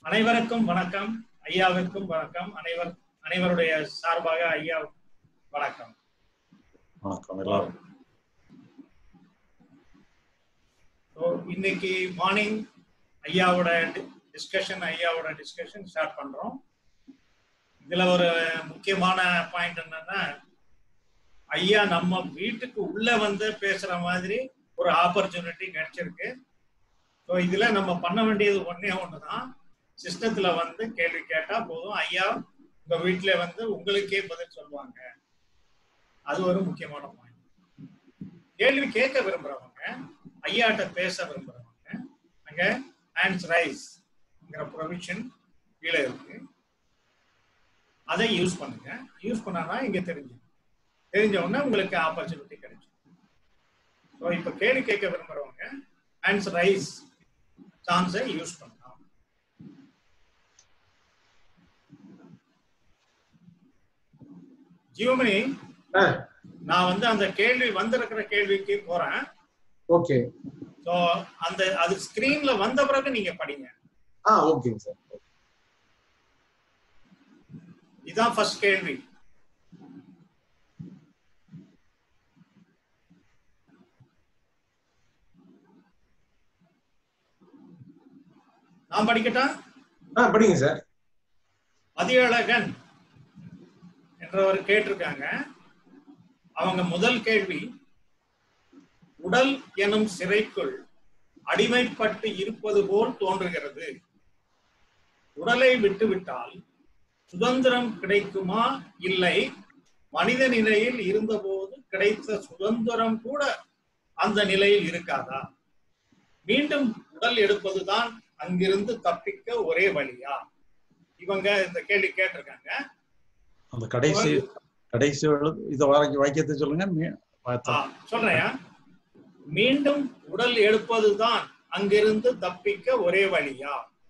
அனைவருக்கும் வணக்கம் ஐயாவிற்கும் வணக்கம் அனைவர் அனைவருடைய சார்பாக ஐயா வணக்கம் வணக்கம் எல்லாரும் ஸோ இன்னைக்கு மார்னிங் ஐயாவோட டிஸ்கஷன் ஐயாவோட டிஸ்கஷன் ஸ்டார்ட் பண்றோம் இதுல ஒரு முக்கியமான பாயிண்ட் என்னன்னா ஐயா நம்ம வீட்டுக்கு உள்ள வந்து பேசுற மாதிரி ஒரு ஆப்பர்ச்சுனிட்டி கிடைச்சிருக்கு ஸோ இதுல நம்ம பண்ண வேண்டியது ஒண்ணே ஒண்ணுதான் சிஸ்டத்துல வந்து கேள்வி கேட்டா போதும் ஐயா உங்க வீட்டுல வந்து உங்களுக்கே பதில் சொல்லுவாங்க அது ஒரு முக்கியமான பாயிண்ட் கேள்வி கேட்க விரும்புறவங்க ஐயாட்ட பேச விரும்புறவங்க அங்க ஹேண்ட்ஸ் ரைஸ்ங்கிற ப்ரொவிஷன் கீழே இருக்கு அதை யூஸ் பண்ணுங்க யூஸ் பண்ணாதான் இங்க தெரிஞ்சு தெரிஞ்ச உடனே உங்களுக்கு ஆப்பர்ச்சுனிட்டி கிடைக்கும் ஸோ இப்போ கேள்வி கேட்க விரும்புறவங்க ஹேண்ட்ஸ் ரைஸ் சான்ஸை யூஸ் பண்ணலாம் ஜியோமணி ஆ நான் வந்து அந்த கேள்வி வந்திருக்கிற கேள்விக்கு போறேன் ஓகே ஸோ அந்த அது ஸ்கிரீன்ல வந்த பிறகு நீங்க படிங்க ஆ ஓகேங்க சார் இதான் ஃபர்ஸ்ட் கேள்வி நான் படிக்கட்டா ஆ படிங்க சார் மதியழகன் என்றவர் கேட்டிருக்காங்க அவங்க முதல் கேள்வி உடல் எனும் சிறைக்குள் அடிமைப்பட்டு இருப்பது போல் தோன்றுகிறது உடலை விட்டுவிட்டால் சுதந்திரம் கிடைக்குமா இல்லை மனித நிலையில் இருந்தபோது கிடைத்த சுதந்திரம் கூட அந்த நிலையில் இருக்காதா மீண்டும் உடல் எடுப்பதுதான் அங்கிருந்து தப்பிக்க ஒரே வழியா இவங்க இந்த கேள்வி கேட்டிருக்காங்க அந்த கடைசி கடைசி எழு- இதை வரைக்கும் வாக்கியத்தை சொல்லுங்க மீ- ஆ, பார்த்தா. சொல்றேன் மீண்டும் உடல் எடுப்பதுதான் அங்கிருந்து தப்பிக்க ஒரே வழியா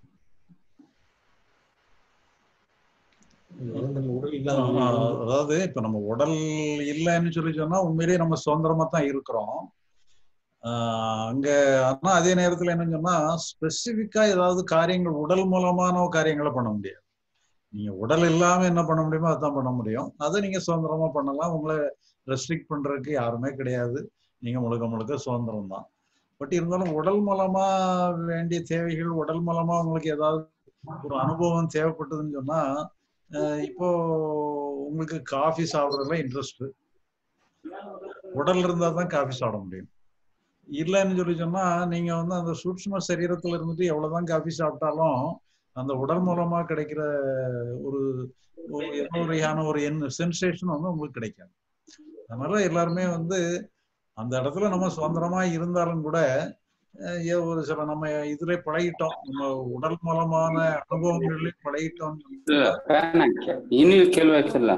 உடல் ஆ, இல்லாத அதாவது இப்ப நம்ம உடல் இல்லைன்னு சொல்லி சொன்னா உண்மையிலேயே நம்ம சுதந்திரமா தான் இருக்கிறோம் ஆஹ் அங்க ஆனா அதே நேரத்துல என்ன சொன்னா ஸ்பெசிபிக்கா ஏதாவது காரியங்கள் உடல் மூலமான காரியங்களை பண்ண முடியாது நீங்க உடல் இல்லாம என்ன பண்ண முடியுமோ அதான் பண்ண முடியும் அதை நீங்க சுதந்திரமா பண்ணலாம் உங்களை ரெஸ்ட்ரிக்ட் பண்றதுக்கு யாருமே கிடையாது நீங்க முழுக்க முழுக்க சுதந்திரம் தான் பட் இருந்தாலும் உடல் மூலமா வேண்டிய தேவைகள் உடல் மூலமா உங்களுக்கு ஏதாவது ஒரு அனுபவம் தேவைப்பட்டதுன்னு சொன்னா அஹ் இப்போ உங்களுக்கு காஃபி சாப்பிட்றதுல இன்ட்ரெஸ்ட் உடல் இருந்தா தான் காஃபி சாப்பிட முடியும் இல்லைன்னு சொல்லி சொன்னா நீங்க வந்து அந்த சூட்சும சரீரத்துல இருந்துட்டு எவ்வளவுதான் காஃபி சாப்பிட்டாலும் அந்த உடல் மூலமா கிடைக்கிற ஒரு ஒரு ஏதோ ஒரு வகையான ஒரு என் சென்சேஷன் வந்து உங்களுக்கு கிடைக்காது அதனால எல்லாருமே வந்து அந்த இடத்துல நம்ம சுதந்திரமா இருந்தாலும் கூட அஹ் ஏ- ஒரு சில நம்ம இதுல பழகிட்டோம் நம்ம உடல் மூலமான அனுபவங்களிலே பழகிட்டோம் ಇಲ್ಲ ಫ್ಯಾನ್ ಹಾಕಿ ಇನ್ನೂ ಕೆಲವು ಹಾಕಿಲ್ಲ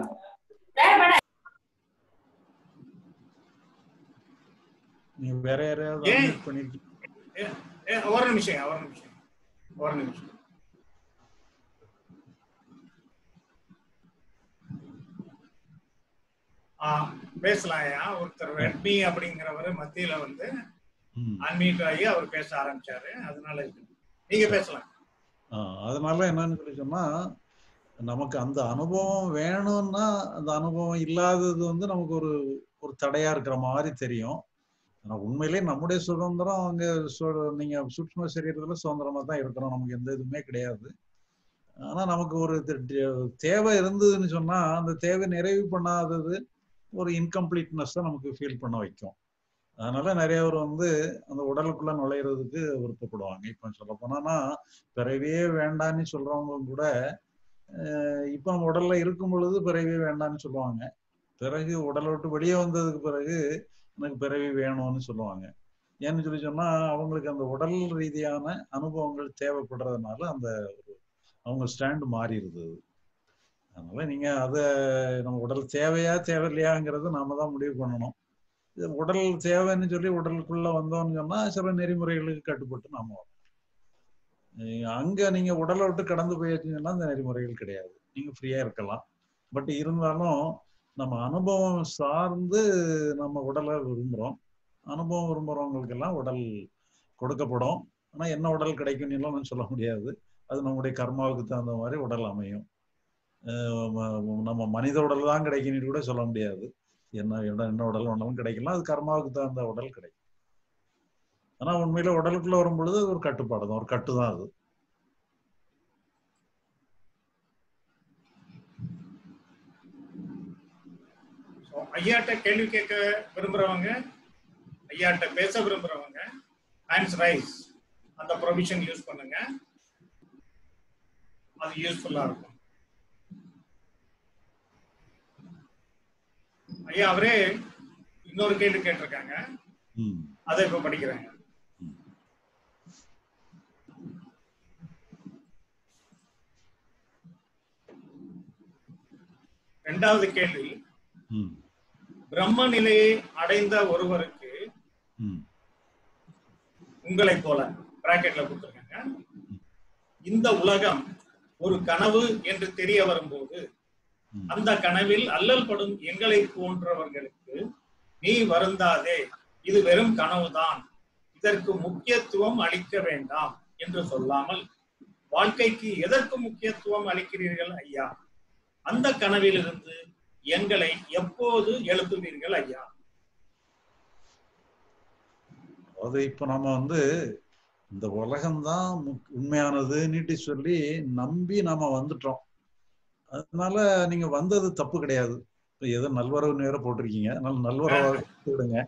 நீங்க வேற யாரையாவது ஏன்? unmute பண்ணிருக்கீங்க ஏ- ஏ, ஒரு நிமிஷம் ஒரு நிமிஷம் ஒரு நிமிஷம் ஆ பேசலாம்யா ஒருத்தர் ரெட்மி அப்படிங்கிறவர் மத்தியில வந்து ம். அன்மீட் ஆகி அவர் பேச ஆரம்பிச்சாரு அதனால இது. நீங்க பேசலாம் ஆஹ் அதனால என்னன்னு சொல்லி சொன்னா நமக்கு அந்த அனுபவம் வேணும்னா அந்த அனுபவம் இல்லாதது வந்து நமக்கு ஒரு ஒரு தடையா இருக்கிற மாதிரி தெரியும் ஆனா உண்மையிலேயே நம்முடைய சுதந்திரம் அங்க சு- நீங்க சூட்சும சரீரத்துல சுதந்திரமா தான் இருக்கிறோம் நமக்கு எந்த இதுவுமே கிடையாது ஆனா நமக்கு ஒரு தி- தி- தேவை இருந்ததுன்னு சொன்னா அந்த தேவை நிறைவு பண்ணாதது ஒரு இன்கம்ப்ளீட்னஸ் தான் நமக்கு ஃபீல் பண்ண வைக்கும் அதனால நிறைய பேர் வந்து அந்த உடலுக்குள்ள நுழையிறதுக்கு விருப்பப்படுவாங்க இப்ப சொல்ல போனா பிறவியே வேண்டான்னு சொல்றவங்க கூட அஹ் இப்ப நம்ம உடல்ல இருக்கும் பொழுது பிறவியே வேண்டான்னு சொல்லுவாங்க பிறகு உடலை விட்டு வெளியே வந்ததுக்கு பிறகு எனக்கு பிறவி வேணும்னு சொல்லுவாங்க ஏன்னு சொல்லி சொன்னா அவங்களுக்கு அந்த உடல் ரீதியான அனுபவங்கள் தேவைப்படுறதுனால அந்த ஒரு அவங்க ஸ்டாண்ட் மாறிடுது அது. அதனால நீங்க அதை நம்ம உடல் தேவையா தேவையில்லையாங்கிறத நாம தான் முடிவு பண்ணணும் இது உடல் தேவைன்னு சொல்லி உடலுக்குள்ள வந்தோம்னு சொன்னா சில நெறிமுறைகளுக்கு கட்டுப்பட்டு நாம வரணும். நீங்க அங்க நீங்க உடலை விட்டு கடந்து போயாச்சுன்னா அந்த நெறிமுறைகள் கிடையாது நீங்க ஃப்ரீயா இருக்கலாம் பட் இருந்தாலும் நம்ம அனுபவம் சார்ந்து நம்ம உடலை விரும்புறோம் அனுபவம் விரும்புறவங்களுக்கு எல்லாம் உடல் கொடுக்கப்படும் ஆனா என்ன உடல் கிடைக்கும் எல்லாம் சொல்ல முடியாது அது நம்முடைய கர்மாவுக்கு தகுந்த மாதிரி உடல் அமையும் அஹ் ம- நம்ம மனித உடல் தான் கிடைக்குன்னு கூட சொல்ல முடியாது என்ன இடம் என்ன உடல் வேணாலும் கிடைக்கலாம் அது கர்மாவுக்கு தகுந்த உடல் கிடைக்கும் ஆனா உண்மையில உடலுக்குள்ள வரும் பொழுது அது ஒரு கட்டுப்பாடு தான் ஒரு கட்டு தான் அது So, ஐயாட்ட கேள்வி கேட்க விரும்புறவங்க ஐயாட்ட பேச விரும்புறவங்க ஹேண்ட்ஸ் ரைஸ் அந்த ப்ரொவிஷன் யூஸ் பண்ணுங்க அது யூஸ்ஃபுல்லா இருக்கும் ஐயா அவரே இன்னொரு கேள்வி கேட்டிருக்காங்க ம் அதை இப்ப படிக்கிறாங்க இரண்டாவது கேள்வி ம் பிரம்ம நிலையை அடைந்த ஒருவருக்கு ம் உங்களைப் போல பிராக்கெட்ல கொடுத்துருக்காங்க இந்த உலகம் ஒரு கனவு என்று தெரிய வரும்போது ம். அந்த கனவில் அல்லல் படும் எங்களை போன்றவர்களுக்கு நீ வருந்தாதே இது வெறும் கனவுதான் இதற்கு முக்கியத்துவம் அளிக்க வேண்டாம் என்று சொல்லாமல் வாழ்க்கைக்கு எதற்கு முக்கியத்துவம் அளிக்கிறீர்கள் ஐயா அந்த கனவிலிருந்து எங்களை எப்போது எழுப்புவீர்கள் ஐயா அது இப்ப நம்ம வந்து இந்த உலகம்தான் முக்- உண்மையானதுன்னுட்டு சொல்லி நம்பி நாம வந்துட்டோம் அதனால நீங்க வந்தது தப்பு கிடையாது இப்ப ஏதோ நல்வரவு நேரம் போட்டிருக்கீங்க அதனால நல்வரவாக விடுங்க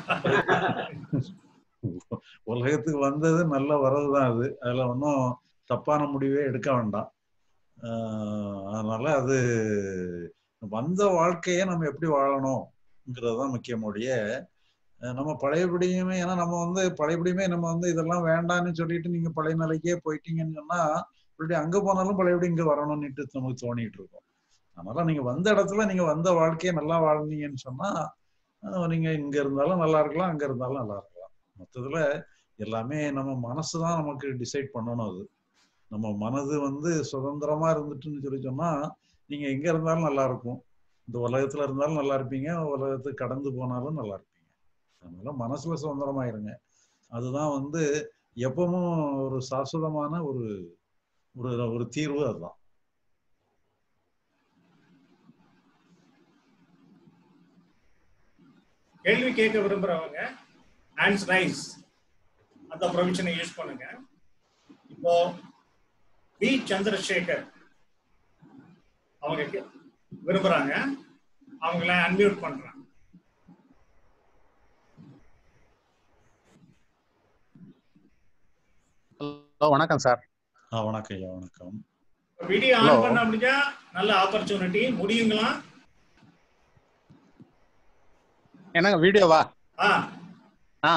உலகத்துக்கு வந்தது நல்ல வரவு தான் அது அதுல ஒன்றும் தப்பான முடிவே எடுக்க வேண்டாம் ஆஹ் அதனால அது வந்த வாழ்க்கையை நம்ம எப்படி வாழணும்ங்கிறது தான் முக்கியமுடைய அஹ் நம்ம பழையபடியுமே ஏன்னா நம்ம வந்து பழையபடியுமே நம்ம வந்து இதெல்லாம் வேண்டாம்னு சொல்லிட்டு நீங்க பழைய நிலைக்கே போயிட்டீங்கன்னு சொன்னா இப்படி அங்க போனாலும் பழையபடி இங்க வரணும்னுட்டு நமக்கு தோணிட்டு இருக்கும் அதனால நீங்க வந்த இடத்துல நீங்க வந்த வாழ்க்கையை நல்லா வாழ்ந்தீங்கன்னு சொன்னா அஹ் நீங்க இங்க இருந்தாலும் நல்லா இருக்கலாம் அங்க இருந்தாலும் நல்லா இருக்கலாம் மொத்தத்துல எல்லாமே நம்ம மனசு தான் நமக்கு டிசைட் பண்ணணும் அது நம்ம மனது வந்து சுதந்திரமா இருந்துட்டுன்னு சொல்லி சொன்னா நீங்க எங்க இருந்தாலும் நல்லா இருக்கும் இந்த உலகத்துல இருந்தாலும் நல்லா இருப்பீங்க உலகத்துக்கு கடந்து போனாலும் நல்லா இருப்பீங்க அதனால மனசுல சுதந்திரமாயிருங்க அதுதான் வந்து எப்பவும் ஒரு சாஸ்வதமான ஒரு ஒரு ஒரு தீர்வு அதுதான் கேள்வி கேட்க விரும்புறவங்க ஹேண்ட்ஸ் ரைஸ் அந்த ப்ரொவிஷனை யூஸ் பண்ணுங்க இப்போ பி சந்திரசேகர் அவங்க கே- விரும்புறாங்க அவங்கள அன்மியூட் பண்றேன் ஹலோ வணக்கம் சார் ஆ வணக்கம் ஐயா வணக்கம் வீடியோ ஆன் Hello. பண்ண முடிஞ்சா நல்ல ஆப்பர்ச்சுனிட்டி முடியுங்களா என்னங்க வீடியோவா ஆ ஆ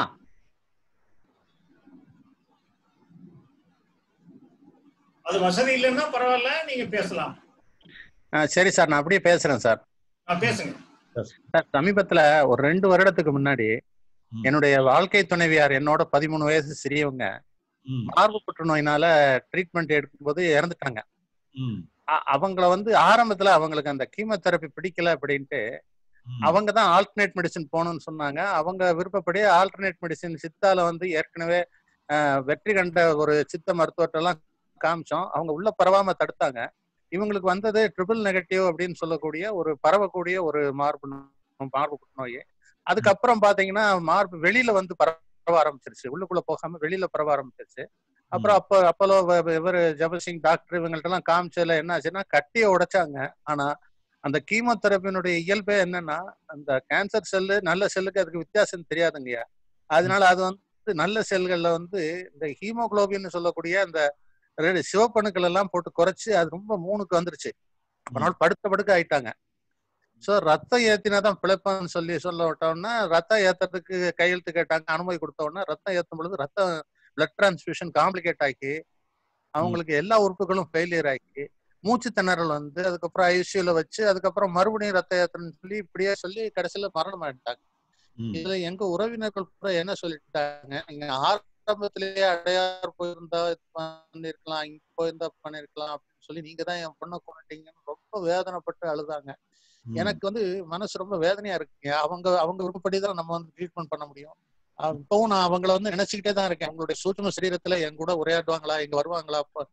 அது வசதி இல்லைன்னா பரவாயில்ல நீங்க பேசலாம் ஆ, சரி சார் நான் அப்படியே பேசுறேன் சார் ஆ, பேசுங்க சார் சமீபத்துல ஒரு ரெண்டு வருடத்துக்கு முன்னாடி ம். என்னுடைய வாழ்க்கை துணைவியார் என்னோட பதிமூணு வயசு சிறியவங்க ம் மார்பு புற்றுநோயினால ட்ரீட்மெண்ட் எடுக்கும்போது இறந்துட்டாங்க ம் அ- அவங்கள வந்து ஆரம்பத்துல அவங்களுக்கு அந்த கீமோதெரப்பி பிடிக்கல அப்படின்ட்டு ம். அவங்க தான் ஆல்டர்னேட் மெடிசன் போகணும்னு சொன்னாங்க அவங்க விருப்பப்படி ஆல்டர்னேட் மெடிசன் சித்தால வந்து ஏற்கனவே அஹ், வெற்றி கண்ட ஒரு சித்த மருத்துவர்கிட்டலாம் காமிச்சோம் அவங்க உள்ள பரவாம தடுத்தாங்க இவங்களுக்கு வந்தது ட்ரிபிள் நெகட்டிவ் அப்படின்னு சொல்லக்கூடிய ஒரு பரவக்கூடிய ஒரு மார்பு நோ- மார்பு புற்றுநோய் அதுக்கப்புறம் பாத்தீங்கன்னா மார்பு வெளியில வந்து பரவ ஆரம்பிச்சிருச்சு உள்ளுக்குள்ள போகாம வெளியில பரவ ஆரம்பிச்சிருச்சு அப்புறம் அப்ப அப்போலோ இவர் ஜபசிங் டாக்டர் இவங்கள்ட்ட எல்லாம் காமிச்சதுல என்ன ஆச்சுன்னா கட்டியை உடைச்சாங்க ஆனா அந்த கீமோதெரப்பினுடைய இயல்பே என்னன்னா அந்த கேன்சர் செல்லு நல்ல செல்லுக்கு அதுக்கு வித்தியாசம் தெரியாதுங்கய்யா அதனால அது வந்து நல்ல செல்கள்ல வந்து இந்த ஹீமோகுளோபின் சொல்லக்கூடிய அந்த ரெண்டு சிவப்பணுக்கள் எல்லாம் போட்டு குறைச்சு அது ரொம்ப மூணுக்கு வந்துருச்சு அதனால படுத்த படுக்க ஆயிட்டாங்க சோ ரத்தம் ஏத்தினாதான் பிழைப்பான்னு சொல்லி சொல்ல விட்டோம்னா ரத்தம் ஏத்துறதுக்கு கையெழுத்து கேட்டாங்க அனுமதி கொடுத்த உடனே ரத்தம் ஏத்தும் பொழுது ரத்தம் பிளட் டிரான்ஸ்ஃபியூஷன் காம்ப்ளிகேட் ஆக்கி அவங்களுக்கு எல்லா உறுப்புகளும் ஃபெயிலியர் ஆக்கி மூச்சு திணறல் வந்து அதுக்கப்புறம் ஐசியூல வச்சு அதுக்கப்புறம் மறுபடியும் ரத்த ஏத்தணும்னு சொல்லி இப்படியே சொல்லி கடைசியில மரணம் ஆயிட்டாங்க ம். இதுல எங்க உறவினர்கள் கூட என்ன சொல்லிட்டாங்க நீங்க ஆரம்பத்திலேயே அடையார் போயிருந்தா இது பண்ணிருக்கலாம் இங்க போயிருந்தா பண்ணிருக்கலாம் அப்படின்னு சொல்லி நீங்க தான் என் பொண்ணை கொண்டுட்டீங்கன்னு ரொம்ப வேதனைப்பட்டு அழுதாங்க ம். எனக்கு வந்து மனசு ரொம்ப வேதனையா இருக்குங்க அவங்க அவங்க விருப்பப்படி தான் நம்ம வந்து ட்ரீட்மெண்ட் பண்ண முடியும் அஹ் இப்பவும் நான் அவங்கள வந்து நினைச்சுக்கிட்டே தான் இருக்கேன் அவங்களுடைய சூட்சம சரீரத்துல என் கூட உரையாடுவாங்களா இங்க வருவாங்களா அப்ப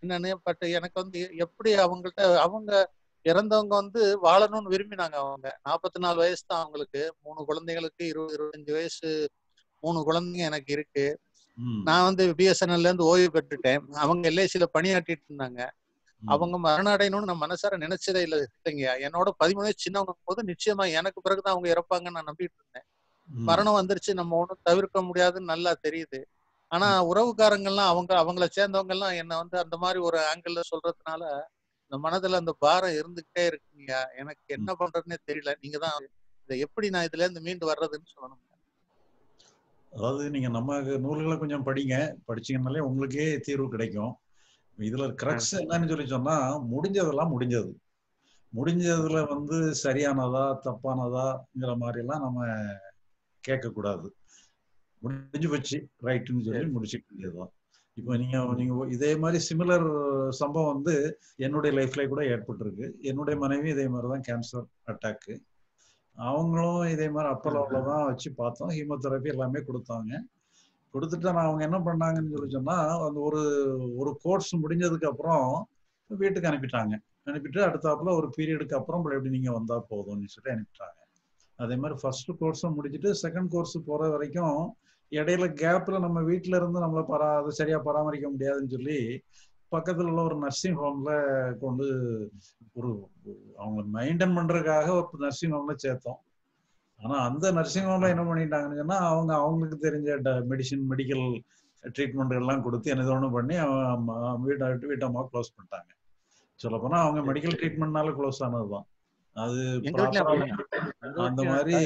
என்னன்னு பட் எனக்கு வந்து எப்படி அவங்கள்ட்ட அவங்க இறந்தவங்க வந்து வாழணும்னு விரும்பினாங்க அவங்க நாற்பத்தி நாலு வயசு தான் அவங்களுக்கு மூணு குழந்தைங்களுக்கு இருபது இருபத்தஞ்சு வயசு மூணு குழந்தைங்க எனக்கு இருக்கு ம், நான் வந்து பிஎஸ்என்எல்ல இருந்து ஓய்வு பெற்றுட்டேன் அவங்க எல்ஐசியில பணியாற்றிட்டு இருந்தாங்க ம். அவங்க மரணம் அடையணும்னு நான் மனசார நினைச்சதே இல்லை இல்லைங்க என்னோட பதிமூணு வயசு சின்னவங்க போது நிச்சயமா எனக்கு பிறகுதான் அவங்க இறப்பாங்கன்னு நான் நம்பிட்டு இருந்தேன் ம். மரணம் வந்துருச்சு நம்ம ஒண்ணும் தவிர்க்க முடியாதுன்னு நல்லா தெரியுது ஆனா உறவுக்காரங்கள்லாம் அவங்க அவங்கள சேர்ந்தவங்க எல்லாம் என்ன வந்து அந்த மாதிரி ஒரு ஆங்கிள் சொல்றதுனால இந்த மனதுல அந்த பாரம் இருந்துகிட்டே இருக்குங்க எனக்கு என்ன பண்றதுன்னே தெரியல நீங்க தான் இதை எப்படி நான் இதுல இருந்து மீண்டு வர்றதுன்னு சொல்லணும் அதாவது நீங்க நம்ம நூல்களை கொஞ்சம் படிங்க படிச்சீங்கன்னாலே உங்களுக்கே தீர்வு கிடைக்கும் இதுல கிரக்ஸ் என்னன்னு சொல்லி சொன்னா முடிஞ்சதெல்லாம் முடிஞ்சது முடிஞ்சதுல வந்து சரியானதா தப்பானதாங்கிற மாதிரி எல்லாம் நம்ம கேட்க கூடாது முடிஞ்சு போச்சு ரைட்டுன்னு சொல்லி முடிச்சுக்க வேண்டியதுதான் இப்போ நீங்க நீங்க இதே மாதிரி சிமிலர் சம்பவம் வந்து என்னுடைய லைஃப்ல கூட ஏற்பட்டிருக்கு என்னுடைய மனைவி இதே மாதிரி தான் கேன்சர் அட்டாக்கு அவங்களும் இதே மாதிரி அப்பலோல தான் வச்சு பார்த்தோம் ஹீமோதெரப்பி எல்லாமே கொடுத்தாங்க கொடுத்துட்டு நான் அவங்க என்ன பண்ணாங்கன்னு சொல்லி சொன்னா அந்த ஒரு ஒரு கோர்ஸ் முடிஞ்சதுக்கு அப்புறம் வீட்டுக்கு அனுப்பிட்டாங்க அனுப்பிட்டு அடுத்தாப்புல ஒரு பீரியடுக்கு அப்புறம் எப்படி நீங்க வந்தா போதும்னு சொல்லி அனுப்பிட்டாங்க அதே மாதிரி ஃபர்ஸ்ட் கோர்ஸும் முடிச்சுட்டு செகண்ட் கோர்ஸ் போற வரைக்கும் இடையில கேப்ல நம்ம வீட்ல இருந்து நம்மளை பரா அது சரியா பராமரிக்க முடியாதுன்னு சொல்லி பக்கத்துல உள்ள ஒரு நர்சிங் ஹோம்ல கொண்டு ஒரு அவங்க மெயின்டைன் பண்றதுக்காக ஒரு நர்சிங் ஹோம்ல சேர்த்தோம் ஆனா அந்த நர்சிங் ஹோம்ல என்ன பண்ணிட்டாங்கன்னு சொன்னா அவங்க அவங்களுக்கு தெரிஞ்ச மெடிசின் மெடிக்கல் ட்ரீட்மெண்ட் எல்லாம் கொடுத்து என்ன ஒண்ணு பண்ணி அவன் வீட்டை வீட்டம்மா க்ளோஸ் பண்ணிட்டாங்க சொல்ல போனா அவங்க மெடிக்கல் ட்ரீட்மெண்ட்னால க்ளோஸ் ஆனதுதான் அது எங்க வீட்லயும் proper ஆ அப்படிதான். எங்க அந்த வீட்லயும் மாதிரி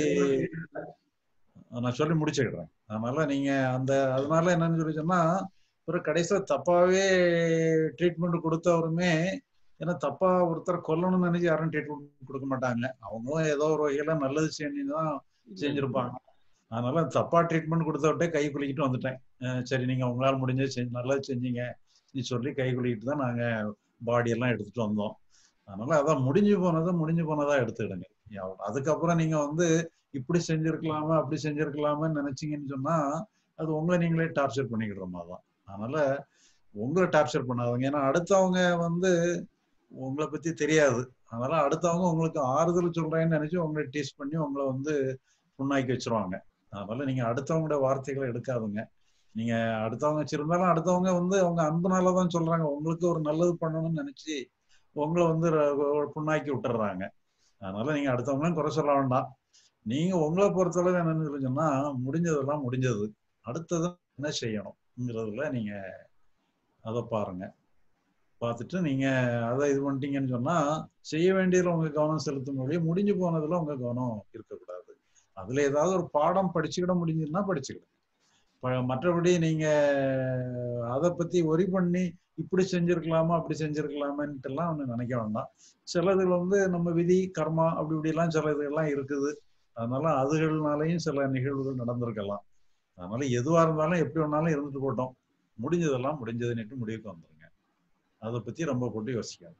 நான் சொல்லி முடிச்சுக்கிறேன் அதனால நீங்க அந்த அதனால என்னன்னு சொல்லி சொன்னா ஒரு கடைசியில தப்பாவே ட்ரீட்மெண்ட் கொடுத்தவருமே ஏன்னா தப்பா ஒருத்தர் கொல்லணும்னு நினைச்சு யாரும் ட்ரீட்மெண்ட் கொடுக்க மாட்டாங்க அவங்களும் ஏதோ ஒரு வகையில நல்லது செய்யணும் தான் செஞ்சிருப்பாங்க அதனால தப்பா ட்ரீட்மெண்ட் கொடுத்தவர்கிட்ட கை குலுக்கிட்டு வந்துட்டேன் அஹ் சரி நீங்க உங்களால முடிஞ்ச செஞ்சு நல்லது செஞ்சீங்க நீ சொல்லி கை குலுக்கிட்டு தான் நாங்க பாடி எல்லாம் எடுத்துட்டு வந்தோம் அதனால அதான் முடிஞ்சு போனதை முடிஞ்சு போனதா எடுத்துக்கிடுங்க எவ்வளவு- அதுக்கப்புறம் நீங்க வந்து இப்படி செஞ்சிருக்கலாமா அப்படி செஞ்சிருக்கலாமான்னு நினைச்சீங்கன்னு சொன்னா அது உங்களை நீங்களே டார்ச்சர் பண்ணிக்கிடுற மாதிரி தான் அதனால உங்களை டார்ச்சர் பண்ணாதீங்க ஏன்னா அடுத்தவங்க வந்து உங்களை பத்தி தெரியாது அதனால அடுத்தவங்க உங்களுக்கு ஆறுதல் சொல்றேன்னு நினைச்சு உங்களை டீஸ் பண்ணி உங்களை வந்து புண்ணாக்கி வச்சிருவாங்க அதனால நீங்க அடுத்தவங்களோட வார்த்தைகளை எடுக்காதுங்க நீங்க அடுத்தவங்க வச்சிருந்தாலும் அடுத்தவங்க வந்து அவங்க அன்புனால தான் சொல்றாங்க உங்களுக்கு ஒரு நல்லது பண்ணணும்னு நினைச்சு உங்களை வந்து ர- புண்ணாக்கி விட்டுறாங்க அதனால நீங்க அடுத்தவங்களும் குறை சொல்ல வேண்டாம் நீங்க உங்களை பொறுத்தளவு என்னன்னு சொல்லி சொன்னா முடிஞ்சதெல்லாம் முடிஞ்சது அடுத்தது என்ன செய்யணுங்கிறதுல நீங்க அதை பாருங்க பார்த்துட்டு நீங்க அதை இது பண்ணிட்டீங்கன்னு சொன்னா செய்ய வேண்டியதுல உங்க கவனம் செலுத்தும் மொழியே முடிஞ்சு போனதுல உங்க கவனம் இருக்கக்கூடாது அதுல ஏதாவது ஒரு பாடம் படிச்சுக்கிட முடிஞ்சதுன்னா படிச்சுக்கிடுங்க ப- மற்றபடி நீங்க அதை பத்தி ஒரி பண்ணி இப்படி செஞ்சிருக்கலாமா அப்படி செஞ்சிருக்கலாமான்ட்டு எல்லாம் ஒண்ணு நினைக்க வேண்டாம் சிலதுல வந்து நம்ம விதி கர்மா அப்படி இப்படி எல்லாம் சில இதெல்லாம் இருக்குது அதனால அதுகள்னாலையும் சில நிகழ்வுகள் நடந்திருக்கலாம் அதனால எதுவா இருந்தாலும் எப்படி வேணாலும் இருந்துட்டு போட்டோம் முடிஞ்சதெல்லாம் முடிஞ்சதுன்னுட்டு முடிவுக்கு வந்துருங்க அதை பத்தி ரொம்ப போட்டு யோசிக்காது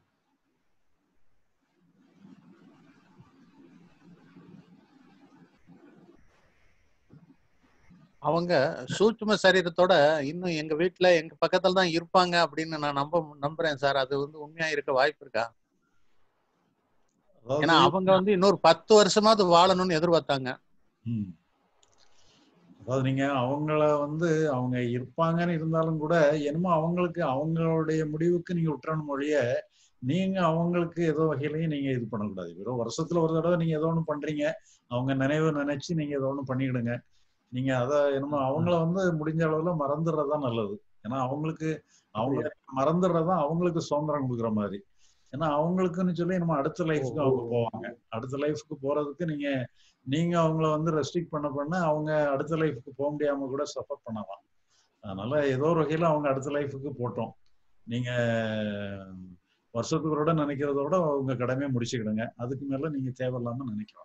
அவங்க சூட்சும சரீரத்தோட இன்னும் எங்க வீட்டுல எங்க பக்கத்துல தான் இருப்பாங்க அப்படின்னு நான் நம்ப நம்புறேன் சார் அது வந்து உண்மையா இருக்க வாய்ப்பு இருக்கா ஏன்னா அதாவது அவங்க வந்து இன்னொரு பத்து வருஷமாவது வாழணும்னு எதிர்பார்த்தாங்க ம். அதாவது நீங்க அவங்கள வந்து அவங்க இருப்பாங்கன்னு இருந்தாலும் கூட என்னமோ அவங்களுக்கு அவங்களுடைய முடிவுக்கு நீங்க விட்டுறணும் மொழிய நீங்க அவங்களுக்கு ஏதோ வகையிலையும் நீங்க இது பண்ணக்கூடாது வெறும் வருஷத்துல ஒரு தடவை நீங்க ஏதோ ஒண்ணு பண்றீங்க அவங்க நினைவு நினைச்சு நீங்க ஏதோ ஒண்ணு பண்ணிக்கிடுங்க நீங்க அத என்னமோ அவங்கள வந்து முடிஞ்ச அளவுல மறந்துடுறதுதான் நல்லது ஏன்னா அவங்களுக்கு அவங்க மறந்துடுறதுதான் அவங்களுக்கு சுதந்திரம் கொடுக்குற மாதிரி ஏன்னா அவங்களுக்குன்னு சொல்லி நம்ம அடுத்த லைஃப்க்கு அவங்க போவாங்க அடுத்த லைஃப்க்கு போறதுக்கு நீங்க நீங்க அவங்கள வந்து ரெஸ்ட்ரிக்ட் பண்ண பண்ண அவங்க அடுத்த லைஃப்க்கு போக முடியாம கூட சஃபர் பண்ணலாம் அதனால ஏதோ ஒரு வகையில அவங்க அடுத்த லைஃப்க்கு போட்டோம் நீங்க வருஷத்துக்கு ஒரு தடவை நினைக்கிறத விட உங்க கடமையை முடிச்சுக்கிடுங்க அதுக்கு மேல நீங்க தேவையில்லாம நினைக்கலாம்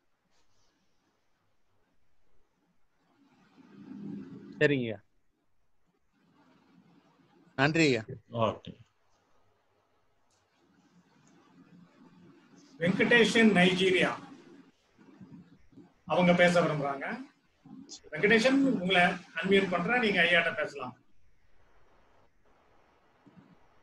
சரிங்க நன்றி ஐயா ஓகே வெங்கடேஷன் நைஜீரியா அவங்க பேச விரும்புறாங்க வெங்கடேஷன் உங்களை அன்மியூட் பண்றேன் நீங்க ஐயாட்ட பேசலாம்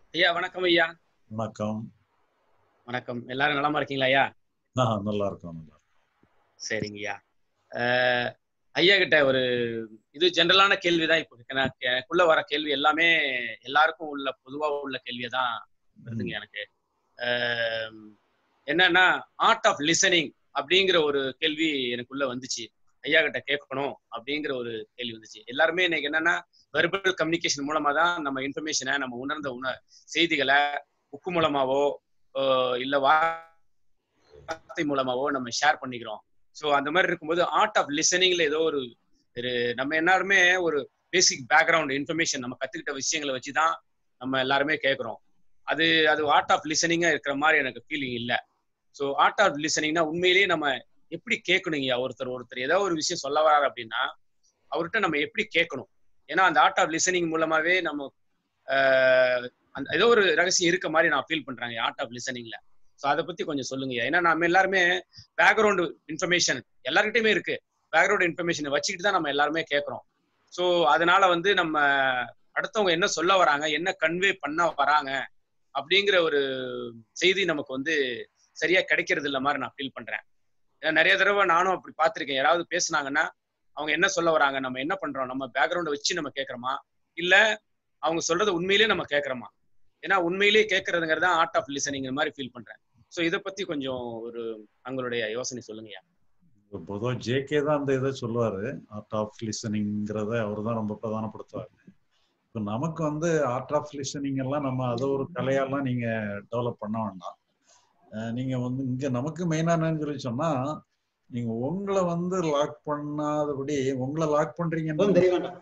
ஐயா வணக்கம் ஐயா வணக்கம் வணக்கம் எல்லாரும் நலமா இருக்கீங்களா ஐயா ஆ நல்லா இருக்கும் நல்லா சரிங்க ஐயா அஹ், ஐயா கிட்ட ஒரு இது ஜென்ரலான கேள்விதான் இப்போ எனக்கு எனக்குள்ள வர கேள்வி எல்லாமே எல்லாருக்கும் உள்ள பொதுவா உள்ள கேள்வியை தான் வருதுங்க எனக்கு அஹ், என்னன்னா ஆர்ட் ஆஃப் லிசனிங் அப்படிங்கிற ஒரு கேள்வி எனக்குள்ள வந்துச்சு ஐயா கிட்ட கேட்கணும் அப்படிங்கிற ஒரு கேள்வி வந்துச்சு எல்லாருமே இன்னைக்கு என்னன்னா வெர்பல் கம்யூனிகேஷன் மூலமா தான் நம்ம இன்ஃபர்மேஷனை நம்ம உணர்ந்த உண செய்திகளை புக்கு மூலமாவோ ஆஹ் இல்ல வார்த்தை மூலமாவோ நம்ம ஷேர் பண்ணிக்கிறோம் ஸோ அந்த மாதிரி இருக்கும்போது ஆர்ட் ஆஃப் லிசனிங்ல ஏதோ ஒரு ஒரு நம்ம எல்லாருமே ஒரு பேசிக் பேக்ரவுண்ட் இன்ஃபர்மேஷன் நம்ம கத்துக்கிட்ட விஷயங்களை வச்சு தான் நம்ம எல்லாருமே கேட்குறோம் அது அது ஆர்ட் ஆஃப் லிசனிங்கா இருக்கிற மாதிரி எனக்கு ஃபீலிங் இல்லை ஸோ ஆர்ட் ஆஃப் லிசனிங்னா உண்மையிலேயே நம்ம எப்படி கேட்கணுங்க ஒருத்தர் ஒருத்தர் ஏதோ ஒரு விஷயம் சொல்ல வராரு அப்படின்னா அவர்கிட்ட நம்ம எப்படி கேட்கணும் ஏன்னா அந்த ஆர்ட் ஆஃப் லிசனிங் மூலமாவே நம்ம ஆஹ், அந்த ஏதோ ஒரு ரகசியம் இருக்க மாதிரி நான் ஃபீல் பண்றேங்க ஆர்ட் ஆஃப் லிசனிங்ல ஸோ அதை பத்தி கொஞ்சம் சொல்லுங்க ஏன்னா நம்ம எல்லாருமே பேக்ரவுண்ட் இன்ஃபர்மேஷன் எல்லாருக்கிட்டையுமே இருக்கு பேக்ரவுண்ட் இன்ஃபர்மேஷனை வச்சுக்கிட்டு தான் நம்ம எல்லாருமே கேட்குறோம் ஸோ அதனால வந்து நம்ம அடுத்தவங்க என்ன சொல்ல வராங்க என்ன கன்வே பண்ண வராங்க அப்படிங்கிற ஒரு செய்தி நமக்கு வந்து சரியா கிடைக்கிறது இல்ல மாதிரி நான் ஃபீல் பண்றேன் ஏன்னா நிறைய தடவை நானும் அப்படி பார்த்திருக்கேன் யாராவது பேசுனாங்கன்னா அவங்க என்ன சொல்ல வராங்க நம்ம என்ன பண்றோம் நம்ம பேக்ரவுண்டை வச்சு நம்ம கேட்கறோமா இல்ல அவங்க சொல்றதை உண்மையிலேயே நம்ம கேட்கறோமா ஏன்னா உண்மையிலேயே கேட்கறதுங்கிறது தான் ஆர்ட் ஆஃப் லிசனிங்கிற மாதிரி ஃபீல் பண்றேன் ஸோ இதை பத்தி கொஞ்சம் ஒரு உங்களுடைய யோசனை சொல்லுங்கய்யா பொதுவாக ஜேகே தான் அந்த இதை சொல்லுவாரு ஆர்ட் ஆஃப் லிசனிங்கிறத அவர் தான் ரொம்ப பிரதானப்படுத்துவாரு இப்போ நமக்கு வந்து ஆர்ட் ஆஃப் லிசனிங் எல்லாம் நம்ம அதை ஒரு கலையெல்லாம் நீங்க டெவலப் பண்ண வேண்டாம் அஹ் நீங்க வந்து இங்க நமக்கு மெயினா என்னன்னு சொல்லி சொன்னா நீங்க உங்களை வந்து லாக் பண்ணாதபடி உங்களை லாக் பண்றீங்கன்னா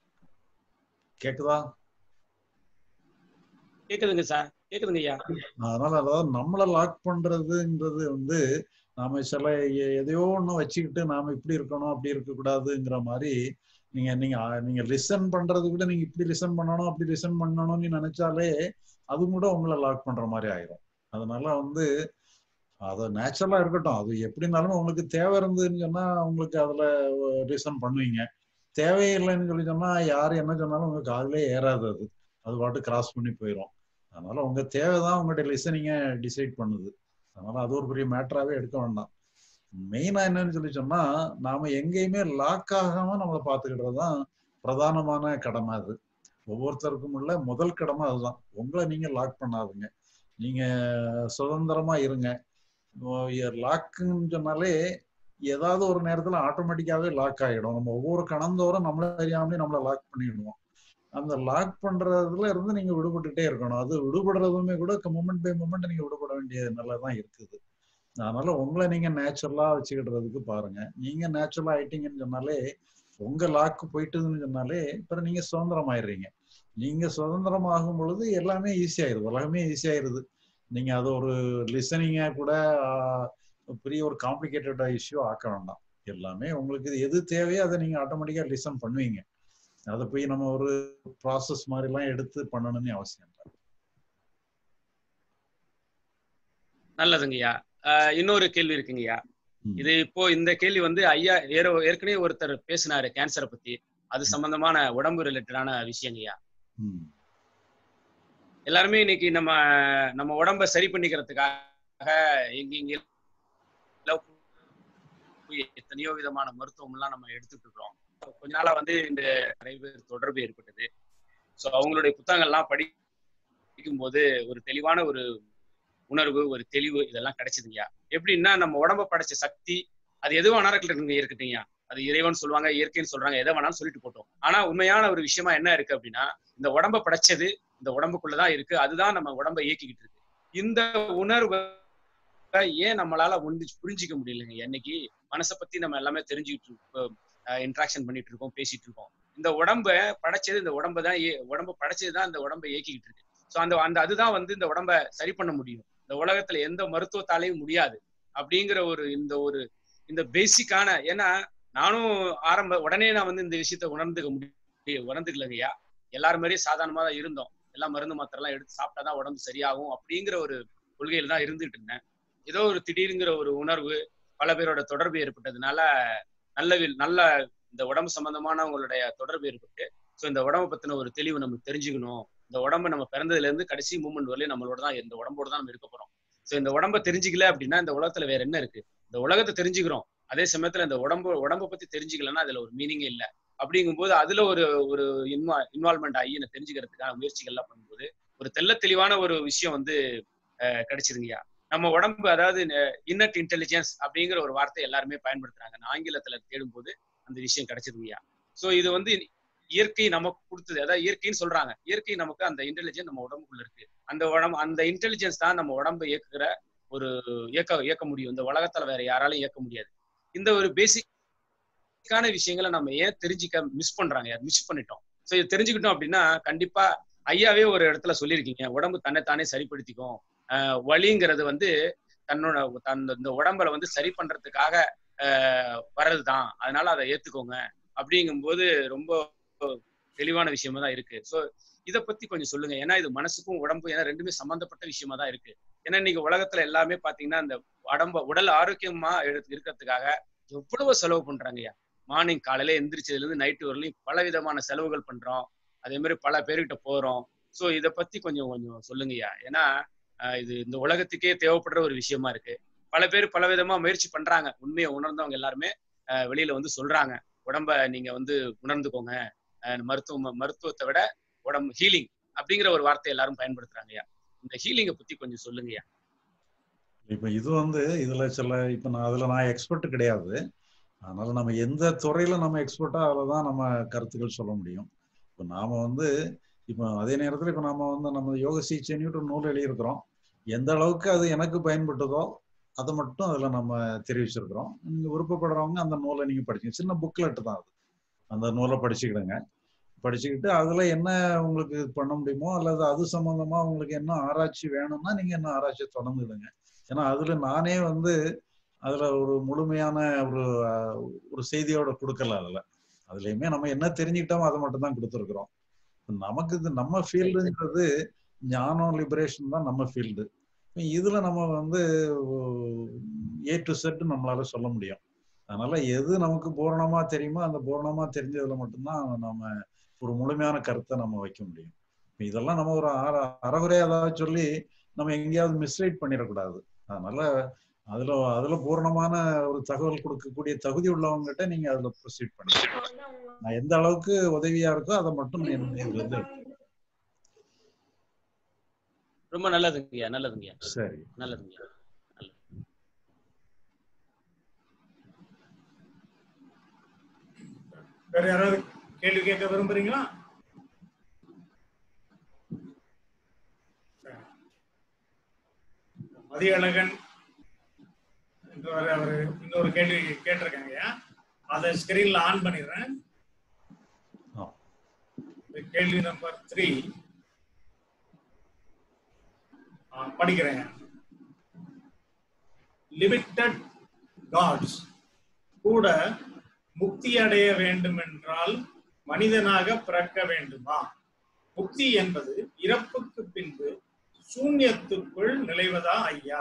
கேக்குதா கேக்குதுங்க சார் கேக்குதுங்க ஐயா அதனால அதாவது நம்மளை லாக் பண்றதுன்றது வந்து நாம சில எ- எதையோ ஒண்ணு வச்சுக்கிட்டு நாம இப்படி இருக்கணும் அப்படி இருக்க கூடாதுங்கிற மாதிரி நீங்க நீங்க ஆ, நீங்க லிசன் பண்றது கூட நீங்க இப்படி லிசன் பண்ணணும் அப்படி லிசன் பண்ணணும்னு நினைச்சாலே அது கூட உங்களை லாக் பண்ற மாதிரி ஆயிரும் அதனால வந்து அது நேச்சுரலா இருக்கட்டும் அது எப்படி இருந்தாலும் உங்களுக்கு தேவை இருந்ததுன்னு சொன்னா உங்களுக்கு அதுல லிசன் பண்ணுவீங்க தேவையில்லைன்னு சொல்லி சொன்னா யார் என்ன சொன்னாலும் உங்க காதுலயே ஏறாது அது அது பாட்டு கிராஸ் பண்ணி போயிடும் அதனால உங்க தேவைதான் உங்களுடைய லிசனிங்க டிசைட் பண்ணுது அதனால அது ஒரு பெரிய மேட்டராகவே எடுக்க வேண்டாம் மெயினா என்னன்னு சொல்லி சொன்னா நாம எங்கேயுமே லாக் ஆகாம நம்மளை பார்த்துக்கிட்டது தான் பிரதானமான கடமை அது ஒவ்வொருத்தருக்கும் உள்ள முதல் கடமை அதுதான் உங்களை நீங்க லாக் பண்ணாதுங்க நீங்க சுதந்திரமா இருங்க லாக்குன்னு சொன்னாலே ஏதாவது ஒரு நேரத்துல ஆட்டோமேட்டிக்காவே லாக் ஆகிடும் நம்ம ஒவ்வொரு கணந்தோறும் நம்மள அறியாமலே நம்மளை லாக் பண்ணிடுவோம் அந்த லாக் பண்றதுல இருந்து நீங்க விடுபட்டுட்டே இருக்கணும் அது விடுபடுறதுமே கூட மூமெண்ட் பை மூமெண்ட் நீங்க விடுபட வேண்டிய நல்லதான் இருக்குது அதனால உங்களை நீங்க நேச்சுரலா வச்சுக்கிடுறதுக்கு பாருங்க நீங்க நேச்சுரலா ஆயிட்டீங்கன்னு சொன்னாலே உங்க லாக்கு போயிட்டுதுன்னு சொன்னாலே அப்புறம் நீங்க சுதந்திரம் ஆயிடுறீங்க நீங்க சுதந்திரம் ஆகும் பொழுது எல்லாமே ஈஸி ஆயிருது உலகமே ஈஸி ஆயிருது நீங்க அது ஒரு லிசனிங்கா கூட ஆஹ், பெரிய ஒரு காம்ப்ளிகேட்டட் இஷ்யூ ஆக்க வேண்டாம் எல்லாமே உங்களுக்கு இது எது தேவையோ அதை நீங்க ஆட்டோமேட்டிக்கா லிசன் பண்ணுவீங்க அதை போய் நம்ம ஒரு ப்ராசஸ் மாதிரிலாம் எடுத்து பண்ணணும்னு அவசியம் இல்லை நல்லதுங்கய்யா ஆஹ் இன்னொரு கேள்வி இருக்குங்கய்யா ம். இது இப்போ இந்த கேள்வி வந்து ஐயா ஏற ஏற்கனவே ஒருத்தர் பேசினாரு கேன்சரை பத்தி அது சம்பந்தமான உடம்பு ரிலேட்டடான விஷயங்கய்யா ம் எல்லாருமே இன்னைக்கு நம்ம நம்ம உடம்ப சரி பண்ணிக்கிறதுக்காக எங்க இங்க போய் எத்தனையோ விதமான மருத்துவம் எல்லாம் நம்ம எடுத்துட்டு இருக்கிறோம் கொஞ்ச நாளா வந்து இந்த நிறைய பேர் தொடர்பு ஏற்பட்டது ஸோ அவங்களுடைய புத்தகங்கள்லாம் படிக்கும் போது ஒரு தெளிவான ஒரு உணர்வு ஒரு தெளிவு இதெல்லாம் கிடைச்சதுங்கய்யா எப்படின்னா நம்ம உடம்ப படைச்ச சக்தி அது எது வேணா இருக்கட்டுங்க இருக்கட்டுங்கய்யா அது இறைவன் சொல்லுவாங்க இயற்கைன்னு சொல்றாங்க எதை வேணாலும் சொல்லிட்டு போட்டோம் ஆனா உண்மையான ஒரு விஷயமா என்ன இருக்கு அப்படின்னா இந்த உடம்ப படைச்சது இந்த உடம்புக்குள்ளதான் இருக்கு அதுதான் நம்ம உடம்ப இயக்கிக்கிட்டு இருக்கு இந்த உணர்வை ஏன் நம்மளால ஒன்று புரிஞ்சிக்க முடியலைங்க என்னைக்கு மனசை பத்தி நம்ம எல்லாமே தெரிஞ்சுக்கிட்டு இருக்கோம் இன்ட்ராக்ஷன் பண்ணிட்டு இருக்கோம் பேசிட்டு இருக்கோம் இந்த உடம்ப படைச்சது இந்த உடம்ப தான் உடம்ப படைச்சது தான் இந்த உடம்ப இயக்கிக்கிட்டு இருக்கு ஸோ அந்த அந்த அதுதான் வந்து இந்த உடம்ப சரி பண்ண முடியும் இந்த உலகத்துல எந்த மருத்துவத்தாலையும் முடியாது அப்படிங்கிற ஒரு இந்த ஒரு இந்த பேசிக்கான ஏன்னா நானும் ஆரம்ப உடனே நான் வந்து இந்த விஷயத்த உணர்ந்துக்க முடியும் உணர்ந்துக்கலங்கய்யா எல்லாரும் மாதிரியும் சாதாரணமா தான் இருந்தோம் எல்லாம் மருந்து மாத்திரை எல்லாம் எடுத்து சாப்பிட்டாதான் உடம்பு சரியாகும் அப்படிங்கிற ஒரு கொள்கையில தான் இருந்துட்டு இருந்தேன் ஏதோ ஒரு திடீருங்கிற ஒரு உணர்வு பல பேரோட தொடர்பு ஏற்பட்டதுனால நல்ல நல்ல இந்த உடம்பு சம்பந்தமான உங்களுடைய தொடர்பு ஏற்பட்டு ஸோ இந்த உடம்பு பத்தின ஒரு தெளிவு நமக்கு தெரிஞ்சுக்கணும் இந்த உடம்பு நம்ம பிறந்ததுல இருந்து கடைசி மூமெண்ட் வரலையும் நம்மளோட தான் இந்த உடம்போட தான் நம்ம இருக்க போறோம் ஸோ இந்த உடம்ப தெரிஞ்சுக்கல அப்படின்னா இந்த உலகத்துல வேற என்ன இருக்கு இந்த உலகத்தை தெரிஞ்சுக்கிறோம் அதே சமயத்துல இந்த உடம்பு உடம்ப பத்தி தெரிஞ்சுக்கலன்னா அதுல ஒரு மீனிங்கே இல்லை அப்படிங்கும்போது அதுல ஒரு ஒரு இன்வா இன்வால்மெண்ட் ஆகி என்ன தெரிஞ்சுக்கிறதுக்கான முயற்சிகள்லாம் பண்ணும்போது ஒரு தெள்ள தெளிவான ஒரு விஷயம் வந்து அஹ், கிடைச்சிருங்கய்யா நம்ம உடம்பு அதாவது இன்னட் இன்டெலிஜென்ஸ் அப்படிங்கிற ஒரு வார்த்தை எல்லாருமே பயன்படுத்துறாங்க நான் ஆங்கிலத்துல தேடும்போது அந்த விஷயம் கிடைச்சிருங்கய்யா ஸோ இது வந்து இயற்கை நமக்கு கொடுத்தது அதாவது இயற்கைன்னு சொல்றாங்க இயற்கை நமக்கு அந்த இன்டெலிஜென்ஸ் நம்ம உடம்புக்குள்ள இருக்கு அந்த உடம்பு அந்த இன்டெலிஜென்ஸ் தான் நம்ம உடம்பை இயக்குகிற ஒரு இயக்க இயக்க முடியும் இந்த உலகத்துல வேற யாராலும் இயக்க முடியாது இந்த ஒரு பேசிக்கான விஷயங்களை நம்ம ஏன் தெரிஞ்சுக்க மிஸ் பண்றாங்க மிஸ் பண்ணிட்டோம் ஸோ இது தெரிஞ்சுக்கிட்டோம் அப்படின்னா கண்டிப்பா ஐயாவே ஒரு இடத்துல சொல்லியிருக்கீங்க உடம்பு தன்னைத்தானே சரிப்படுத்திக்கும் ஆஹ் வலிங்கிறது வந்து தன்னோட தன் இந்த உடம்புல வந்து சரி பண்றதுக்காக ஆஹ் வர்றதுதான் அதனால அதை ஏத்துக்கோங்க அப்படிங்கும்போது ரொம்ப தெளிவான விஷயமா தான் இருக்கு ஸோ இதை பத்தி கொஞ்சம் சொல்லுங்க ஏன்னா இது மனசுக்கும் உடம்பு ஏன்னா ரெண்டுமே சம்பந்தப்பட்ட விஷயமா தான் இருக்கு ஏன்னா இன்னைக்கு உலகத்துல எல்லாமே பாத்தீங்கன்னா இந்த உடம்ப உடல் ஆரோக்கியமா எடுத்து இருக்கிறதுக்காக எவ்வளவு செலவு பண்றாங்கய்யா மார்னிங் காலையில எந்திரிச்சதுல இருந்து நைட்டு வரலையும் பல விதமான செலவுகள் பண்றோம் அதே மாதிரி பல பேர்கிட்ட போறோம் ஸோ இதை பத்தி கொஞ்சம் கொஞ்சம் சொல்லுங்கய்யா ஏன்னா ஆஹ் இது இந்த உலகத்துக்கே தேவைப்படுற ஒரு விஷயமா இருக்கு பல பேர் பல விதமா முயற்சி பண்றாங்க உண்மையை உணர்ந்தவங்க எல்லாருமே ஆஹ் வெளியில வந்து சொல்றாங்க உடம்ப நீங்க வந்து உணர்ந்துக்கோங்க ஆஹ் மருத்துவ மருத்துவத்தை விட உடம்பு ஹீலிங் அப்படிங்கிற ஒரு வார்த்தை எல்லாரும் பயன்படுத்துறாங்கய்யா இந்த ஹீலிங்கை பத்தி கொஞ்சம் சொல்லுங்கய்யா இப்ப இது வந்து இதுல சில இப்ப நான் அதுல நான் எக்ஸ்பர்ட் கிடையாது அதனால நம்ம எந்த துறையில நம்ம எக்ஸ்பர்ட்டா அதுலதான் நம்ம கருத்துக்கள் சொல்ல முடியும் இப்ப நாம வந்து இப்போ அதே நேரத்துல இப்ப நாம வந்து நம்ம யோக சிகிச்சைன்னு ஒரு நூல் எழுதியிருக்கிறோம் எந்த அளவுக்கு அது எனக்கு பயன்பட்டதோ அதை மட்டும் அதுல நம்ம தெரிவிச்சிருக்கிறோம் நீங்க விருப்பப்படுறவங்க அந்த நூலை நீங்க படிச்சுங்க சின்ன புக்லெட் தான் அது அந்த நூலை படிச்சுக்கிடுங்க படிச்சுக்கிட்டு அதுல என்ன உங்களுக்கு பண்ண முடியுமோ அல்லது அது சம்பந்தமா உங்களுக்கு என்ன ஆராய்ச்சி வேணும்னா நீங்க என்ன ஆராய்ச்சி தொடர்ந்துடுங்க ஏன்னா அதுல நானே வந்து அதுல ஒரு முழுமையான ஒரு அஹ், ஒரு செய்தியோட கொடுக்கல அதுல அதுலயுமே நம்ம என்ன தெரிஞ்சுக்கிட்டோமோ அதை மட்டும் தான் கொடுத்துருக்குறோம் நமக்கு இது நம்ம ஃபீல்டுங்கிறது ஞானம் லிபரேஷன் தான் நம்ம ஃபீல்டு இதுல நம்ம வந்து ஏ டு செட் நம்மளால சொல்ல முடியும் அதனால எது நமக்கு பூரணமா தெரியுமோ அந்த பூரணமா தெரிஞ்சதுல மட்டும்தான் நம்ம ஒரு முழுமையான கருத்தை நம்ம வைக்க முடியும் இப்ப இதெல்லாம் நம்ம ஒரு அற அறகுறையா ஏதாவது சொல்லி நம்ம எங்கேயாவது மிஸ்லைட் பண்ணிடக்கூடாது அதனால அதுல அதுல பூரணமான ஒரு தகவல் கொடுக்கக்கூடிய தகுதி உள்ளவங்ககிட்ட நீங்க அதுல ப்ரொசீட் பண்ணிக்கலாம் நான் எந்த அளவுக்கு உதவியா இருக்கோ அதை மட்டும் நீ இதுல இருந்து எடுத்துக்கோ. ரொம்ப நல்லதுங்கய்யா நல்லதுங்கய்யா சரி நல்லதுங்கய்யா நல்லது வேற யாராவது கேள்வி கேட்க விரும்புறீங்களா மதியழகன் என்றவர் அவர் இன்னொரு கேள்வி கேட்டிருக்காங்கய்யா அதை ஸ்கிரீன்ல ஆன் பண்ணிடுறேன் ஆ. இது கேள்வி நம்பர் த்ரீ படிக்கிறேன் லிமிட்டட் காட்ஸ் கூட முக்தி அடைய வேண்டுமென்றால் மனிதனாக பிறக்க வேண்டுமா முக்தி என்பது இறப்புக்கு பின்பு சூன்யத்துக்குள் நுழைவதா ஐயா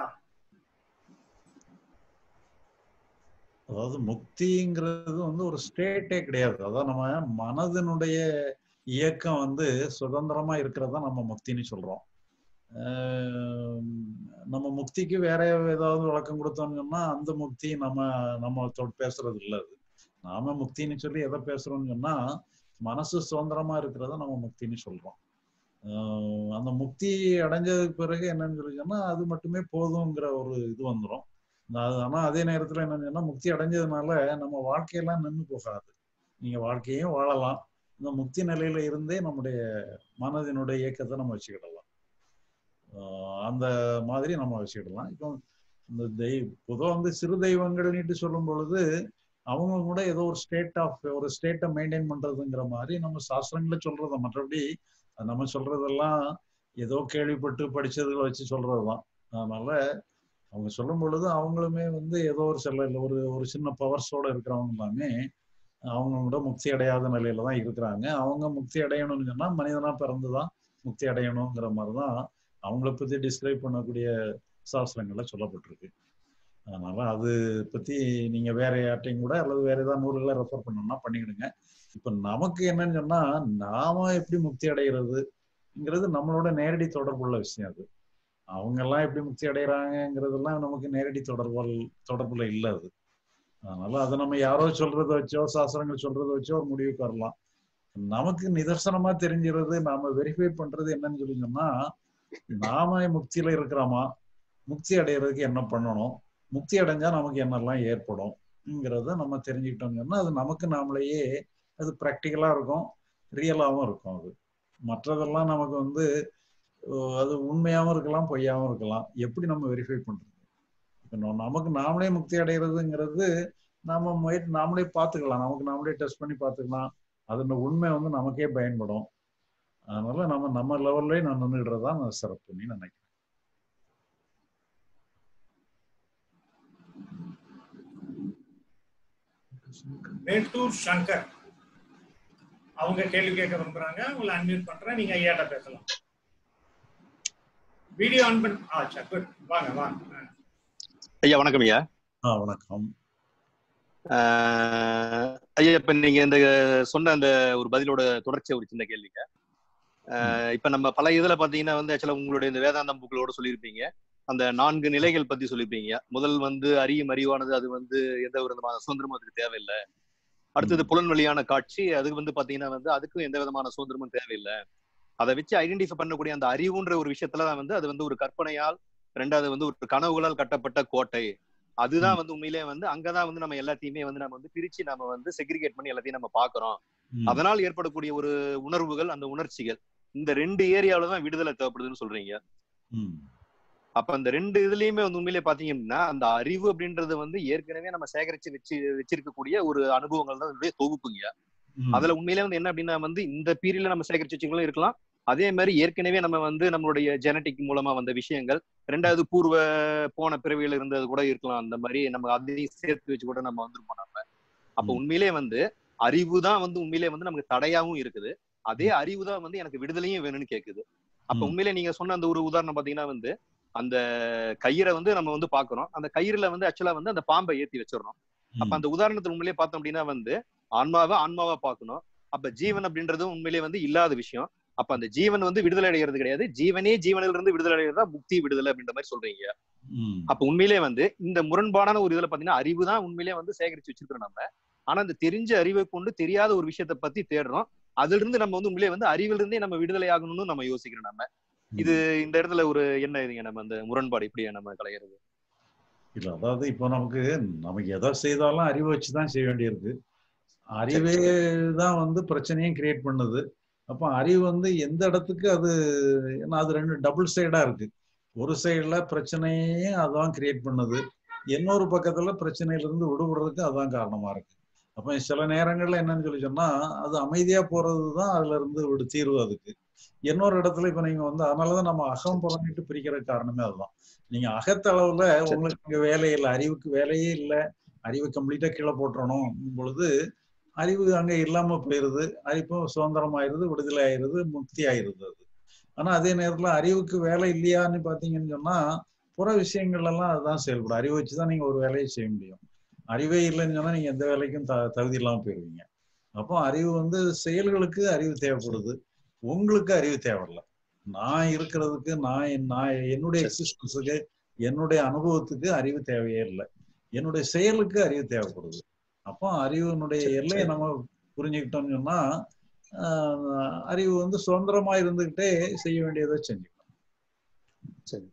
அதாவது முக்திங்கிறது வந்து ஒரு ஸ்டேட்டே கிடையாது அதான் நம்ம மனதினுடைய இயக்கம் வந்து சுதந்திரமா இருக்கிறதா நம்ம முக்தின்னு சொல்றோம் ஆஹ் நம்ம முக்திக்கு வேற ஏதாவது விளக்கம் கொடுத்தோம்னு சொன்னா அந்த முக்தி நம்ம நம்ம தொ- பேசுறது இல்ல அது நாம முக்தின்னு சொல்லி எதை பேசுறோம்னு சொன்னா மனசு சுதந்திரமா இருக்கிறத நம்ம முக்தின்னு சொல்றோம் ஆஹ் அந்த முக்தி அடைஞ்சதுக்கு பிறகு என்னன்னு சொல்லி சொன்னா அது மட்டுமே போதுங்கிற ஒரு இது வந்துடும் அது ஆனா அதே நேரத்துல என்னன்னு சொன்னா முக்தி அடைஞ்சதுனால நம்ம வாழ்க்கையெல்லாம் நின்று போகாது நீங்க வாழ்க்கையும் வாழலாம் இந்த முக்தி நிலையில இருந்தே நம்முடைய மனதினுடைய இயக்கத்தை நம்ம வச்சுக்கிடலாம் ஆஹ் அந்த மாதிரி நம்ம வச்சுக்கிடலாம் இப்போ இந்த தெய் பொதுவாக வந்து சிறு தெய்வங்கள்னுட்டு சொல்லும் பொழுது அவங்க கூட ஏதோ ஒரு ஸ்டேட் ஆஃப் ஒரு ஸ்டேட்டை மெயின்டைன் பண்றதுங்கிற மாதிரி நம்ம சாஸ்திரங்களை சொல்றத மற்றபடி அது நம்ம சொல்றதெல்லாம் ஏதோ கேள்விப்பட்டு படிச்சதுல வச்சு சொல்றதுதான் அதனால அவங்க சொல்லும் பொழுது அவங்களுமே வந்து ஏதோ ஒரு சில ஒரு ஒரு சின்ன பவர்ஸோட இருக்கிறவங்க எல்லாமே அவங்க கூட முக்தி அடையாத நிலையில தான் இருக்கிறாங்க அவங்க முக்தி அடையணும்னு சொன்னா மனிதனா பிறந்துதான் முக்தி அடையணுங்கிற மாதிரிதான் அவங்கள பத்தி டிஸ்கிரைப் பண்ணக்கூடிய சாஸ்திரங்கள்ல சொல்லப்பட்டிருக்கு அதனால அது பத்தி நீங்க வேற யார்ட்டையும் கூட அல்லது வேற ஏதாவது நூல்களை ரெஃபர் பண்ணணும்னா பண்ணிக்கிடுங்க இப்ப நமக்கு என்னன்னு சொன்னா நாம எப்படி முக்தி அடைகிறது ங்கிறது நம்மளோட நேரடி தொடர்புள்ள விஷயம் அது அவங்க எல்லாம் எப்படி முக்தி அடைகிறாங்கிறதெல்லாம் நமக்கு நேரடி தொடர்பு தொடர்புல இல்லை அது அதனால அதை நம்ம யாரோ சொல்றத வச்சோ சாஸ்திரங்கள் சொல்றத வச்சோ ஒரு முடிவுக்கு வரலாம் நமக்கு நிதர்சனமா தெரிஞ்சிருது நாம வெரிஃபை பண்றது என்னன்னு சொல்லி சொன்னா நாம முக்தியில இருக்கிறோமா முக்தி அடைகிறதுக்கு என்ன பண்ணணும் முக்தி அடைஞ்சா நமக்கு என்னெல்லாம் ஏற்படும்ங்கிறத நம்ம தெரிஞ்சுக்கிட்டோம்னு சொன்னா அது நமக்கு நாமளேயே அது ப்ராக்டிக்கலா இருக்கும் ரியலாகவும் இருக்கும் அது மற்றதெல்லாம் நமக்கு வந்து அஹ், அது உண்மையாகவும் இருக்கலாம் பொய்யாகவும் இருக்கலாம் எப்படி நம்ம வெரிஃபை பண்றது இப்ப நம்ம- நமக்கு நாமளே முக்தி அடைகிறதுங்கிறது நாம முயற்சி நாமளே பார்த்துக்கலாம் நமக்கு நாமளே டெஸ்ட் பண்ணி பார்த்துக்கலாம் அதோட உண்மை வந்து நமக்கே பயன்படும் அதனால நம்ம நம்ம லெவல்லே நான் நின்றுடுறது தான் சிறப்புன்னு நினைக்கிறேன் மேட்டூர் சங்கர் அவங்க கேள்வி கேட்க விரும்புறாங்க உங்களை அன்மியூட் பண்றேன் நீங்க ஐயாட்ட பேசலாம் வீடியோ ஆன் பண்ண ஆ சரி good. வாங்க வாங்க ஆ. ஐயா வணக்கம் ஐயா ஆ வணக்கம் ஆஹ் ஐயா இப்ப நீங்க இந்த சொன்ன அந்த ஒரு பதிலோட தொடர்ச்சியா ஒரு சின்ன கேள்விங்க ஆஹ் இப்ப நம்ம பல இதுல பாத்தீங்கன்னா வந்து ஆக்சுவலா உங்களுடைய இந்த வேதாந்தம் புக்களோட சொல்லியிருப்பீங்க அந்த நான்கு நிலைகள் பத்தி சொல்லியிருப்பீங்க முதல் வந்து அறியும் அறிவானது அது வந்து எந்த ஒரு விதமான சுதந்திரமும் அதுக்கு தேவையில்லை அடுத்தது புலன்வழியான காட்சி அதுக்கு வந்து பாத்தீங்கன்னா வந்து அதுக்கும் எந்த விதமான சுதந்திரமும் தேவையில்லை அதை வச்சு ஐடென்டிஃபை பண்ணக்கூடிய அந்த அறிவுன்ற ஒரு விஷயத்துல தான் வந்து அது வந்து ஒரு கற்பனையால் ரெண்டாவது வந்து ஒரு கனவுகளால் கட்டப்பட்ட கோட்டை அதுதான் வந்து உண்மையிலே வந்து அங்கதான் வந்து நம்ம எல்லாத்தையுமே வந்து நம்ம வந்து பிரிச்சு நம்ம வந்து செக்ரிகேட் பண்ணி எல்லாத்தையும் நம்ம பாக்குறோம் ம், அதனால் ஏற்படக்கூடிய ஒரு உணர்வுகள் அந்த உணர்ச்சிகள் இந்த ரெண்டு ஏரியாவில தான் விடுதலை தேவைப்படுதுன்னு சொல்றீங்க ம், அப்ப அந்த ரெண்டு இதுலயுமே வந்து உண்மையிலே பாத்தீங்கன்னா அந்த அறிவு அப்படின்றது வந்து ஏற்கனவே நம்ம சேகரிச்சு வச்சு வச்சிருக்கக்கூடிய ஒரு அனுபவங்கள் தான் இதனுடைய தொகுப்புங்க ம், அதுல உண்மையிலே வந்து என்ன அப்படின்னா வந்து இந்த பீரியட்ல நம்ம சேகரிச்சு வச்சுங்களும் இருக்கலாம் அதே மாதிரி ஏற்கனவே நம்ம வந்து நம்மளுடைய ஜெனட்டிக் மூலமா வந்த விஷயங்கள் ரெண்டாவது பூர்வ போன பிறவியில இருந்தது கூட இருக்கலாம் அந்த மாதிரி நம்ம அதையும் சேர்த்து வச்சு கூட நம்ம வந்துருப்போம் நம்ம அப்ப ம். உண்மையிலே வந்து அறிவு தான் வந்து உண்மையிலே வந்து நமக்கு தடையாவும் இருக்குது அதே அறிவு தான் வந்து எனக்கு விடுதலையும் வேணும்னு கேக்குது அப்ப ம். உண்மையிலே நீங்க சொன்ன அந்த ஒரு உதாரணம் பாத்தீங்கன்னா வந்து அந்த கயிறை வந்து நம்ம வந்து பாக்குறோம் அந்த கயிறுல வந்து ஆக்சுவலா வந்து அந்த பாம்பை ஏத்தி வச்சிடறோம் அப்ப ம், அந்த உதாரணத்துல உண்மையிலேயே பார்த்தோம் அப்படின்னா வந்து ஆன்மாவை ஆன்மாவா பார்க்கணும் அப்ப ஜீவன் அப்படின்றது உண்மையிலேயே வந்து இல்லாத விஷயம் அப்ப அந்த ஜீவன் வந்து விடுதலை அடைகிறது கிடையாது ஜீவனே ஜீவனில இருந்து விடுதலை அடைகிறதா முக்தி விடுதலை அப்படின்ற மாதிரி சொல்றீங்க ம், அப்ப உண்மையிலே வந்து இந்த முரண்பாடான ஒரு இதுல பாத்தீங்கன்னா அறிவு தான் உண்மையிலேயே வந்து சேகரிச்சு வச்சிருக்கிறோம் நம்ம ஆனா அந்த தெரிஞ்ச அறிவை கொண்டு தெரியாத ஒரு விஷயத்த பத்தி தேடுறோம் அதுல இருந்து நம்ம வந்து உண்மையிலே வந்து அறிவில இருந்தே நம்ம விடுதலை ஆகணும்னு நம்ம யோசிக்கிறோம் நம்ம இது இந்த இடத்துல ஒரு என்ன இதுங்க நம்ம அந்த முரண்பாடு இப்படியா நம்ம கலையிறது இல்ல அதாவது இப்போ நமக்கு நமக்கு எதை செய்தாலும் அறிவை வச்சு தான் செய்ய வேண்டியிருக்கு அறிவே தான் வந்து பிரச்சனையும் கிரியேட் பண்ணுது அப்போ அறிவு வந்து எந்த இடத்துக்கு அது ஏன்னா அது ரெண்டு டபுள் சைடா இருக்கு ஒரு சைடுல பிரச்சனையும் அதான் கிரியேட் பண்ணுது இன்னொரு பக்கத்துல பிரச்சனையிலிருந்து விடுபடுறதுக்கு அதான் காரணமா இருக்கு அப்போ சில நேரங்கள்ல என்னன்னு சொல்லி சொன்னா அது அமைதியா போறது தான் அதுல இருந்து விடு தீர்வு அதுக்கு இன்னொரு இடத்துல இப்ப நீங்க வந்து அதனாலதான் நம்ம அகம் புறமிட்டு பிரிக்கிற காரணமே அதுதான் நீங்க அகத்தளவுல உங்களுக்கு இங்க வேலை இல்லை அறிவுக்கு வேலையே இல்லை அறிவு கம்ப்ளீட்டா கீழே போட்டுறணும் பொழுது அறிவு அங்க இல்லாம போயிருது அறிவும் சுதந்திரம் ஆயிருது விடுதலை ஆயிருது முக்தி ஆயிருது அது ஆனா அதே நேரத்துல அறிவுக்கு வேலை இல்லையான்னு பாத்தீங்கன்னு சொன்னா புற விஷயங்கள் எல்லாம் அதுதான் செயல்படும் அறிவை வச்சுதான் நீங்க ஒரு வேலையை செய்ய முடியும் அறிவே இல்லைன்னு சொன்னா நீங்க எந்த வேலைக்கும் த தகுதி இல்லாம போயிருவீங்க அப்போ அறிவு வந்து செயல்களுக்கு அறிவு தேவைப்படுது உங்களுக்கு அறிவு தேவையில்ல நான் இருக்கிறதுக்கு நான் என்- நான் என்னுடைய எக்ஸிஸ்டன்ஸுக்கு என்னுடைய அனுபவத்துக்கு அறிவு தேவையே இல்லை என்னுடைய செயலுக்கு அறிவு தேவைப்படுது அப்போ அறிவினுடைய எல்லையை நம்ம புரிஞ்சுக்கிட்டோம்னு சொன்னா ஆஹ், அறிவு வந்து சுதந்திரமா இருந்துகிட்டே செய்ய வேண்டியதை செஞ்சுக்கலாம் சரி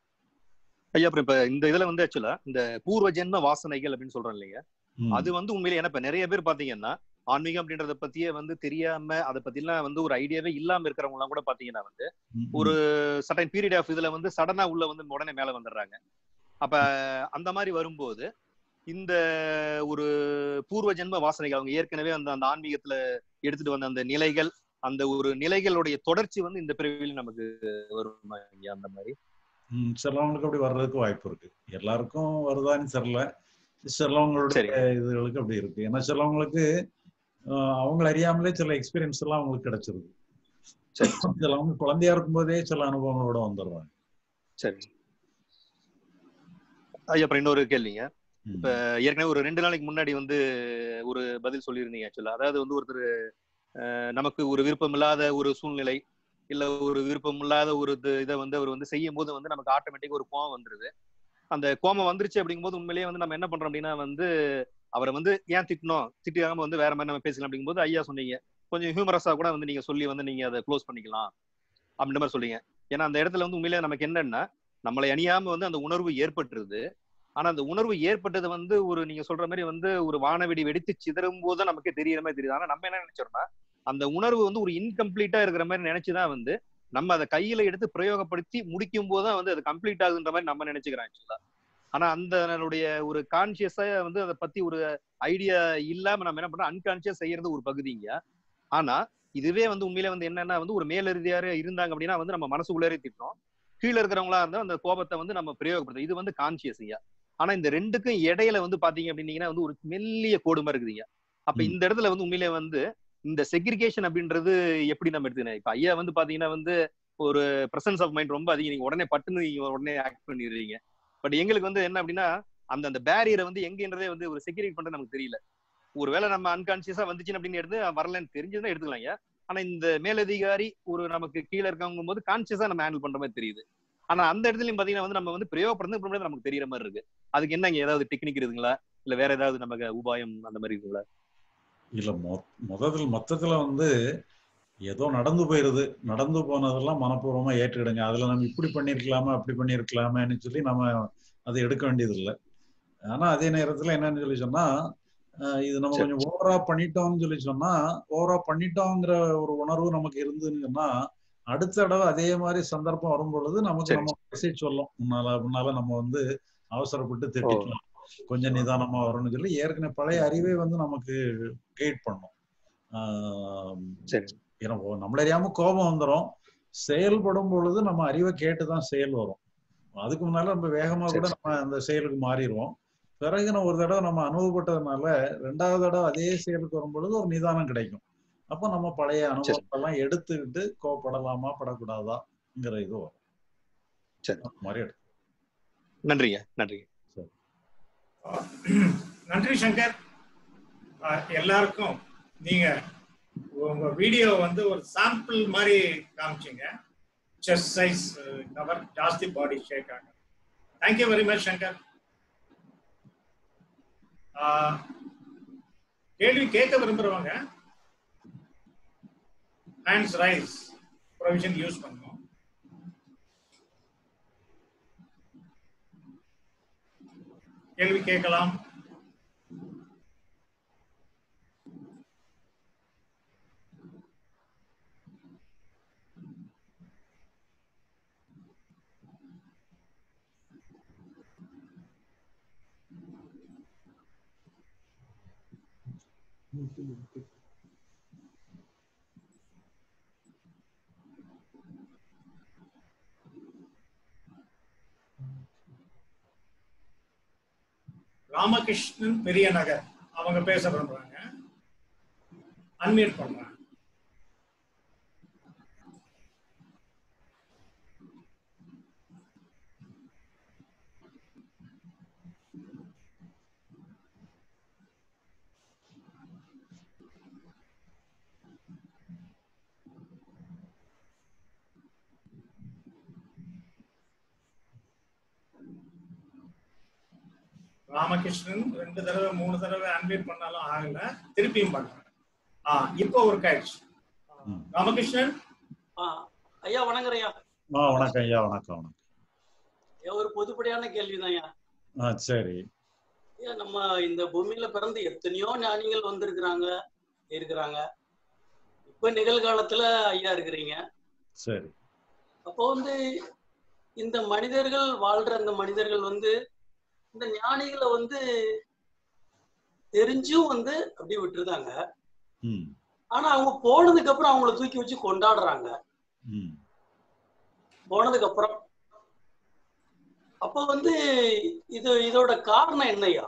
ஐயா அப்புறம் இப்ப இந்த இதுல வந்து ஆக்சுவலா இந்த பூர்வ ஜென்ம வாசனைகள் அப்படின்னு சொல்றோம் இல்லைங்க ம், அது வந்து உண்மையிலே ஏன்னா இப்ப நிறைய பேர் பாத்தீங்கன்னா ஆன்மீகம் அப்படின்றத பத்தியே வந்து தெரியாம அதை பத்தி எல்லாம் வந்து ஒரு ஐடியாவே இல்லாம இருக்கிறவங்க எல்லாம் கூட பாத்தீங்கன்னா வந்து ம், ஒரு சர்டன் பீரியட் ஆஃப் இதுல வந்து சடனா உள்ள வந்து உடனே மேல வந்துடுறாங்க அப்ப அந்த மாதிரி வரும்போது இந்த ஒரு பூர்வ ஜென்ம வாசனைகள் அவங்க ஏற்கனவே அந்த அந்த ஆன்மீகத்துல எடுத்துட்டு வந்த அந்த நிலைகள் அந்த ஒரு நிலைகளுடைய தொடர்ச்சி வந்து இந்த பிறவியில் நமக்கு வரும் அந்த மாதிரி ம், சிலவங்களுக்கு அப்படி வர்றதுக்கு வாய்ப்பு இருக்கு எல்லாருக்கும் வருதான்னு தெரியல சிலவங்களுடைய சரி இதுகளுக்கு அப்படி இருக்கு ஏன்னா சிலவங்களுக்கு ஆஹ், அவங்கள அறியாமலே சில எக்ஸ்பீரியன்ஸ் எல்லாம் அவங்களுக்கு கிடைச்சிருது சரி சிலவங்க குழந்தையா இருக்கும்போதே சில அனுபவங்களோட வந்துடுறாங்க சரி ஐயா அப்புறம் இன்னொரு கேள்விங்க ம், இப்ப ஏற்கனவே ஒரு ரெண்டு நாளைக்கு முன்னாடி வந்து ஒரு பதில் சொல்லியிருந்தீங்க ஆக்சுவலா அதாவது வந்து ஒருத்தர் அஹ், நமக்கு ஒரு விருப்பம் இல்லாத ஒரு சூழ்நிலை இல்ல ஒரு விருப்பம் இல்லாத ஒரு இது- இதை வந்து அவர் வந்து செய்யும் போது வந்து நமக்கு ஆட்டோமேட்டிக் ஒரு கோவம் வந்துருது அந்த கோபம் வந்துருச்சு அப்படிங்கும்போது உண்மையிலேயே வந்து நம்ம என்ன பண்றோம் அப்படின்னா வந்து அவரை வந்து ஏன் திட்டணும் திட்டாம வந்து வேற மாதிரி நம்ம பேசலாம் அப்படிங்கும்போது ஐயா சொன்னீங்க கொஞ்சம் ஹியூமரஸா கூட வந்து நீங்க சொல்லி வந்து நீங்க அதை க்ளோஸ் பண்ணிக்கலாம் அப்படின்ற மாதிரி சொல்றீங்க ஏன்னா அந்த இடத்துல வந்து உண்மையிலேயே நமக்கு என்னன்னா நம்மளை அணியாம வந்து அந்த உணர்வு ஏற்பட்டுருது ஆனா அந்த உணர்வு ஏற்பட்டது வந்து ஒரு நீங்க சொல்ற மாதிரி வந்து ஒரு வானவெடி வெடித்து சிதறும் போது தான் நமக்கே தெரியற மாதிரி தெரியுது ஆனா நம்ம என்ன நினைச்சோம்னா அந்த உணர்வு வந்து ஒரு இன்கம்ப்ளீட்டா இருக்கிற மாதிரி நினைச்சுதான் வந்து நம்ம அதை கையில எடுத்து பிரயோகப்படுத்தி முடிக்கும் போது தான் வந்து அது கம்ப்ளீட் ஆகுதுன்ற மாதிரி நம்ம நினைச்சுக்கிறோம் ஆக்சுவலா ஆனா அந்த நம்மளுடைய ஒரு கான்சியஸா வந்து அதை பத்தி ஒரு ஐடியா இல்லாம நம்ம என்ன பண்றோம் அன்கான்சியஸ் செய்யறது ஒரு பகுதிங்க ஆனா இதுவே வந்து உண்மையிலே வந்து என்னன்னா வந்து ஒரு மேலெழுதியாரு இருந்தாங்க அப்படின்னா வந்து நம்ம மனசுக்குள்ளேயே திட்டோம் கீழே இருக்கிறவங்களா இருந்தா அந்த கோபத்தை வந்து நம்ம பிரயோகப்படுத்தும் இது வந்து கான்சியஸ் ஐயா ஆனா இந்த ரெண்டுக்கும் இடையில வந்து பாத்தீங்க அப்படின்னீங்கன்னா வந்து ஒரு மெல்லிய கோடு மாதிரி இருக்குதுங்க அப்ப ம். இந்த இடத்துல வந்து உண்மையிலே வந்து இந்த செக்ரிகேஷன் அப்படின்றது எப்படி நம்ம எடுத்துக்கணும் இப்ப ஐயா வந்து பாத்தீங்கன்னா வந்து ஒரு பிரசன்ஸ் ஆஃப் மைண்ட் ரொம்ப அதிகம் நீங்க உடனே பட்டுன்னு நீங்க உடனே ஆக்ட் பண்ணிடுறீங்க பட் எங்களுக்கு வந்து என்ன அப்படின்னா அந்த அந்த பேரியரை வந்து எங்கன்றதே வந்து ஒரு செக்யூரிட் பண்றது நமக்கு தெரியல ஒருவேளை நம்ம அன்கான்சியஸா வந்துச்சுன்னு அப்படின்னு எடுத்து வரலன்னு தெரிஞ்சதுன்னா எடுத்துக்கலாம் ஐயா ஆனா இந்த மேலதிகாரி ஒரு நமக்கு கீழே இருக்கவங்க போது கான்சியஸா நம்ம ஹேண்டில் பண்ற மாதிரி தெரியுது ஆனா அந்த இடத்துலயும் பாத்தீங்கன்னா வந்து நம்ம வந்து பிரயோகப்படுறது நமக்கு தெரியற மாதிரி இருக்கு அதுக்கு என்னங்க ஏதாவது டெக்னிக் இருக்குங்களா இல்ல வேற ஏதாவது நமக்கு உபாயம் அந்த மாதிரி இருக்குங்களா இல்ல மொ முதல் மொத்தத்துல வந்து ஏதோ நடந்து போயிருது நடந்து போனதெல்லாம் மனப்பூர்வமா ஏற்றுக்கிடுங்க அதுல நம்ம இப்படி பண்ணிருக்கலாமா அப்படி பண்ணிருக்கலாமேன்னு சொல்லி நம்ம அதை எடுக்க வேண்டியது இல்லை ஆனா அதே நேரத்துல என்னன்னு சொல்லி சொன்னா அஹ் இது நம்ம சரி. கொஞ்சம் ஓவரா பண்ணிட்டோம்னு சொல்லி சொன்னா ஓவரா பண்ணிட்டோங்கிற ஒரு உணர்வு நமக்கு இருந்துன்னு சொன்னா அடுத்த தடவை அதே மாதிரி சந்தர்ப்பம் வரும் பொழுது நமக்கு சரி. நம்ம மெசேஜ் சொல்லும் முன்னால முன்னால நம்ம வந்து அவசரப்பட்டு திட்டிக்கலாம் கொஞ்சம் நிதானமா வரும்னு சொல்லி ஏற்கனவே பழைய அறிவே வந்து நமக்கு கைட் பண்ணும் ஆஹ் சரி ஏன்னா ஓ- நம்மள அறியாம கோபம் வந்துடும் செயல்படும் பொழுது நம்ம அறிவை கேட்டுதான் செயல் வரும் அதுக்கு முன்னால நம்ம வேகமா கூட சரி. நம்ம அந்த செயலுக்கு மாறிடுவோம் பிறகு நான் ஒரு தடவை நம்ம அனுபவப்பட்டதுனால ரெண்டாவது தடவை அதே செயலுக்கு வரும் பொழுது ஒரு நிதானம் கிடைக்கும் அப்போ நம்ம பழைய அனுபவத்தெல்லாம் எடுத்துக்கிட்டு கோவப்படலாமா படக்கூடாதாங்கிற இது வரும் சரி. அந்த மாதிரி எடுத்து நன்றிங்க நன்றிங்க நன்றி சங்கர் அஹ், எல்லாருக்கும் நீங்க உங்க வீடியோ வந்து ஒரு சாம்பிள் மாதிரி காமிச்சீங்க செஸ் சைஸ் கவர் ஜாஸ்தி பாடி ஷேக் ஆகும் தேங்க்யூ வெரி மச் சங்கர் அஹ், கேள்வி கேட்க விரும்புறவங்க ஹேண்ட்ஸ் ரைஸ் ப்ரொவிஷன் யூஸ் பண்ணணும் கேள்வி கேட்கலாம் ராமகிருஷ்ணன் பெரிய நகர் அவங்க பேச விரும்புறாங்க அன்மியூட் பண்றாங்க ராமகிருஷ்ணன் ரெண்டு தடவை மூணு தடவை அன்மியூட் பண்ணாலும் ஆகல திருப்பியும் பண்றேன் ஆ இப்போ ஒர்க் ஆயிடுச்சு ம். ராமகிருஷ்ணன் ஆ, ஐயா வணங்குறேன் ஐயா ஆ வணக்கம் ஐயா வணக்கம் வணக்கம் ஐயா, ஒரு பொதுப்படையான கேள்விதான் ஐயா ஆ சரி ஐயா நம்ம இந்த பூமியில பிறந்து எத்தனையோ ஞானிகள் வந்திருக்கிறாங்க இருக்கிறாங்க இப்ப நிகழ்காலத்துல ஐயா இருக்கிறீங்க சரி அப்போ வந்து இந்த மனிதர்கள் வாழ்ற அந்த மனிதர்கள் வந்து இந்த ஞானிகளை வந்து தெரிஞ்சும் வந்து அப்படியே விட்டுருதாங்க ம் ஆனா அவங்க போனதுக்கு அப்புறம் அவங்கள தூக்கி வச்சு கொண்டாடுறாங்க ம் போனதுக்கு அப்புறம் அப்போ வந்து இது இதோட காரணம் என்னய்யா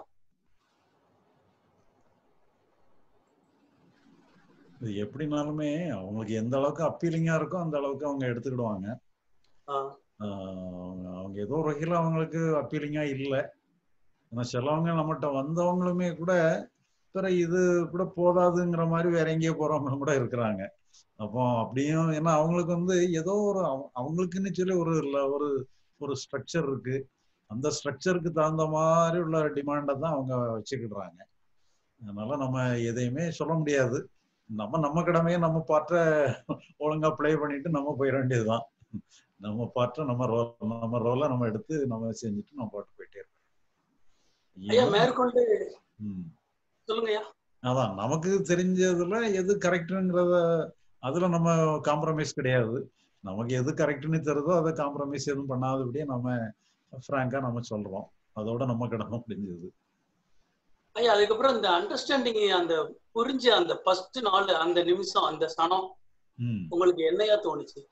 இது எப்படினாலுமே அவங்களுக்கு எந்த அளவுக்கு அப்பீலிங்கா இருக்கோ அந்த அளவுக்கு அவங்க எடுத்துக்கிடுவாங்க ஆ, ஆஹ் அவங்க ஏதோ ஒரு வகையில் அவங்களுக்கு அப்பீலிங்கா இல்லை ஆனா சிலவங்க நம்மகிட்ட வந்தவங்களுமே கூட பிற இது கூட போதாதுங்கிற மாதிரி வேற எங்கேயோ போறவங்க கூட இருக்கிறாங்க அப்போ அப்படியும் ஏன்னா அவங்களுக்கு வந்து ஏதோ ஒரு அவ- அவங்களுக்குன்னு சொல்லி ஒரு ல- ஒரு ஒரு ஸ்ட்ரக்சர் இருக்கு அந்த ஸ்ட்ரக்சருக்கு தகுந்த மாதிரி உள்ள டிமாண்டை தான் அவங்க வச்சுக்கிடுறாங்க அதனால நம்ம எதையுமே சொல்ல முடியாது நம்ம நம்ம கடமையை நம்ம பாட்ட ஒழுங்கா ப்ளே பண்ணிட்டு நம்ம போயிட வேண்டியதுதான் நம்ம பாட்ட நம்ம ரோல் நம்ம ரோலை நம்ம எடுத்து நம்ம செஞ்சுட்டு நம்ம பாட்டு போயிட்டே ஐயா இருக்கோம் மேற்கொண்டு ம். சொல்லுங்க ஐயா அதான் நமக்கு தெரிஞ்சதுல எது கரெக்டுங்கிறத அதுல நம்ம காம்ப்ரமைஸ் கிடையாது நமக்கு எது கரெக்ட்னு தெரியுதோ அதை காம்ப்ரமைஸ் எதுவும் பண்ணாதபடியே நம்ம ஃப்ராங்கா நம்ம சொல்றோம் அதோட நம்ம கடமை முடிஞ்சது ஐயா அதுக்கப்புறம் இந்த அண்டர்ஸ்டாண்டிங் அந்த புரிஞ்ச அந்த ஃபர்ஸ்ட் நாள் அந்த நிமிஷம் அந்த சனம் ம் உங்களுக்கு என்னையா தோணுச்சு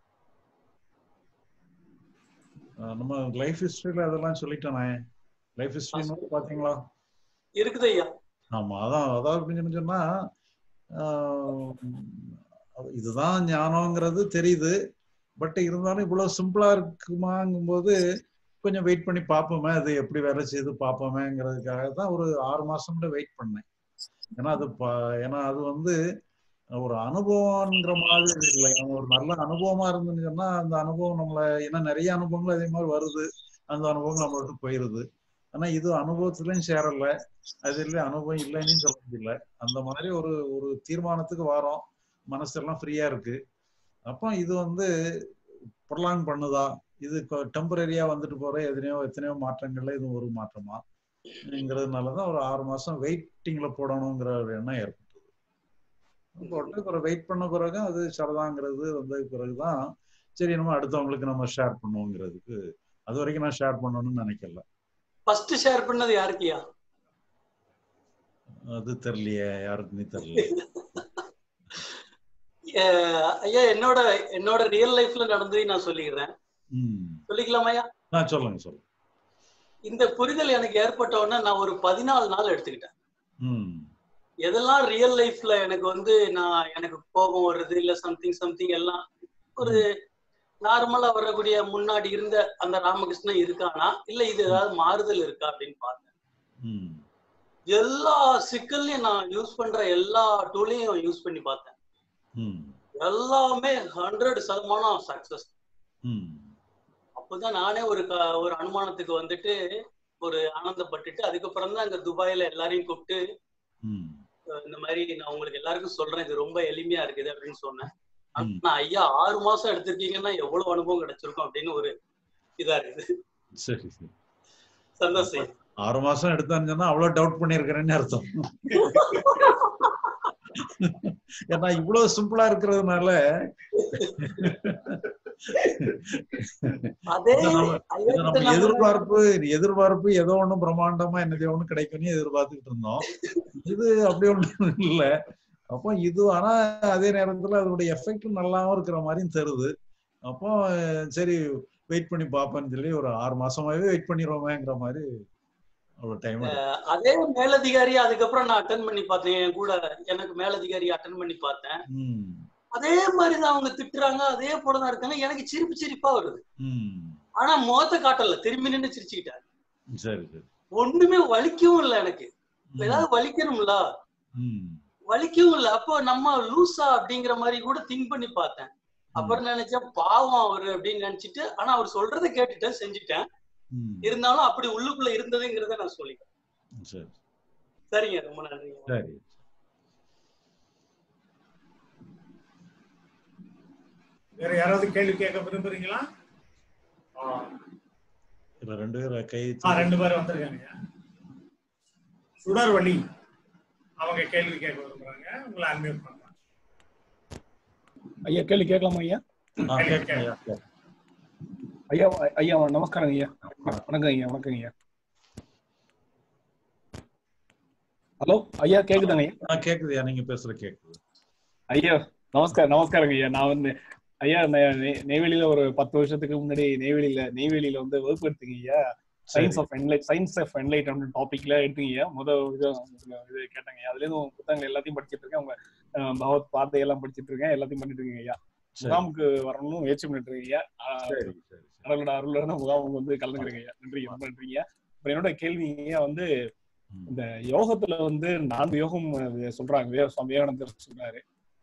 அஹ் நம்ம லைஃப் ஹிஸ்டரியில அதெல்லாம் சொல்லிட்டேனே லைஃப் ஹிஸ்டரி பாத்தீங்களா இருக்குது ஐயா ஆமா அதான் அதாவது அப்படின்னு சொன்னா ஆஹ் அது- இதுதான் ஞானம்ங்கிறது தெரியுது பட் இருந்தாலும் இவ்வளவு சிம்பிளா இருக்குமாங்கும்போது கொஞ்சம் வெயிட் பண்ணி பார்ப்போமே அது எப்படி வேலை செய்து பார்ப்போமேங்கிறதுக்காக தான் ஒரு ஆறு மாசம் கூட வெயிட் பண்ணேன் ஏன்னா அது ப- ஏன்னா அது வந்து ஒரு அனுபவம்ங்கிற மாதிரி இல்லை நம்ம ஒரு நல்ல அனுபவமா இருந்துன்னு சொன்னா அந்த அனுபவம் நம்மள ஏன்னா நிறைய அனுபவங்கள் அதே மாதிரி வருது அந்த அனுபவம் நம்மள விட்டு போயிருது ஆனா இது அனுபவத்திலையும் சேரல அது இல்லை அனுபவம் இல்லைன்னு சொல்ல முடியல அந்த மாதிரி ஒரு ஒரு தீர்மானத்துக்கு வரோம் மனசெல்லாம் ஃப்ரீயா இருக்கு அப்போ இது வந்து ப்ரொலாங் பண்ணுதா இது டெம்பரரியா வந்துட்டு போற எத்தனையோ எத்தனையோ மாற்றங்கள்ல இது ஒரு மாற்றமாங்கிறதுனாலதான் ஒரு ஆறு மாசம் வெயிட்டிங்ல போடணுங்கிற ஒரு எண்ணம் ஏற்பட்டது போட்டு அப்புறம் வெயிட் பண்ண பிறகு அது சரதாங்கிறது வந்த பிறகுதான் சரி நம்ம அடுத்தவங்களுக்கு நம்ம ஷேர் பண்ணுவோங்கிறதுக்கு அது வரைக்கும் நான் ஷேர் பண்ணணும்னு நினைக்கல ஃபர்ஸ்ட் ஷேர் பண்ணது யாருக்குயா அது தெரியலையே யாருக்குமே தெரியல அஹ் ஐயா என்னோட என்னோட ரியல் லைஃப்ல நடந்ததை நான் சொல்லிடுறேன் ம் சொல்லிக்கலாமாய்யா ஆ சொல்லுங்க சொல்லுங்க இந்த புரிதல் எனக்கு ஏற்பட்ட உடனே நான் ஒரு பதினாலு நாள் எடுத்துக்கிட்டேன் ம் எதெல்லாம் ரியல் லைஃப்ல எனக்கு வந்து நான் எனக்கு கோபம் வருது இல்ல சம்திங் சம்திங் எல்லாம் ஒரு நார்மலா வரக்கூடிய முன்னாடி இருந்த அந்த ராமகிருஷ்ணன் இருக்கானா இல்ல இது ஏதாவது மாறுதல் இருக்கா அப்படின்னு பார்த்தேன் ம் எல்லா சிக்கல்லையும் நான் யூஸ் பண்ற எல்லா டூலையும் யூஸ் பண்ணி பார்த்தேன் ம் எல்லாமே ஹண்ட்ரட் சதமானம் சக்சஸ் ம் அப்போதான் நானே ஒரு க- ஒரு அனுமானத்துக்கு வந்துட்டு ஒரு ஆனந்தப்பட்டுட்டு அதுக்கப்புறம் தான் அங்க துபாயில எல்லாரையும் கூப்பிட்டு ம் அஹ் இந்த மாதிரி நான் உங்களுக்கு எல்லாருக்கும் சொல்றேன் இது ரொம்ப எளிமையா இருக்குது அப்படின்னு சொன்னேன் ம். ஆனா ஐயா ஆறு மாசம் எடுத்திருக்கீங்கன்னா எவ்வளவு அனுபவம் கிடைச்சிருக்கும் அப்படின்னு ஒரு இதா இருக்குது சரி சரி சந்தோஷம் ஆறு மாசம் எடுத்தான்னு சொன்னா அவ்வளவு டவுட் பண்ணிருக்கிறேன்னு அர்த்தம் ஏன்னா இவ்வளவு சிம்பிளா இருக்கிறதுனால அதே இதை நம்ம ஐயா இதை கிட்ட நம்ம நம்ம எதிர்பார்ப்பு எதிர்பார்ப்பு ஏதோ ஒண்ணு பிரம்மாண்டமா என்னது ஒண்ணு கிடைக்கும்னு எதிர்பார்த்துக்கிட்டு இருந்தோம் இது அப்படி ஒண்ணு இல்ல அப்போ இது ஆனா அதே நேரத்துல அதோட எஃபெக்ட் நல்லாவும் இருக்கிற மாதிரியும் தருது அப்போ அஹ், சரி வெயிட் பண்ணி பார்ப்பேன்னு சொல்லி ஒரு ஆறு மாசமாவே வெயிட் பண்ணிடுவோமேங்கிற மாதிரி அவ்வளவு டைம் அதே மேலதிகாரி அதுக்கப்புறம் நான் அட்டன் பண்ணி பார்த்தேன் என் கூட எனக்கு மேலதிகாரி அட்டன் பண்ணி பார்த்தேன் ம் அதே மாதிரிதான் அவங்க திட்டுறாங்க அதே போலதான் இருக்காங்க எனக்கு சிரிப்பு சிரிப்பா வருது ம் ஆனா முகத்தை காட்டல திரும்பி நின்னு சிரிச்சுக்கிட்டாரு சரி சரி ஒண்ணுமே வலிக்கவும் இல்லை எனக்கு ம், ஏதாவது வலிக்கணும்ல ம் வலிக்கவும் இல்லை அப்போ நம்ம லூசா அப்படிங்கிற மாதிரி கூட திங்க் பண்ணி பார்த்தேன் அப்புறம் நினைச்சேன் பாவம் அவரு அப்படின்னு நினைச்சிட்டு ஆனா அவர் சொல்றதை கேட்டுட்டேன் செஞ்சுட்டேன் ம் இருந்தாலும் அப்படி உள்ளுக்குள்ள இருந்ததுங்கிறத நான் சொல்லிட்டேன் சரி சரிங்க ரொம்ப நன்றிங்க சரி வேற யாராவது கேள்வி கேட்க விரும்புறீங்களா ஆ, இதுல ரெண்டு பேரும் கை ஆ, ரெண்டு பேரும் வந்திருக்காங்க சுடர்வழி அவங்க கேள்வி கேட்க விரும்புறாங்க உங்களை அன்மியூட் பண்றாங்க ஐயா கேள்வி கேட்கலாமா ஐயா ஆ, கேட்குங்க ஐயா, கேட்குங்க. ஐயா ஐயா நமஸ்காரம் ஐயா வணக்கம் ஐயா வணக்கம் ஐயா ஹலோ ஐயா கேக்குதாங்க ஐயா ஆ கேக்குதுயா நீங்க பேசுற கேக்குது ஐயா நமஸ்காரம் நமஸ்காரங்க ஐயா நான் வந்து ஐயா நான் நெ- நெய்வேலியில ஒரு பத்து வருஷத்துக்கு முன்னாடி நெய்வேலியில நெய்வேலியில வந்து வகுப்பு எடுத்தீங்க ஐயா science of enlight science of enlight அப்படின்னு டாபிக்ல எடுத்தீங்க ஐயா முதல் இது இது கேட்டாங்க ஐயா அதுல இருந்து உங்க புத்தகங்கள் எல்லாத்தையும் படிச்சிட்டு இருக்கேன் உங்க அஹ், பகவத் வார்த்தை எல்லாம் படிச்சிட்டு இருக்கேன் எல்லாத்தையும் பண்ணிட்டு இருக்கேன் ஐயா சரி முகாமுக்கு வரணும்னு முயற்சி பண்ணிட்டு இருக்கேன் ஐயா ஆஹ், சரி சரி சரி. கடவுளோட அருள்ல இருந்து முகாமுக்கு வந்து கலந்துக்கிறேங்க ஐயா நன்றி ரொம்ப நன்றிங்க அப்புறம் என்னோட கேள்வி ஐயா வந்து ம். இந்த யோகத்துல வந்து நான்கு யோகம் அது சொல்றாங்க வே- சுவாமி விவேகானந்தர் சொல்றாரு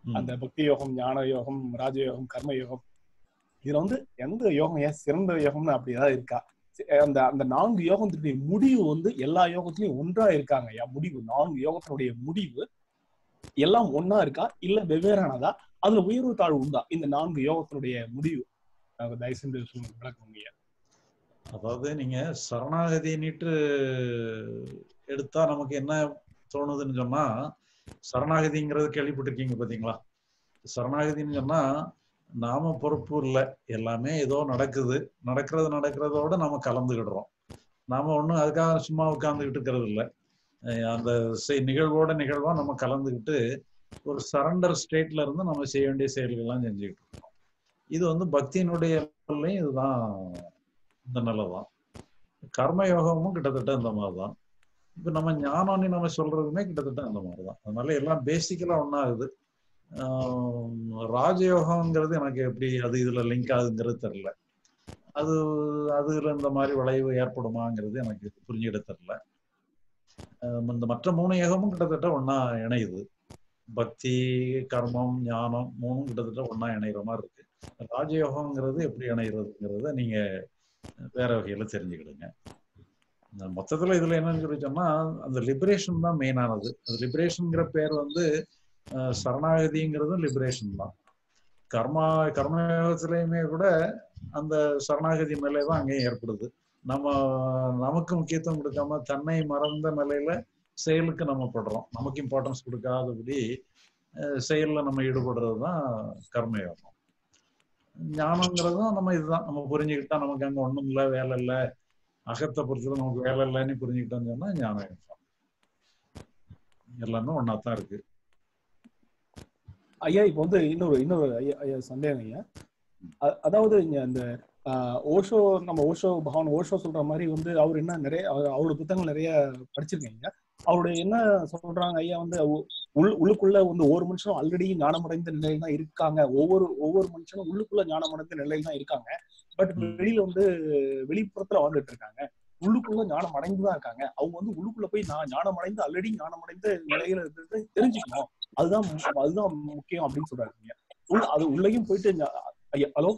ம். அந்த பக்தி யோகம் ஞான யோகம் ராஜயோகம் கர்ம யோகம் இதுல வந்து எந்த யோகம் ஏன் சிறந்த யோகம்னு அப்படிதான் இருக்கா சி- அந்த அந்த நான்கு யோகத்தினுடைய முடிவு வந்து எல்லா யோகத்திலயும் ஒன்றா இருக்காங்க ஐயா முடிவு நான்கு யோகத்தினுடைய முடிவு எல்லாம் ஒண்ணா இருக்கா இல்ல வெவ்வேறானதா அதுல உயர்வு தாழ்வு உண்டா இந்த நான்கு யோகத்தினுடைய முடிவு அஹ் தயவு செஞ்சு சொல்லுங்க விளக்குங்க ஐயா அதாவது நீங்க சரணாகதின்னுட்டு எடுத்தா நமக்கு என்ன தோணுதுன்னு சொன்னா சரணாகதிங்கிறது கேள்விப்பட்டிருக்கீங்க பாத்தீங்களா சரணாகதின்னு சொன்னா நாம பொறுப்பு இல்லை எல்லாமே ஏதோ நடக்குது நடக்கிறது நடக்கிறதோட நம்ம கலந்துக்கிடுறோம் நாம ஒண்ணும் அதுக்காக சும்மா உட்கார்ந்துகிட்டு இருக்கிறது இல்லை அஹ் அந்த செய்- நிகழ்வோட நிகழ்வா நம்ம கலந்துக்கிட்டு ஒரு சரண்டர் ஸ்டேட்ல இருந்து நம்ம செய்ய வேண்டிய செயல்கள்லாம் செஞ்சுக்கிட்டு இருக்கோம் இது வந்து பக்தியினுடைய லெவல்லையும் இதுதான் இந்த நிலைதான் கர்ம யோகமும் கிட்டத்தட்ட இந்த மாதிரி தான் இப்போ நம்ம ஞானம்னு நம்ம சொல்றதுமே கிட்டத்தட்ட அந்த மாதிரி தான் அதனால எல்லாம் பேசிக்கலா ஒன்றாகுது ராஜயோகம்ங்கிறது எனக்கு எப்படி அது இதுல லிங்க் ஆகுங்கிறது தெரியல அது அதுல இந்த மாதிரி விளைவு ஏற்படுமாங்கிறது எனக்கு புரிஞ்சுக்கிட தெரியல ஆஹ் இந்த மற்ற மூணு யோகமும் கிட்டத்தட்ட ஒண்ணா இணையுது பக்தி கர்மம் ஞானம் மூணும் கிட்டத்தட்ட ஒண்ணா இணைகிற மாதிரி இருக்கு ராஜயோகம்ங்கிறது எப்படி இணைகிறதுங்கிறத நீங்க வேற வகையில தெரிஞ்சுக்கிடுங்க இந்த மொத்தத்துல இதுல என்னன்னு சொல்லி சொன்னா அந்த லிபரேஷன் தான் மெயினானது அது லிபரேஷன்ங்கிற பேர் வந்து அஹ், சரணாகதிங்கிறதும் லிபரேஷன் தான் கர்மா கர்மயோகத்திலையுமே கூட அந்த சரணாகதி நிலை தான் அங்கேயும் ஏற்படுது நம்ம நமக்கு முக்கியத்துவம் கொடுக்காம தன்னை மறந்த நிலையில செயலுக்கு நம்ம படுறோம் நமக்கு இம்பார்ட்டன்ஸ் கொடுக்காதபடி அஹ், செயல்ல நம்ம ஈடுபடுறது தான் கர்மயோகம் ஞானங்கிறதும் நம்ம இதுதான் நம்ம புரிஞ்சுக்கிட்டா நமக்கு அங்க ஒண்ணும் இல்லை வேலை இல்லை அகத்தை பொறுத்தவரை நமக்கு வேலை இல்லைன்னு புரிஞ்சுக்கிட்டோம்னு சொன்னா ஞானம் யோகம் எல்லாமே ஒன்னா தான் இருக்கு ஐயா இப்போ வந்து இன்னொரு இன்னொரு ஐயா ஐயா சந்தேகம் ஐயா அ- அதாவது இங்க அந்த ஆஹ், ஓஷோ நம்ம ஓஷோ பகவான் ஓஷோ சொல்ற மாதிரி வந்து அவர் என்ன நிறைய அவர் அவரோட புத்தகங்கள் நிறைய படிச்சிருக்கீங்க அவருடைய என்ன சொல்றாங்க ஐயா வந்து உ- உள் உள்ளுக்குள்ள வந்து ஒவ்வொரு மனுஷனும் ஆல்ரெடி ஞானமடைந்த நிலையில தான் இருக்காங்க ஒவ்வொரு ஒவ்வொரு மனுஷனும் உள்ளுக்குள்ள ஞானமடைந்த நிலையில தான் இருக்காங்க பட் வெளியில வந்து வெளிப்புறத்துல வாழ்ந்துட்டு இருக்காங்க உள்ளுக்குள்ள ஞானம் அடைந்துதான் இருக்காங்க அவங்க வந்து உள்ளுக்குள்ள போய் நான் ஞானம் அடைந்து ஆல்ரெடி ஞானம் அடைந்த நிலையில இருக்கிறது தெரிஞ்சுக்கணும் அதுதான் மு- அதுதான் முக்கியம் அப்படின்னு சொல்றாங்க உள்ள அது உள்ளேயும் போயிட்டு ஞா- ஐயா ஹலோ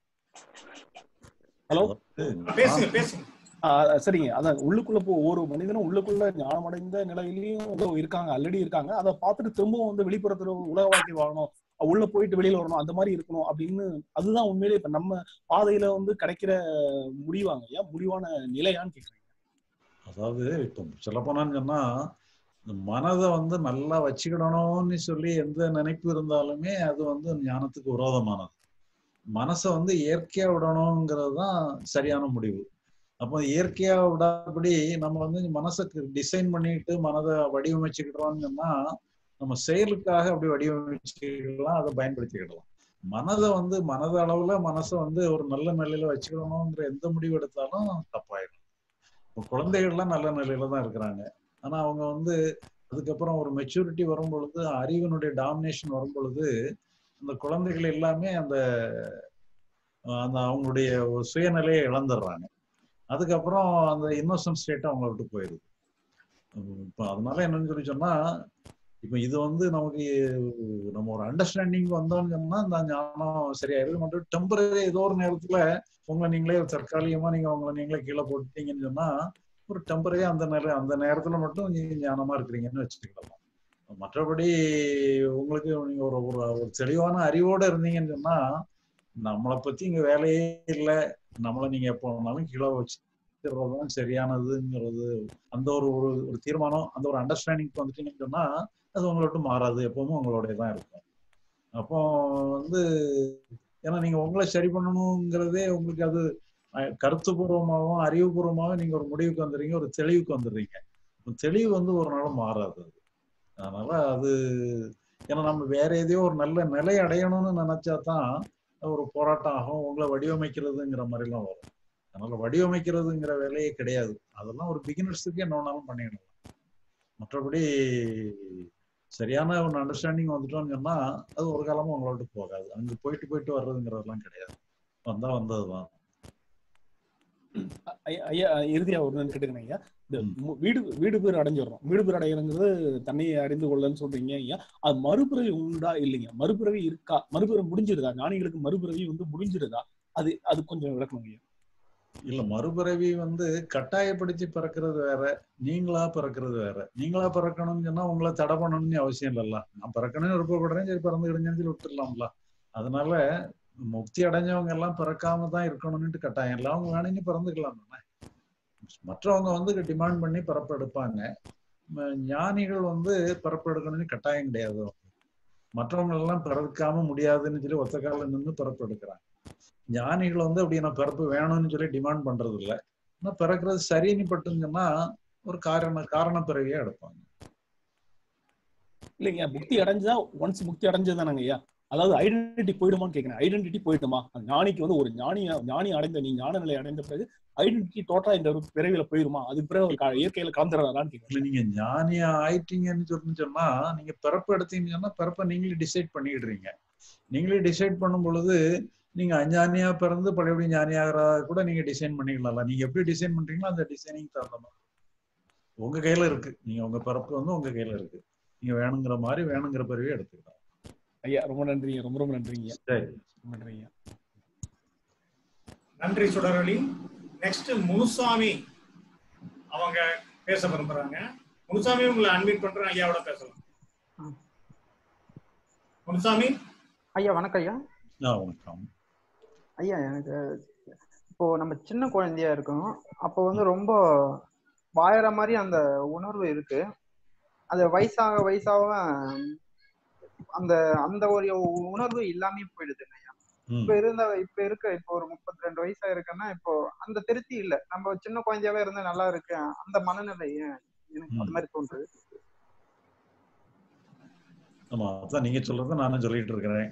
ஹலோ பேசுங்க பேசுங்க சரிங்க அதான் உள்ளுக்குள்ள போ ஒரு மனிதனும் உள்ளுக்குள்ள ஞானமடைந்த நிலையிலயும் வந்து இருக்காங்க ஆல்ரெடி இருக்காங்க அதை பார்த்துட்டு திரும்பவும் வந்து வெளிப்புறத்துல உலக வாழ்க்கை வாழணும் உள்ள போயிட்டு வெளியில வரணும் அந்த மாதிரி இருக்கணும் அப்படின்னு அதுதான் உண்மையிலேயே இப்ப நம்ம பாதையில வந்து கிடைக்கிற முடிவாங்க ஐயா முடிவான நிலையான்னு கேக்குறேன் அதாவது இப்போ சொல்ல போனான்னு சொன்னா இந்த மனதை வந்து நல்லா வச்சுக்கிடணும்னு சொல்லி எந்த நினைப்பு இருந்தாலுமே அது வந்து ஞானத்துக்கு விரோதமானது மனசை வந்து இயற்கையா விடணுங்கிறது தான் சரியான முடிவு அப்போ இயற்கையா விடாதபடி நம்ம வந்து மனசுக்கு டிசைன் பண்ணிட்டு மனதை வடிவமைச்சுக்கிட்டோம்னு சொன்னா நம்ம செயலுக்காக அப்படி வடிவமைச்சுக்கலாம் அதை பயன்படுத்திக்கிடலாம் மனதை வந்து மனத அளவுல மனசை வந்து ஒரு நல்ல நிலையில வச்சுக்கணுங்கிற எந்த முடிவு எடுத்தாலும் தப்பாயிடும் இப்போ குழந்தைகள்லாம் நல்ல நிலையில தான் இருக்கிறாங்க ஆனா அவங்க வந்து அதுக்கப்புறம் ஒரு மெச்சூரிட்டி வரும் பொழுது அறிவினுடைய டாமினேஷன் வரும் பொழுது அந்த குழந்தைகள் எல்லாமே அந்த அந்த அவங்களுடைய ஒரு சுயநிலையை இழந்துடுறாங்க அதுக்கப்புறம் அந்த இன்னோசன்ட் ஸ்டேட் அவங்கள விட்டு போயிடுது இப்போ அதனால என்னன்னு சொல்லி சொன்னா இப்போ இது வந்து நமக்கு நம்ம ஒரு அண்டர்ஸ்டாண்டிங் வந்தோம்னு சொன்னா அந்த ஞானம் சரியாயிருது மட்டும் டெம்பரரி ஏதோ ஒரு நேரத்துல உங்களை நீங்களே தற்காலிகமா நீங்க உங்களை நீங்களே கீழே போட்டீங்கன்னு சொன்னா ஒரு டெம்பரரியா அந்த நிலை அந்த நேரத்துல மட்டும் நீங்க ஞானமா இருக்கிறீங்கன்னு வச்சுக்கலாம் மற்றபடி உங்களுக்கு நீங்க ஒரு ஒரு ஒரு தெளிவான அறிவோட இருந்தீங்கன்னு சொன்னா நம்மளை பத்தி இங்க வேலையே இல்லை நம்மளை நீங்க எப்போ வேணாலும் கீழே வச்சுக்கிறதுதான் சரியானதுங்கிறது அந்த ஒரு ஒரு ஒரு தீர்மானம் அந்த ஒரு அண்டர்ஸ்டாண்டிங் வந்துட்டீங்கன்னு சொன்னா அது உங்களை விட்டு மாறாது எப்பவுமே உங்களோடய தான் இருக்கும் அப்போ வந்து ஏன்னா நீங்க உங்களை சரி பண்ணணுங்கிறதே உங்களுக்கு அது கருத்துப்பூர்வமாகவும் அறிவுபூர்வமாகவும் நீங்க ஒரு முடிவுக்கு வந்துடுறீங்க ஒரு தெளிவுக்கு வந்துடுறீங்க தெளிவு வந்து ஒரு நாளும் மாறாது அது அதனால அது ஏன்னா நம்ம வேற எதையோ ஒரு நல்ல நிலை அடையணும்னு நினைச்சா தான் ஒரு போராட்டம் ஆகும் உங்களை வடிவமைக்கிறதுங்கிற மாதிரிலாம் வரும் அதனால வடிவமைக்கிறதுங்கிற வேலையே கிடையாது அதெல்லாம் ஒரு பிகினர்ஸுக்கு என்ன வேணாலும் பண்ணிடலாம் மற்றபடி சரியான ஒரு அண்டர்ஸ்டாண்டிங் வந்துட்டோம்னு சொன்னா அது ஒரு காலமும் உங்களை விட்டு போகாது அங்க போயிட்டு போயிட்டு வர்றதுங்கிறதெல்லாம் கிடையாது வந்தா வந்ததுதான் ஐயா- ஐயா இறுதியா ஒரு நிமிஷம் கேட்டுக்கிறேன் ஐயா இந்த மு- வீடு வீடு பேர் அடைஞ்சிடுறோம் வீடு பேர் அடையிறங்கிறது தன்னையை அறிந்து கொள்ளன்னு சொல்றீங்க ஐயா அது மறுபிறவி உண்டா இல்லைங்க மறுபிறவி இருக்கா மறுபிறவி முடிஞ்சிருதா ஞானிகளுக்கு மறுபிறவி வந்து முடிஞ்சிருதா அது அது கொஞ்சம் விளக்கணும் ஐயா இல்ல மறுபிறவி வந்து கட்டாயப்படுத்தி பிறக்கிறது வேற நீங்களா பிறக்கிறது வேற நீங்களா பிறக்கணும்னு சொன்னா உங்களை தடை பண்ணணும்னு அவசியம் இல்லல்ல நான் பிறக்கணும்னு விருப்பப்படுறேன் சரி பிறந்துக்கிடுங்கன்னு சொல்லி விட்டுடலாம்ல அதனால முக்தி அடைஞ்சவங்க எல்லாம் பிறக்காம தான் இருக்கணும்னுட்டு கட்டாயம் இல்லை அவங்க வேணும்னு பிறந்துக்கலாம் தானே மற்றவங்க வந்து டிமாண்ட் பண்ணி பிறப்பு எடுப்பாங்க ம- ஞானிகள் வந்து பிறப்பு எடுக்கணும்னு கட்டாயம் கிடையாது மற்றவங்க எல்லாம் பிறக்காம முடியாதுன்னு சொல்லி ஒத்த காலில் நின்று பிறப்பு எடுக்கிறாங்க ஞானிகள் வந்து அப்படி நான் பிறப்பு வேணும்னு சொல்லி டிமாண்ட் பண்றது இல்ல ஆனா பிறக்கிறது சரின்னு பட்டுன்னு சொன்னா ஒரு காரண காரண பிறவியா எடுப்பாங்க இல்லைங்க முக்தி அடைஞ்சா ஒன்ஸ் முக்தி அடைஞ்சதானங்க ஐயா அதாவது ஐடென்டிட்டி போயிடுமான்னு கேட்கிறேன் ஐடென்டிட்டி போயிடுமா அந்த ஞானிக்கு வந்து ஒரு ஞானி ஞானி அடைந்த நீ ஞான நிலை அடைந்த பிறகு ஐடென்டிட்டி டோட்டலா இந்த ஒரு பிறவியில போயிருமா அது பிறகு ஒரு க- இயற்கையில கலந்துறாதான்னு கேட்கிறேன் இல்ல நீங்க ஞானியா ஆயிட்டீங்கன்னு சொல்லி சொன்னா நீங்க பிறப்பு எடுத்தீங்கன்னு சொன்னா பிறப்பை நீங்களே டிசைட் பண்ணிடுறீங்க நீங்களே டிசைட் பண்ணும் பொழுது நீங்க அஞ்ஞானியா பிறந்து பழையபடி ஞானியாகிறா கூட நீங்க டிசைன் பண்ணிக்கலாம்ல நீங்க எப்படி டிசைன் பண்றீங்களோ அந்த டிசைனிங் தகுந்த மாதிரி உங்க கையில இருக்கு நீங்க உங்க பிறப்பு வந்து உங்க கையில இருக்கு நீங்க வேணுங்கிற மாதிரி வேணுங்கிற பிறவியை எடுத்துக்கலாம் ஐயா ரொம்ப நன்றிங்க ரொம்ப ரொம்ப நன்றிங்க சரி ரொம்ப நன்றிங்க நன்றி சுடரொலி நெக்ஸ்ட் முனுசாமி அவங்க பேச விரும்புறாங்க முனுசாமி உங்களை அன்மீட் பண்றேன் ஐயாவோட பேசலாம் முனுசாமி ஐயா வணக்கம் ஐயா ஆ, வணக்கம் ஐயா எனக்கு இப்போ நம்ம சின்ன குழந்தையா இருக்கோம் அப்போ வந்து ரொம்ப வாயற மாதிரி அந்த உணர்வு இருக்கு அது வயசாக வயசாக அந்த அந்த ஒரு உணர்வு இல்லாமே போயிடுதுங்க ஐயா ம். இப்ப இருந்த இப்ப இருக்க இப்போ ஒரு முப்பத்தி ரெண்டு வயசா இருக்குன்னா இப்போ அந்த திருப்தி இல்ல நம்ம சின்ன குழந்தையாவே இருந்தா நல்லா இருக்கு அந்த மனநிலை ஏன் எனக்கு அது மாதிரி தோன்றுது ஆமா அதான் நீங்க சொல்றத நானும் சொல்லிட்டு இருக்கிறேன்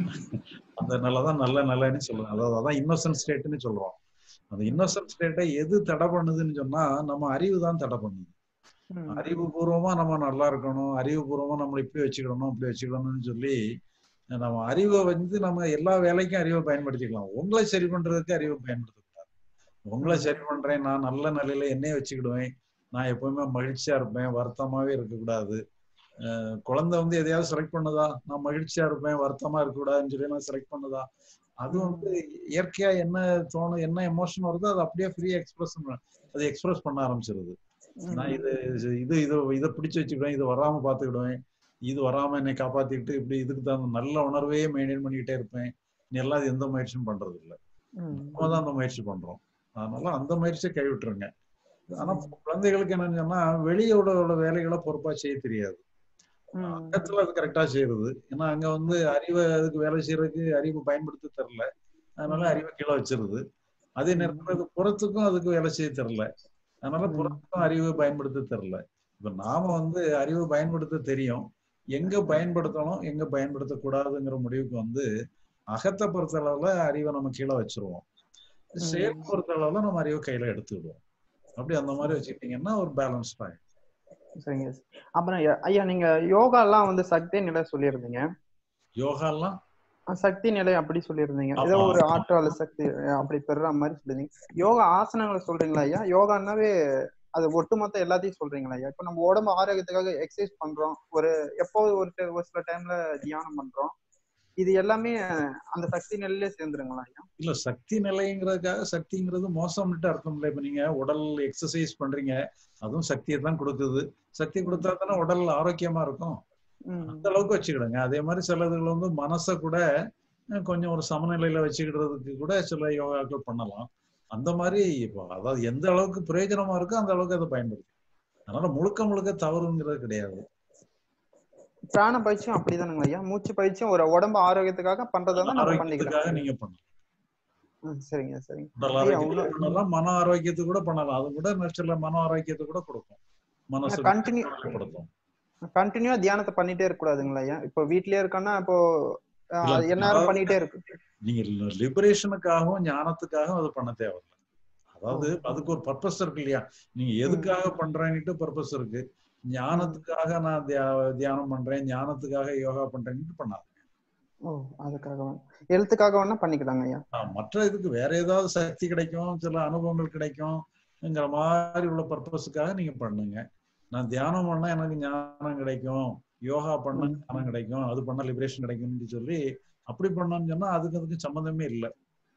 அந்த நல்லதான் நல்ல நல்லன்னு சொல்றேன் அதாவது அதான் இன்னோசன்ட் ஸ்டேட்னு சொல்றோம் அந்த இன்னோசன்ட் ஸ்டேட்டை எது தடை பண்ணுதுன்னு சொன்னா நம்ம அறிவு தான் தடை பண்ணுது அறிவுபூர்வமா நம்ம நல்லா இருக்கணும் அறிவுபூர்வமா நம்மளை இப்படி வச்சுக்கிடணும் இப்படி வச்சுக்கிடணும்னு சொல்லி நம்ம அறிவை வந்து நம்ம எல்லா வேலைக்கும் அறிவை பயன்படுத்திக்கலாம் உங்களை சரி பண்றதுக்கு அறிவை பயன்படுத்தக்கூடாது உங்களை சரி பண்றேன் நான் நல்ல நிலையில என்னைய வச்சுக்கிடுவேன் நான் எப்பவுமே மகிழ்ச்சியா இருப்பேன் வருத்தமாவே இருக்கக்கூடாது அஹ் குழந்தை வந்து எதையாவது செலக்ட் பண்ணுதா நான் மகிழ்ச்சியா இருப்பேன் வருத்தமா இருக்கக்கூடாதுன்னு சொல்லி நான் செலக்ட் பண்ணுதா அது வந்து இயற்கையா என்ன தோணும் என்ன எமோஷன் வருதோ அது அப்படியே ஃப்ரீயா எக்ஸ்பிரஸ் அது எக்ஸ்பிரஸ் பண்ண ஆரம்பிச்சிருது நான் இது இது இது இதை பிடிச்சு வச்சுக்கிடுவேன் இது வராம பாத்துக்கிடுவேன் இது வராம என்னை காப்பாத்திக்கிட்டு இப்படி இதுக்கு தகுந்த நல்ல உணர்வே மெயின்டைன் பண்ணிக்கிட்டே இருப்பேன் நீ எல்லாம் அது எந்த முயற்சியும் பண்றது இல்லை நம்ம தான் அந்த முயற்சி பண்றோம் அதனால அந்த முயற்சியை கைவிட்டுருங்க ஆனா குழந்தைகளுக்கு என்னன்னு சொன்னா வெளியோட உள்ள வேலைகளை பொறுப்பா செய்ய தெரியாது அங்கத்துல அது கரெக்டா செய்யறது ஏன்னா அங்க வந்து அறிவை அதுக்கு வேலை செய்யறதுக்கு அறிவு பயன்படுத்த தெரில அதனால அறிவை கீழே வச்சிருது அதே நேரத்துல அது புறத்துக்கும் அதுக்கு வேலை செய்ய தெரில அதனால புறத்துக்கும் அறிவை பயன்படுத்த தெரில இப்ப நாம வந்து அறிவை பயன்படுத்த தெரியும் எங்க பயன்படுத்தணும் எங்க பயன்படுத்தக்கூடாதுங்கிற முடிவுக்கு வந்து அகத்தை பொறுத்த அளவுல அறிவை நம்ம கீழே வச்சிருவோம் செயல் பொறுத்த அளவுல நம்ம அறிவை கையில எடுத்துக்கிடுவோம் அப்படி அந்த மாதிரி வச்சுக்கிட்டீங்கன்னா ஒரு பேலன்ஸ்ட் ஆகும் சரிங்க அப்புறம் ஐயா- ஐயா நீங்க யோகா எல்லாம் வந்து சக்தி நிலை சொல்லியிருந்தீங்க யோகா எல்லாம் அஹ் சக்தி நிலை அப்படி சொல்லியிருந்தீங்க ஏதோ ஆமா. ஒரு ஆற்றல் சக்தி அஹ் அப்படி பெறுற மாதிரி சொல்லியிருந்தீங்க யோகா ஆசனங்களை சொல்றீங்களா ஐயா யோகான்னாவே அது ஒட்டுமொத்த எல்லாத்தையும் சொல்றீங்களா ஐயா இப்ப நம்ம உடம்பு ஆரோக்கியத்துக்காக எக்ஸசைஸ் பண்றோம் ஒரு எப்போ ஒரு ட- ஒரு சில டைம்ல தியானம் பண்றோம் இது எல்லாமே அந்த சக்தி நிலையிலே சேர்ந்துருங்களா ஐயா இல்ல சக்தி நிலைங்கிறதுக்காக சக்திங்கிறது மோசம்னுட்டு அர்த்தம் இல்லை இப்ப நீங்க உடல் எக்ஸசைஸ் பண்றீங்க அதுவும் சக்தியை தான் கொடுக்குது சக்தி கொடுத்தா தானே உடல் ஆரோக்கியமா இருக்கும் அந்த அளவுக்கு வச்சுக்கிடுங்க அதே மாதிரி சிலதுகள் வந்து மனசை கூட அஹ், கொஞ்சம் ஒரு சமநிலையில வச்சுக்கிடுறதுக்கு கூட சில யோகாக்கள் பண்ணலாம் அந்த மாதிரி இப்போ அதாவது எந்த அளவுக்கு பிரயோஜனமா இருக்கோ அந்த அளவுக்கு அதை பயன்படுத்தி அதனால முழுக்க முழுக்க தவறுங்கிறது கிடையாது பிராண பயிற்சியும் அப்படிதானுங்களா ஐயா மூச்சு பயிற்சியும் ஒரு உடம்பு ஆரோக்கியத்துக்காக பண்றதா தான் நம்ம ஆரோக்கியத்துக்காக பண்ணிக்கலாம் நீங்க பண்ணலாம் ம், சரிங்க சரிங்க உடல் ஐயா ஆரோக்கியத்துக்கு உள்ள பண்ணலாம் மன ஆரோக்கியத்துக்கு கூட பண்ணலாம் அது கூட சில மன ஆரோக்கியத்தை கூட கொடுக்கும் மனசு கண்டினியூ கொடுக்கும் கண்டினியூவா தியானத்தை பண்ணிட்டே இருக்க கூடாதுங்களா ஐயா இப்போ வீட்லயே இருக்கோம்னா இப்போ அஹ், இல்ல, அது எந்நேரம் அதாவது பண்ணிட்டே இருக்கு நீங்க லிபரேஷனுக்காகவும் ஞானத்துக்காகவும் அது பண்ண தேவையில்லை அதாவது அதுக்கு ஒரு பர்பஸ் இருக்கு இல்லையா நீங்க எதுக்காக பண்றேன்னுட்டு பர்பஸ் இருக்கு ஞானத்துக்காக நான் தியா- தியானம் பண்றேன் ஞானத்துக்காக யோகா பண்றேன்னுட்டு பண்ணாது ஓ அதுக்காக வேணா எழுத்துக்காக வேணா பண்ணிக்கலாங்க ஐயா ஆஹ் மற்ற இதுக்கு வேற ஏதாவது சக்தி கிடைக்கும் சில அனுபவங்கள் கிடைக்கும்ங்கிற மாதிரி உள்ள பர்பஸுக்காக நீங்க பண்ணுங்க நான் தியானம் பண்ணா எனக்கு ஞானம் கிடைக்கும் யோகா பண்ணா ஞானம் கிடைக்கும் அது பண்ணா லிபரேஷன் கிடைக்கும்னு சொல்லி அப்படி பண்ணோம்னு சொன்னா அதுக்கு அதுக்கு சம்மந்தமே இல்லை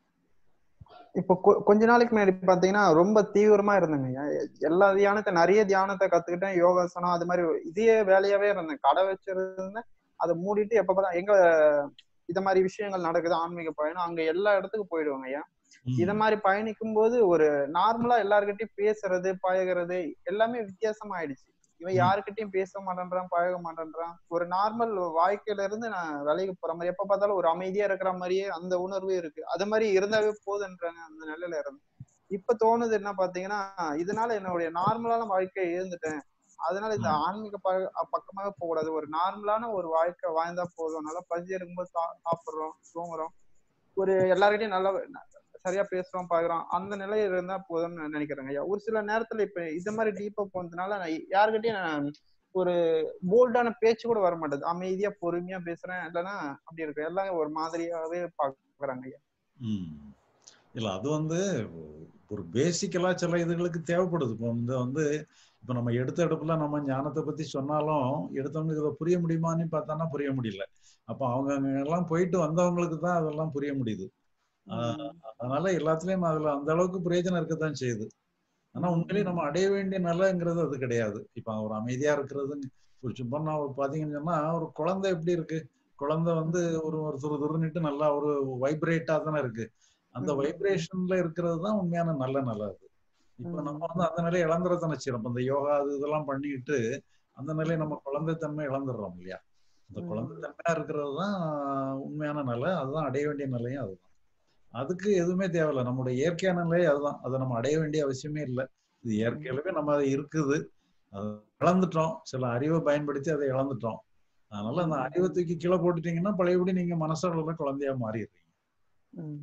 இப்போ கொ- கொஞ்ச நாளைக்கு முன்னாடி பாத்தீங்கன்னா ரொம்ப தீவிரமா இருந்தேங்க ஐயா எல்லா தியானத்தை நிறைய தியானத்தை கத்துக்கிட்டேன் யோகாசனம் அது மாதிரி இதே வேலையாவே இருந்தேன் கடை வச்சிருந்தேன் அதை மூடிட்டு எப்ப பார்த்தா எங்க இத மாதிரி விஷயங்கள் நடக்குது ஆன்மீக பயணம் அங்க எல்லா இடத்துக்கும் போயிடுவாங்க ஐயா இத மாதிரி பயணிக்கும் போது ஒரு நார்மலா எல்லார்கிட்டயும் பேசுறது பழகுறது எல்லாமே வித்தியாசமா ஆயிடுச்சு இவன் யாருக்கிட்டயும் பேச மாட்டேன்றான் பழக மாட்டேன்றான் ஒரு நார்மல் வாழ்க்கையில இருந்து நான் வேலைக்கு போற மாதிரி எப்ப பார்த்தாலும் ஒரு அமைதியா இருக்கிற மாதிரியே அந்த உணர்வு இருக்கு அது மாதிரி இருந்தாவே போதுன்றாங்க அந்த நிலையில இருந்து இப்ப தோணுது என்ன பாத்தீங்கன்னா இதனால என்னுடைய நார்மலான வாழ்க்கையை இருந்துட்டேன் அதனால இந்த ஆன்மீக ப- பக்கமாக போக கூடாது ஒரு நார்மலான ஒரு வாழ்க்கை வாழ்ந்தா போதும் நல்லா பசி இருக்கும்போது சா- சாப்பிடுறோம் தூங்குறோம் ஒரு எல்லார்கிட்டயும் நல்லா சரியா பேசுறோம் பாக்குறோம் அந்த நிலையில இருந்தா போதும்னு நான் நினைக்கிறேங்க ஐயா ஒரு சில நேரத்துல இப்ப இந்த மாதிரி டீப்பா போனதுனால நான் யாருக்கிட்டயும் நான் ஒரு போல்டான பேச்சு கூட வர மாட்டேது அமைதியா பொறுமையா பேசுறேன் இல்லைன்னா அப்படி இருக்கு எல்லாம் ஒரு மாதிரியாவே பாக்குறாங்க ஐயா ம் இல்ல அது வந்து ஒரு பேசிக்கலா சில இதுகளுக்கு தேவைப்படுது இப்போ வந்து வந்து இப்போ நம்ம எடுத்த எடுப்புல நம்ம ஞானத்தை பத்தி சொன்னாலும் எடுத்தவங்களுக்கு இதை புரிய முடியுமான்னு பார்த்தானா புரிய முடியல அப்போ அவங்க அங்க எல்லாம் போயிட்டு வந்தவங்களுக்கு தான் அதெல்லாம் புரிய முடியுது ஆஹ் அதனால எல்லாத்துலயும் அதுல அந்த அளவுக்கு பிரயோஜனம் இருக்கத்தான் செய்யுது ஆனா உண்மையிலேயே நம்ம அடைய வேண்டிய நிலைங்கிறது அது கிடையாது இப்ப ஒரு அமைதியா இருக்கிறது ஒரு சும்மா நான் ஒரு பாத்தீங்கன்னு சொன்னா ஒரு குழந்தை எப்படி இருக்கு குழந்தை வந்து ஒரு ஒரு துரு துருன்னுட்டு நல்லா ஒரு வைப்ரேட்டா தானே இருக்கு அந்த வைப்ரேஷன்ல இருக்கிறது தான் உண்மையான நல்ல நிலை அது இப்ப நம்ம வந்து அந்த நிலையை இழந்துறதானே செய்யறோம் இப்ப இந்த யோகா அது இதெல்லாம் பண்ணிட்டு அந்த நிலையை நம்ம குழந்தைத்தன்மை இழந்துடுறோம் இல்லையா இந்த குழந்தைத்தன்மையா இருக்கிறது தான் உண்மையான நிலை அதுதான் அடைய வேண்டிய நிலையும் அதுதான் அதுக்கு எதுவுமே தேவையில்லை நம்முடைய இயற்கையான நிலை அதுதான் அதை நம்ம அடைய வேண்டிய அவசியமே இல்லை இது இயற்கையிலவே நம்ம அது இருக்குது அதை இழந்துட்டோம் சில அறிவை பயன்படுத்தி அதை இழந்துட்டோம் அதனால அந்த அறிவை தூக்கி கீழே போட்டுட்டீங்கன்னா பழையபடி நீங்க மனசளவுல குழந்தையா மாறிடுறீங்க ம்.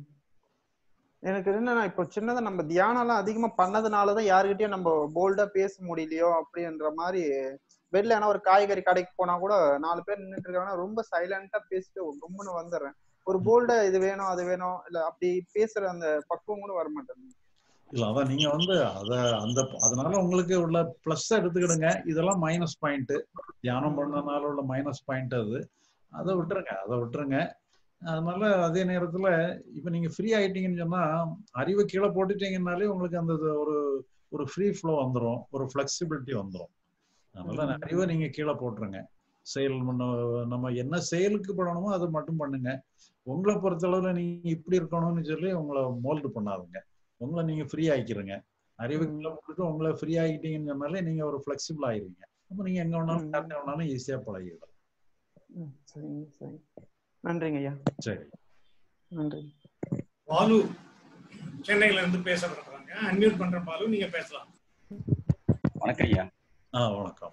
எனக்கு என்னன்னா இப்போ சின்னதா நம்ம தியானம் எல்லாம் அதிகமா பண்ணதுனாலதான் யாருகிட்டயும் நம்ம போல்டா பேச முடியலையோ அப்படின்ற மாதிரி வெளில ஏன்னா ஒரு காய்கறி கடைக்கு போனா கூட நாலு பேர் நின்னுட்டு இருக்காங்கன்னா ரொம்ப சைலண்டா பேசிட்டு ரொம்பன்னு வந்துடுறேன் ஒரு போல்டா இது வேணும் அது வேணும் இல்ல அப்படி பேசுற அந்த பக்குவம் கூட வர மாட்டேங்குது இல்ல அதான் நீங்க வந்து அத அந்த அதனால உங்களுக்கு உள்ள பிளஸ் எடுத்துக்கிடுங்க இதெல்லாம் மைனஸ் பாயிண்ட் தியானம் பண்ணனால உள்ள மைனஸ் பாயிண்ட் அது அதை விட்டுருங்க அதை விட்டுருங்க அதனால அதே நேரத்துல இப்ப நீங்க ஃப்ரீ ஆயிட்டீங்கன்னு சொன்னா அறிவை கீழே போட்டுட்டீங்கன்னாலே உங்களுக்கு அந்த இது ஒரு ஒரு ஃப்ரீ ஃப்ளோ வந்துடும் ஒரு ஃபிளெக்சிபிலிட்டி வந்துடும் அதனால அந்த அறிவை நீங்க கீழே போட்டுருங்க செயல் பண்ண நம்ம என்ன செயலுக்கு பண்ணணுமோ அதை மட்டும் பண்ணுங்க உங்களை பொறுத்தளவுல நீங்க இப்படி இருக்கணும்னு சொல்லி உங்களை மோல்டு பண்ணாதுங்க உங்களை நீங்க ஃப்ரீ ஆக்கிருங்க அறிவுக்குள்ள போட்டுட்டு உங்களை ஃப்ரீ ஆகிட்டீங்கன்னு சொன்னாலே நீங்க ஒரு ஃபிளெக்சிபிள் ஆயிருவீங்க அப்ப நீங்க எங்க வேணாலும் யார்கிட்ட வேணாலும் ஈஸியா பழகிடலாம் ம், சரிங்க சரி நன்றிங்க ஐயா சரி நன்றி பாலு சென்னையில இருந்து பேச விரும்புறாங்க அன்மியூட் பண்ற பாலு நீங்க பேசலாம் வணக்கம் ஐயா ஆ வணக்கம்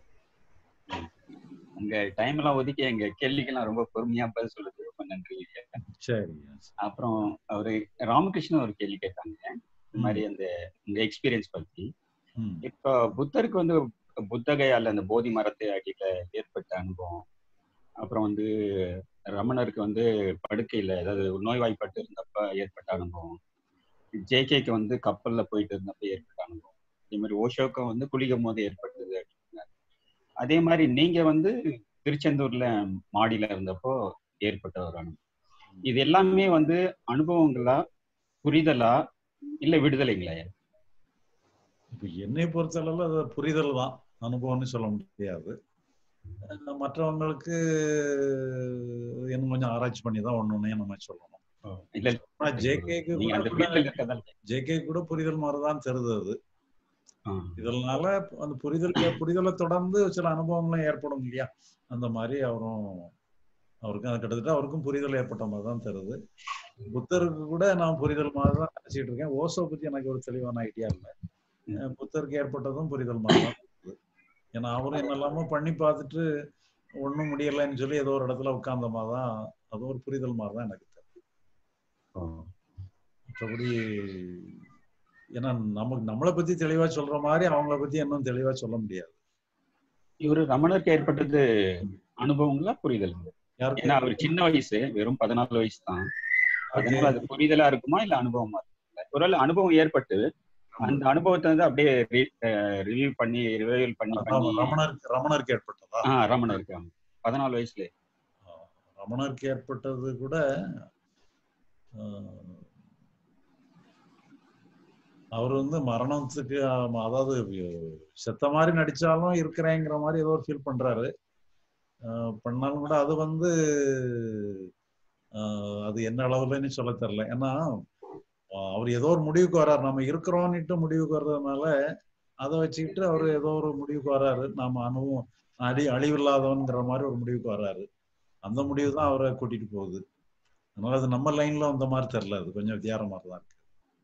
உங்க டைம் எல்லாம் ஒதுக்கி எங்க கேள்விக்கெல்லாம் ரொம்ப பொறுமையா பதில் சொல்லுது ரொம்ப நன்றி ஐயா சரி அப்புறம் அவரு ராமகிருஷ்ணன் ஒரு கேள்வி கேட்டாங்க இந்த மாதிரி அந்த உங்க எக்ஸ்பீரியன்ஸ் பத்தி ம் இப்போ புத்தருக்கு வந்து புத்தகையால அந்த போதி மரத்தை அடியில ஏற்பட்ட அனுபவம் அப்புறம் வந்து ரமணருக்கு வந்து படுக்கையில அதாவது நோய்வாய்ப்பட்டு இருந்தப்ப ஏற்பட்ட அனுபவம் ஜேகேக்கு வந்து கப்பல்ல போயிட்டு இருந்தப்ப ஏற்பட்ட அனுபவம் அதே மாதிரி ஓஷோக்கும் வந்து குளிக்கும் போது ஏற்பட்டது அப்படின்னாரு அதே மாதிரி நீங்க வந்து திருச்செந்தூர்ல மாடியில இருந்தப்போ ஏற்பட்ட ஒரு அனுபவம் இது எல்லாமே வந்து அனுபவங்களா புரிதலா இல்ல விடுதலைங்களா இப்ப என்னை பொறுத்தளவுல அது புரிதல் தான் அனுபவம்னு சொல்ல முடியாது அஹ் மற்றவங்களுக்கு இன்னும் கொஞ்சம் ஆராய்ச்சி பண்ணி தான் ஒண்ணு ஒண்ணையும் நம்ம சொல்லணும் இல்ல ஆனா ஜேகேக்கு நீங்க அந்த கூட ஃபீல்ட்ல இருக்கதால ஜேகே கூட புரிதல் மாதிரிதான் தெரியுது அது இதனால அந்த புரிதல் புரிதலை தொடர்ந்து சில அனுபவங்களும் ஏற்படும் இல்லையா அந்த மாதிரி அவரும் அவருக்கும் அது கிட்டத்தட்ட அவருக்கும் புரிதல் ஏற்பட்ட மாதிரி தான் தருது புத்தருக்கு கூட நான் புரிதல் மாதிரி தான் நினைச்சிட்டு இருக்கேன் ஓசோ பத்தி எனக்கு ஒரு தெளிவான ஐடியா இல்லை அஹ் புத்தருக்கு ஏற்பட்டதும் புரிதல் மாதிரி தான் இருக்குது ஏன்னா அவரும் என்னெல்லாமோ பண்ணி பார்த்துட்டு ஒண்ணும் முடியலைன்னு சொல்லி ஏதோ ஒரு இடத்துல உட்கார்ந்த மாதிரி தான் அது ஒரு புரிதல் மாதிரி தான் எனக்கு தெரியும் மற்றபடி ஏன்னா நமக்கு நம்மளை பத்தி தெளிவா சொல்ற மாதிரி அவங்கள பத்தி இன்னும் தெளிவா சொல்ல முடியாது இவரு ரமணருக்கு ஏற்பட்டது அனுபவங்களா புரிதல் யாருக்கு ஏன்னா அவர் சின்ன வயசு வெறும் பதினாலு வயசு தான் அதனால அது புரிதலா இருக்குமா இல்ல அனுபவமா இருக்குமா ஒருவேளை அனுபவம் ஏற்பட்டு அந்த அனுபவத்தை வந்து அப்படியே ரிவ்யூ பண்ணி ரிவைவல் பண்ணி பண்ணி ரம- ரமணருக்கு ரமணருக்கு ஏற்பட்டதா ஆ ரமணர் இருக்காங்க பதினாலு வயசுல ரமணருக்கு ஏற்பட்டது கூட ஆஹ், அவர் வந்து மரணத்துக்கு ஆமா, அதாவது செத்த மாதிரி நடிச்சாலும் இருக்கிறேங்கிற மாதிரி ஏதோ ஒரு ஃபீல் பண்றாரு ஆஹ், பண்ணாலும் கூட அது வந்து ஆஹ், அது என்ன அளவுலன்னு சொல்ல தெரியல ஏன்னா ஆஹ், அவர் ஏதோ ஒரு முடிவுக்கு வர்றாரு நம்ம இருக்கிறோம்னுட்டு முடிவுக்கு வர்றதுனால அதை வச்சுக்கிட்டு அவர் ஏதோ ஒரு முடிவுக்கு வர்றாரு நாம அணுவும் அழி அழிவில்லாதவன்கிற மாதிரி ஒரு முடிவுக்கு வர்றாரு அந்த முடிவு தான் அவரை கூட்டிட்டு போகுது அதனால அது நம்ம லைன்ல வந்த மாதிரி தெரியல அது கொஞ்சம் வித்தியாரமா தான் இருக்கு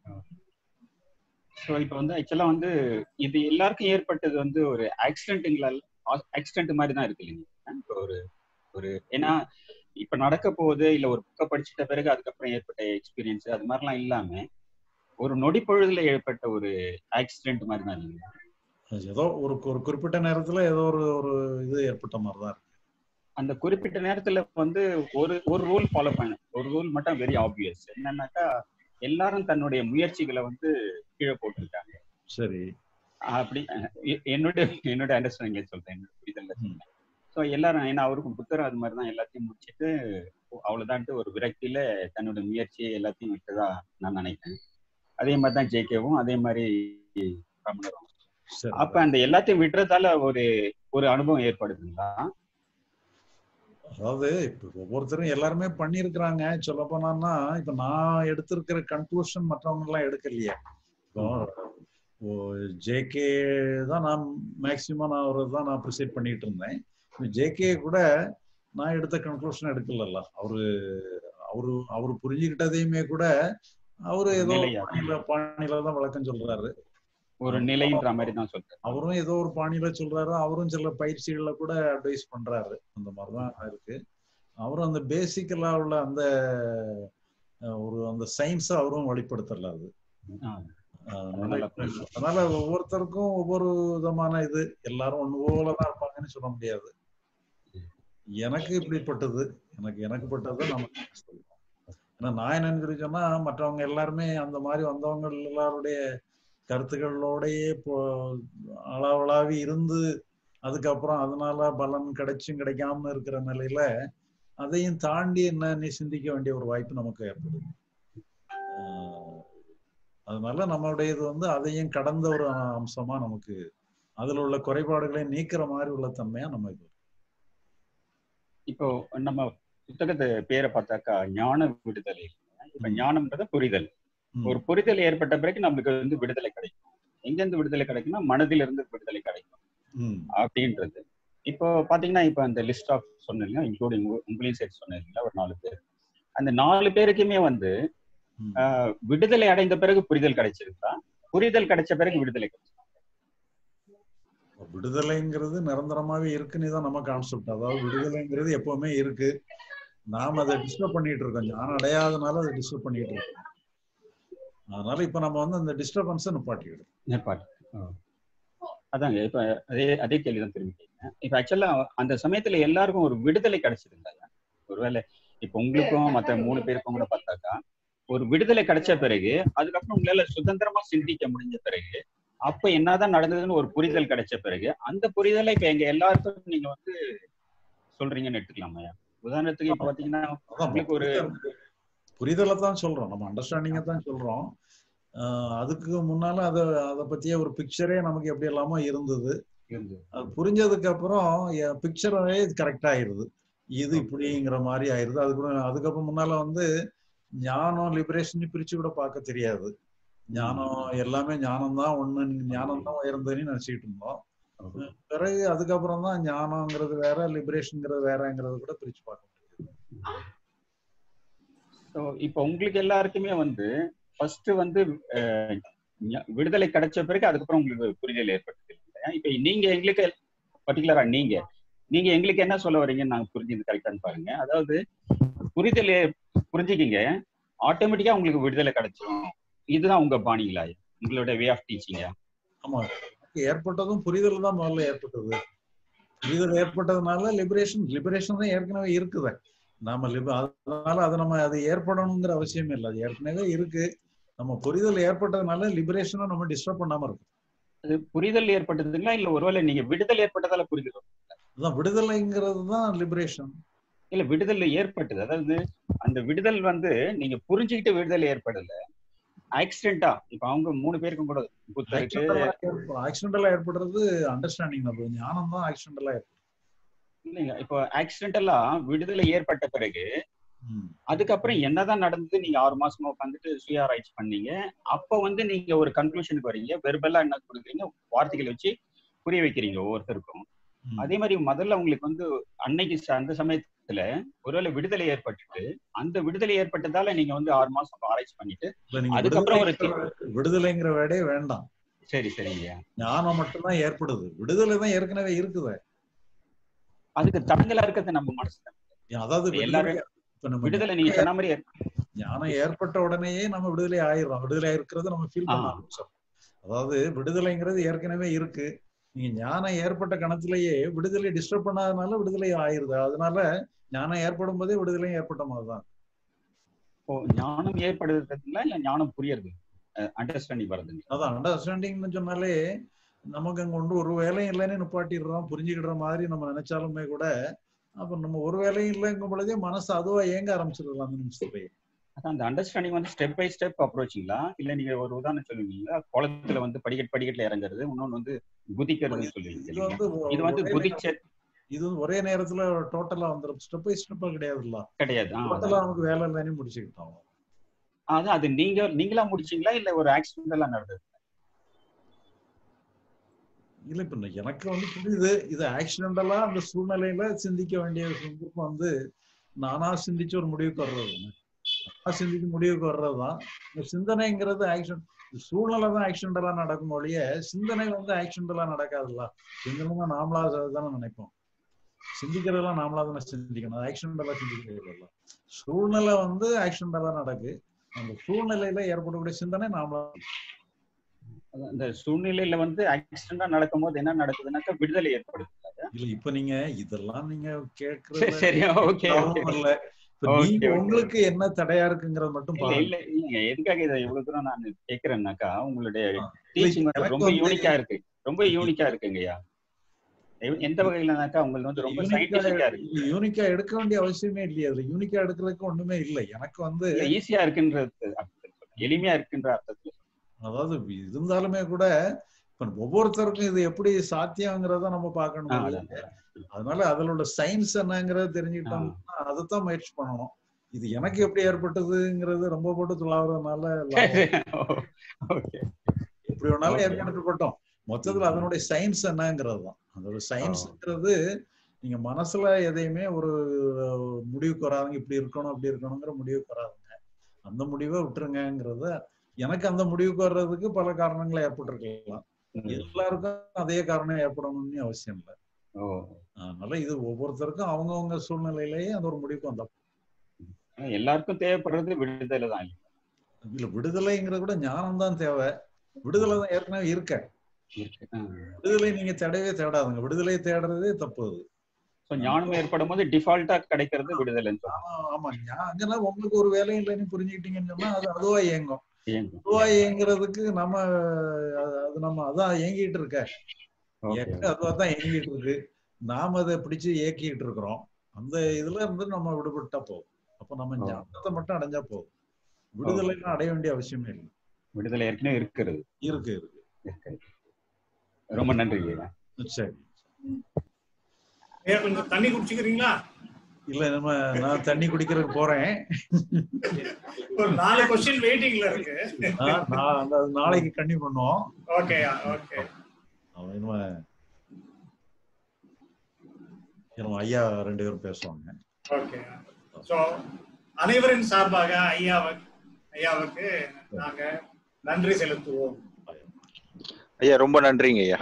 ஸோ இப்போ வந்து ஆக்சுவலா வந்து இது எல்லாருக்கும் ஏற்பட்டது வந்து ஒரு ஆக்சிடென்ட்டுங்களால் ஆக்சிடென்ட் மாதிரி தான் இருக்கு இல்லைங்க இப்போ ஒரு ஒரு ஏன்னா இப்ப நடக்க போகுது இல்ல ஒரு புக்கை படிச்சிட்ட பிறகு அதுக்கப்புறம் ஏற்பட்ட எக்ஸ்பீரியன்ஸ் அது மாதிரிலாம் இல்லாம ஒரு நொடி பொழுதுல ஏற்பட்ட ஒரு ஆக்சிடென்ட் மாதிரி தான் இல்லைங்களா ஏதோ ஒரு ஒரு குறிப்பிட்ட நேரத்துல ஏதோ ஒரு ஒரு இது ஏற்பட்ட மாதிரி தான் இருக்கு அந்த குறிப்பிட்ட நேரத்துல வந்து ஒரு ஒரு ரூல் ஃபாலோ பண்ண ஒரு ரூல் மட்டும் வெரி ஆப்வியஸ் என்னன்னாக்கா எல்லாரும் தன்னுடைய முயற்சிகளை வந்து கீழே போட்டிருக்காங்க சரி அப்படி எ- என்னோட என்னோட அண்டர்ஸ்டாண்டிங் சொல்றேன் என்னோட புரிதல்ல சொல்றேன் ஸோ எல்லாரும் ஏன்னா அவருக்கும் புத்தரும் அது மாதிரி தான் எல்லாத்தையும் முடிச்சுட்டு அவ்வளவுதான்ட்டு ஒரு விரக்தியில தன்னோட முயற்சி எல்லாத்தையும் விட்டதா நான் நினைக்கிறேன் அதே மாதிரி தான் ஜேகேவும் அதே மாதிரி ரமணரும் சரி அப்ப அந்த எல்லாத்தையும் விடுறதால ஒரு ஒரு அனுபவம் ஏற்படுதுங்களா அதாவது இப்ப ஒவ்வொருத்தரும் எல்லாருமே பண்ணியிருக்கிறாங்க சொல்ல போனான்னா இப்ப நான் எடுத்திருக்கிற கன்க்ளூஷன் மற்றவங்க எல்லாம் எடுக்கலையே இப்போ ஜேகே தான் நான் மேக்சிமம் நான் அவரை தான் நான் ப்ரிசைட் பண்ணிட்டு இருந்தேன் ஜேகே கூட நான் எடுத்த கன்க்ளூஷன் எடுக்கலல்ல அவரு அவரு அவரு புரிஞ்சுக்கிட்டதையுமே கூட அவரு ஏதோ நிலையா. பாணியில பாணியில தான் விளக்கம் சொல்றாரு ஒரு நிலைன்ற மாதிரி தான் சொல்றேன் அவரும் ஏதோ ஒரு பாணியில சொல்றாரு அவரும் சில பயிற்சிகள்ல கூட அட்வைஸ் பண்றாரு அந்த மாதிரிதான் இருக்கு அவரும் அந்த பேசிக்கலா உள்ள அந்த அஹ், ஒரு அந்த சயின்ஸை அவரும் வெளிப்படுத்தல அது அதனால அதனால ஒவ்வொருத்தருக்கும் ஒவ்வொரு விதமான இது எல்லாரும் ஒண்ணு போலதான் இருப்பாங்கன்னு சொல்ல முடியாது எனக்கு இப்படிப்பட்டது எனக்கு எனக்கு பட்டது நம்ம சொல்லுவோம் ஏன்னா நான் என்னன்னு சொல்லி சொன்னா மற்றவங்க எல்லாருமே அந்த மாதிரி வந்தவங்க எல்லாருடைய கருத்துக்களோடயே இப்போ அளவளாவி இருந்து அதுக்கப்புறம் அதனால பலன் கிடைச்சும் கிடைக்காம இருக்கிற நிலையில அதையும் தாண்டி என்ன நீ சிந்திக்க வேண்டிய ஒரு வாய்ப்பு நமக்கு ஏற்படுது ஆஹ் அதனால நம்மளுடைய இது வந்து அதையும் கடந்த ஒரு அம்சமா நமக்கு அதுல உள்ள குறைபாடுகளை நீக்கிற மாதிரி உள்ள தன்மையா நம்ம இது இப்போ நம்ம புத்தகத்து பேரை பார்த்தாக்கா ஞான விடுதலை இப்ப ஞானம்ன்றது புரிதல் ஒரு புரிதல் ஏற்பட்ட பிறகு நம்மளுக்கு வந்து விடுதலை கிடைக்கும் எங்க இருந்து விடுதலை கிடைக்கும்னா மனதில இருந்து விடுதலை கிடைக்கும் ம் அப்படின்றது இப்போ பாத்தீங்கன்னா இப்போ அந்த லிஸ்ட் ஆஃப் சொன்னீங்க இன்க்ளூடிங் உங்களையும் சேர்த்து சொன்னீங்களா ஒரு நாலு பேர் அந்த நாலு பேருக்குமே வந்து ஆஹ், விடுதலை அடைந்த பிறகு புரிதல் கிடைச்சிருக்கா புரிதல் கிடைச்ச பிறகு விடுதலை கிடைச்சிருக்கா விடுதலைங்கிறது நிரந்தரமாவே இருக்குன்னு தான் நம்ம கான்செப்ட் அதாவது விடுதலைங்கிறது எப்பவுமே இருக்கு நாம அதை டிஸ்டர்ப் பண்ணிட்டு இருக்கோம் ஞானம் அடையாதனால அதை டிஸ்டர்ப் பண்ணிட்டு இருக்கோம் அதனால இப்ப நம்ம வந்து அந்த டிஸ்டர்பன்ஸை நிப்பாட்டிடுறோம் நிப்பாட்டு ஆ. அதாங்க இப்ப அதே அதே கேள்விதான் திரும்பி கேட்கிறேன் இப்ப ஆக்சுவலா அந்த சமயத்துல எல்லாருக்கும் ஒரு விடுதலை கிடைச்சிருந்தாங்க ஒருவேளை இப்ப உங்களுக்கும் மத்த மூணு பேருக்கும் கூட பார்த்தாக்கா ஒரு விடுதலை கிடைச்ச பிறகு அதுக்கப்புறம் உங்களால சுதந்திரமா சிந்திக்க முடிஞ்ச பிறகு அப்ப என்னதான் நடந்ததுன்னு ஒரு புரிதல் கிடைச்ச பிறகு அந்த புரிதலை இப்ப எங்க எல்லாருக்கும் நீங்க வந்து சொல்றீங்கன்னு எடுத்துக்கலாமா உதாரணத்துக்கு இப்ப பாத்தீங்கன்னா உங்களுக்கு ஒரு புரிதலை தான் சொல்றோம் நம்ம அண்டர்ஸ்டாண்டிங்கை தான் சொல்றோம் ஆஹ் அதுக்கு முன்னால அதை அதை பத்திய ஒரு பிக்சரே நமக்கு எப்படி எல்லாமோ இருந்தது இருந்தது அது புரிஞ்சதுக்கு அப்புறம் பிக்சரே கரெக்ட் ஆயிருது இது இப்படிங்கிற மாதிரி ஆயிருது அதுக்கு அதுக்கப்புறம் முன்னால வந்து ஞானம் லிபரேஷன் பிரிச்சு கூட பார்க்க தெரியாது ஞானம் எல்லாமே ஞானம் தான் ஒண்ணு ஞானம் தான் உயர்ந்ததுன்னு நினைச்சிட்டு இருந்தோம் பிறகு அதுக்கப்புறம் தான் ஞானம்ங்கிறது வேற லிபரேஷன்ங்கிறது வேறங்கிறது கூட பிரிச்சு பார்க்க முடியுது ஸோ இப்போ உங்களுக்கு எல்லாருக்குமே வந்து ஃபர்ஸ்ட் வந்து அஹ், ஞ- விடுதலை கிடைச்ச பிறகு அதுக்கப்புறம் உங்களுக்கு புரிதல் ஏற்பட்டது இல்லையா இப்போ நீங்க எங்களுக்கு பர்டிகுலரா நீங்க நீங்க எங்களுக்கு என்ன சொல்ல வரீங்கன்னு நாங்க புரிஞ்சது கரெக்டான்னு பாருங்க அதாவது புரிதல் ஏ- புரிஞ்சுக்கிங்க ஆட்டோமேட்டிக்கா உங்களுக்கு விடுதலை கிடைச்சிரும் இதுதான் உங்க பாணிங்களா உங்களோட வே ஆஃப் டீச்சிங்க ஆமா எனக்கு ஏற்பட்டதும் புரிதல் தான் முதல்ல ஏற்பட்டது புரிதல் ஏற்பட்டதுனால லிபரேஷன் லிபரேஷன் தான் ஏற்கனவே இருக்குது நாம லிப அதனால அது நம்ம அது ஏற்படணுங்கிற அவசியம் இல்லை அது ஏற்கனவே இருக்கு நம்ம புரிதல் ஏற்பட்டதுனால லிபரேஷனை நம்ம டிஸ்டர்ப் பண்ணாம இருக்கும் அது புரிதல் ஏற்பட்டதுங்களா இல்ல ஒருவேளை நீங்க விடுதல் ஏற்பட்டதால புரிகிறோம் அதான் விடுதலைங்கிறது தான் லிபரேஷன் இல்ல விடுதல் ஏற்பட்டது அதாவது அந்த விடுதல் வந்து நீங்க புரிஞ்சுக்கிட்டு விடுதல் ஏற்படல ஆக்சிடென்டா இப்ப அவங்க மூணு பேருக்கும் கூட புத்தருக்கு ஆக்சிடென்டலா ஏற்படுறது அண்டர்ஸ்டாண்டிங் தான் ஞானம் தான் ஆக்சிடென்டலா ஏற்படும் இல்லைங்க இப்போ ஆக்சிடென்டலா விடுதலை ஏற்பட்ட பிறகு அதுக்கப்புறம் என்னதான் நடந்தது நீங்க ஆறு மாசமா உட்காந்துட்டு சுய ஆராய்ச்சி பண்ணீங்க அப்ப வந்து நீங்க ஒரு கன்க்ளூஷனுக்கு வரீங்க வெர்பலா என்ன கொடுக்குறீங்க வார்த்தைகள் வச்சு புரிய வைக்கிறீங்க ஒவ்வொருத்தருக்கும் அதே மாதிரி முதல்ல உங்களுக்கு வந்து அன்னைக்கு ச- அந்த சமயத்துல ஒருவேளை விடுதலை ஏற்பட்டுட்டு அந்த விடுதலை ஏற்பட்டதால நீங்க வந்து ஆறு மாசம் ஆராய்ச்சி பண்ணிட்டு இல்ல நீங்க அதுக்கப்புறம் ஒரு விடுதலைங்கிற- விடுதலைங்கிற வேடே வேண்டாம் சரி சரிங்க ஞானம் மட்டும்தான் ஏற்படுது விடுதலை தான் ஏற்கனவே இருக்குது அதுக்கு தடங்கலா இருக்கிறது நம்ம மனசு அதாவது இப்ப எல்லாரும் விடுதலை- இப்ப நம்ம விடுதலை நீங்க சொன்ன மாதிரி ஞானம் ஏற்பட்ட உடனேயே நம்ம விடுதலை ஆயிடுறோம் விடுதலை இருக்கிறத நம்ம ஃபீல் பண்ண ஆ. ஆரம்பிச்சோம் அதாவது விடுதலைங்கிறது ஏற்கனவே இருக்கு நீங்க ஞானம் ஏற்பட்ட கணத்திலேயே விடுதலை டிஸ்டர்ப் பண்ணாதனால விடுதலை ஆயிருது அதனால ஞானம் ஏற்படும் போதே விடுதலையும் ஏற்பட்ட மாதிரிதான் இப்போ ஞானம் ஏற்படுறதுங்களா இல்ல ஞானம் புரியறது அண்டர்ஸ்டாண்டிங் வருதுங்க அதான் அண்டர்ஸ்டாண்டிங்னு சொன்னாலே நமக்கு அங்க ஒன்று ஒரு வேலையும் இல்லைன்னு நிப்பாட்டிடுறோம் புரிஞ்சுக்கிற மாதிரி நம்ம நினைச்சாலுமே கூட அப்ப நம்ம ஒரு வேலையும் இல்லைங்கும் பொழுதே மனசு அதுவா ஏங்க ஆரம்பிச்சிடலாம் அந்த நிமிஷத்துலயே அதான் அந்த அண்டர்ஸ்டாண்டிங் வந்து ஸ்டெப் பை ஸ்டெப் அப்ரோச்சிங்களா இல்ல நீங்க ஒரு உதாரணம் சொல்லுவீங்களா குளத்துல வந்து படிக்கட் படிக்கட்டுல இறங்குறது இன்னொன்னு வந்து குதிக்கிறதுன்னு சொல்லுவீங்க இது வந்து இல்லைங்களா? இது வந்து ஒரே குதிச்ச இது வந்து ஒரே நேரத்துல டோட்டலா வந்துடும் ஸ்டெப் பை ஸ்டெப்பா கிடையாதுல்ல கிடையாது ஆ, டோட்டலா அதான். நமக்கு வேலை இல்லைன்னு முடிச்சுக்கிட்டோம் அதான் அது நீங்க நீங்களா முடிச்சீங்களா இல்ல ஒரு ஆக்சிடென்டலா நடந்தது இல்ல இப்ப நான் எனக்கு வந்து புரியுது இது ஆக்சிடென்டலா அந்த சூழ்நிலையில சிந்திக்க வேண்டிய சந்தர்ப்பம் வந்து நானா சிந்திச்சு ஒரு முடிவுக்கு வர்றது நானா சிந்திச்சு முடிவுக்கு வர்றதுதான் இந்த சிந்தனைங்கிறது ஆக்சிடென்ட் சூழ்நிலை தான் ஆக்சிடென்டலா நடக்கும் ஒழிய சிந்தனை வந்து ஆக்சிடென்டலா நடக்காதுல்ல சிந்தனை நாமளா தானே நினைப்போம் சிந்திக்கிறதெல்லாம் நாமளா தானே சிந்திக்கணும் ஆக்சிடென்டலா சிந்திக்கிறது இல்ல சூழ்நிலை வந்து ஆக்சிடென்டலா நடக்கு அந்த சூழ்நிலையில ஏற்படக்கூடிய சிந்தனை நாமளா அதான் இந்த சூழ்நிலையில வந்து ஆக்சிடென்டா நடக்கும்போது என்ன நடக்குதுன்னாக்கா விடுதலை ஏற்படுது இல்ல இப்ப நீங்க இதெல்லாம் நீங்க சரி, கேக்குறது சரி, okay, okay. இல்ல இப்ப Okay, நீங்க okay. உங்களுக்கு என்ன தடையா இருக்குங்கிறத மட்டும் இல்ல பாருங்க இல்ல இல்லைங்க எதுக்காக இதை இவ்வளவு தூரம் நான் கேக்குறேன்னாக்கா உங்களுடைய இல்ல, டீச்சிங் வந்து எனக்கு ரொம்ப வந்து- யூனிக்கா இருக்கு ரொம்ப யூனிக்கா இருக்குங்கய்யா எ- எந்த வகையிலனாக்கா உங்களுக்கு வந்து ரொம்ப சயின்டிபிக்கா இருக்கு யூனிக்கா எடுக்க வேண்டிய அவசியமே இல்லையே அதுல யூனிக்கா எடுக்கிறதுக்கு ஒண்ணுமே இல்லை எனக்கு வந்து இல்ல ஈஸியா இருக்குன்ற அர்த்தத்துல சொல்றேன். எளிமையா இருக்குன்ற அர்த்தத்துல அதாவது இருந்தாலுமே கூட இப்ப ஒவ்வொருத்தருக்கும் இது எப்படி சாத்தியங்கிறத நம்ம பார்க்கணும் ஆ, இல்லையா? அதான். அதனால அதுல உள்ள சயின்ஸ் என்னங்கறத தெரிஞ்சுக்கிட்டோம்னா அதைத்தான் முயற்சி பண்ணணும் இது எனக்கு எப்படி ஏற்பட்டதுங்கிறது ரொம்ப போட்டு துளாவுறதுனால லாபம். ஓகே எப்படி வேணாலும் Okay. ஏற்பட்டுப்பட்டோம் மொத்தத்துல அதனுடைய சயின்ஸ் என்னங்கிறது தான் அதோட சயின்ஸ்ங்கிறது நீங்க மனசுல எதையுமே ஒரு முடிவுக்கு வராதுங்க இப்படி இருக்கணும் அப்படி இருக்கணுங்கிற முடிவுக்கு வராதுங்க அந்த முடிவை விட்டுருங்கங்கிறத எனக்கு அந்த முடிவுக்கு வர்றதுக்கு பல காரணங்கள் ஏற்பட்டிருக்கலாம் எல்லாருக்கும் அதே காரணம் ஏற்படணும்னு அவசியம் இல்லை ஓ அதனால இது ஒவ்வொருத்தருக்கும் அவங்கவங்க சூழ்நிலையிலேயே அந்த ஒரு முடிவுக்கு வந்தா ஆனா எல்லாருக்கும் தேவைப்படுறது விடுதலை தான் இல்லையா? இல்ல விடுதலைங்கிறத விட ஞானம் தான் தேவை விடுதலை தான் ஏற்கனவே இருக்க இருக்கு. ஆ. விடுதலை நீங்க தேடவே தேடாதுங்க விடுதலை தேடுறதே தப்பு அது So, ஞானம் ஏற்படும் போது டிஃபால்ட்டா கிடைக்கிறது விடுதலைன்னு சொல்றாங்க. ஆமா, ஆமா ஞா- அங்கன்னா உங்களுக்கு ஒரு வேலையும் இல்லைன்னு புரிஞ்சுக்கிட்டீங்கன்னு சொன்னா அது அதுவா இயங்கும் இயங்கும். அதுவா இயங்குறதுக்கு நம்ம அது அது நம்ம அதான் இயங்கிட்டு இருக்க Okay. ஏற்கனவே அதுவா தான் இயங்கிட்டு இருக்கு நாம அதை பிடிச்சு இயக்கிட்டு இருக்கிறோம் அந்த இதுல இருந்து நம்ம விடுபட்டா போதும் அப்ப நம்ம ஓ. ஞானத்தை மட்டும் அடைஞ்சா போதும் விடுதலைலாம் அடைய வேண்டிய அவசியமே இல்லை விடுதலை ஏற்கனவே இருக்கிறது இருக்கு இருக்கு இருக்கு. ரொம்ப நன்றி ஐயா. சரி ஐயா கொஞ்சம் தண்ணி குடிச்சுக்கிறீங்களா இல்ல நம்ம நான் தண்ணி குடிக்கிறதுக்கு போறேன் ஒரு நாலு கொஸ்டின் வெயிட்டிங்ல இருக்கு ஆ, நான் அந்த அது நாளைக்கு கண்ணி பண்ணுவோம் ஓகேயா ஓகே அவன் இனிமே இனிமே ஐயா ரெண்டு பேரும் பேசுவாங்க ஓகே ஸோ அனைவரின் சார்பாக ஐயாவை ஐயாவுக்கு நாங்க நன்றி செலுத்துவோம் ஐயா ரொம்ப நன்றிங்க ஐயா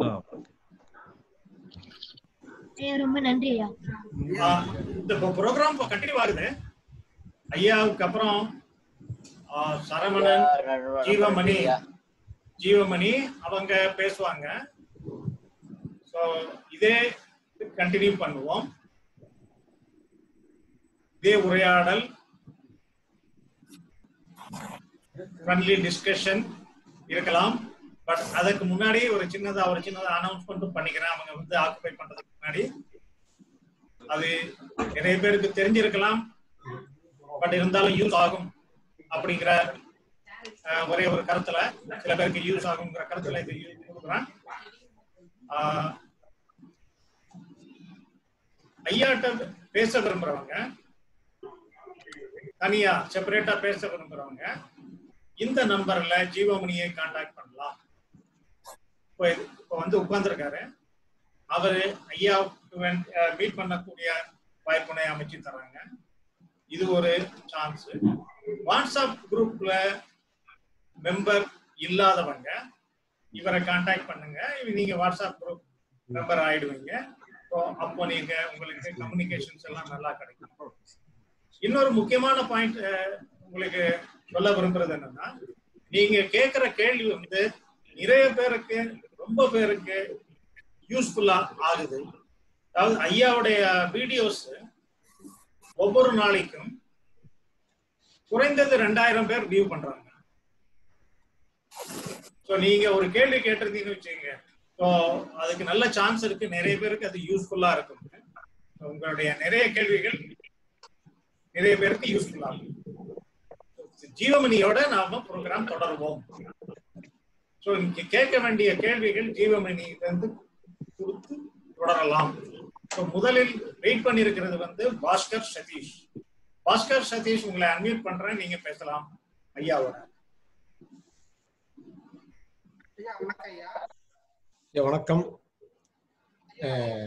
ஐயா ரொம்ப நன்றி ஐயா ஆ, இந்த ப்ரோக்ராம் இப்போ கண்டினியூ ஆகுது ஐயாவுக்கு அப்புறம் ஆ, சரவணன் ஜீவமணி ஜீவமணி அவங்க பேசுவாங்க ஸோ இதே கண்டினியூ பண்ணுவோம் இதே உரையாடல் ஃப்ரெண்ட்லி டிஸ்கஷன் இருக்கலாம் பட் அதுக்கு முன்னாடி ஒரு சின்னதா ஒரு சின்னதா அனௌன்ஸ்மெண்ட்டும் பண்ணிக்கிறேன் அவங்க வந்து ஆக்குபை பண்றதுக்கு முன்னாடி அது நிறைய பேருக்கு தெரிஞ்சிருக்கலாம் பட் இருந்தாலும் யூஸ் ஆகும் அப்படிங்கிற அஹ், ஒரே ஒரு கருத்துல சில பேருக்கு யூஸ் ஆகுங்கிற கருத்துல இது use கொடுக்குறேன் ஆஹ், ஐயாட்ட பேச விரும்புறவங்க தனியா செப்பரேட்டா பேச விரும்புறவங்க இந்த நம்பர்ல ஜீவமணியை காண்டாக்ட் பண்ணலாம் இப்போ இது- இப்போ வந்து உட்கார்ந்துருக்காரு அவரு ஐயா மீட் பண்ணக்கூடிய வாய்ப்பினை அமைச்சு தராங்க இது ஒரு சான்ஸ் வாட்ஸ்அப் குரூப்ல மெம்பர் இல்லாதவங்க இவரை காண்டாக்ட் பண்ணுங்க இவ- நீங்க வாட்ஸ்அப் குரூப் மெம்பர் ஆயிடுவீங்க So, அப்போ நீங்க உங்களுக்கு கம்யூனிகேஷன்ஸ் எல்லாம் நல்லா கிடைக்கும் இன்னொரு முக்கியமான பாயிண்ட் உங்களுக்கு சொல்ல விரும்புறது என்னன்னா நீங்க கேட்கிற கேள்வி வந்து நிறைய பேருக்கு ரொம்ப பேருக்கு யூஸ்ஃபுல்லா ஆகுது அதாவது ஐயாவுடைய வீடியோஸ் ஒவ்வொரு நாளைக்கும் குறைந்தது ரெண்டாயிரம் பேர் வியூ பண்றாங்க ஸோ நீங்க ஒரு கேள்வி கேட்டிருந்தீங்கன்னு வச்சுக்கோங்க ஸோ அதுக்கு நல்ல சான்ஸ் இருக்கு நிறைய பேருக்கு அது யூஸ்ஃபுல்லா இருக்கும் உங்களுடைய நிறைய கேள்விகள் நிறைய பேருக்கு யூஸ்ஃபுல்லா இருக்கும் ஜீவமணியோட நாம ப்ரோக்ராம் தொடருவோம் ஸோ இங்க கேட்க வேண்டிய கேள்விகள் ஜீவமணி வந்து கொடுத்து தொடரலாம் ஸோ முதலில் வெயிட் பண்ணியிருக்கிறது வந்து பாஸ்கர் சதீஷ் பாஸ்கர் சதீஷ் உங்களை அன்மியூட் பண்றேன் நீங்க பேசலாம் ஐயாவோட ஐயா, வணக்கம் அஹ்,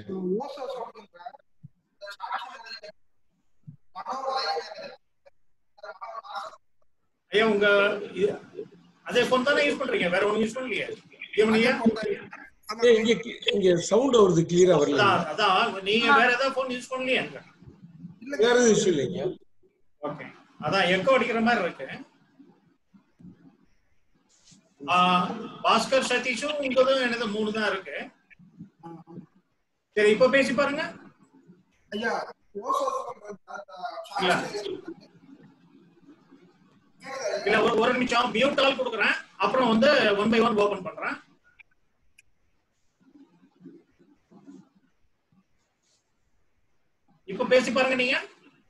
ஐயா உங்க இ- அதே போன் தானே யூஸ் பண்றீங்க வேற ஒண்ணும் யூஸ் பண்ணலையே ஜீவமணியா ஏய், இங்க இங்க சவுண்ட் வருது கிளியரா வரல அதான் அதான் நீங்க வேற ஏதாவது போன் யூஸ் பண்ணலையா வேற எதுவும் இஷ்யூ இல்லைங்க ஓகே அதான் எக்கோ அடிக்கிற மாதிரி இருக்கு ஆ, பாஸ்கர் சதீஷும் உங்களதும் எனது மூணு தான் இருக்கு சரி இப்ப பேசி பாருங்க ஐயா இல்ல இல்ல ஒரு ஒரு நிமிஷம் மியூட் கால் கொடுக்குறேன் அப்புறம் வந்து ஒன் பை ஒன் ஓபன் பண்றேன் இப்ப பேசி பாருங்க நீங்க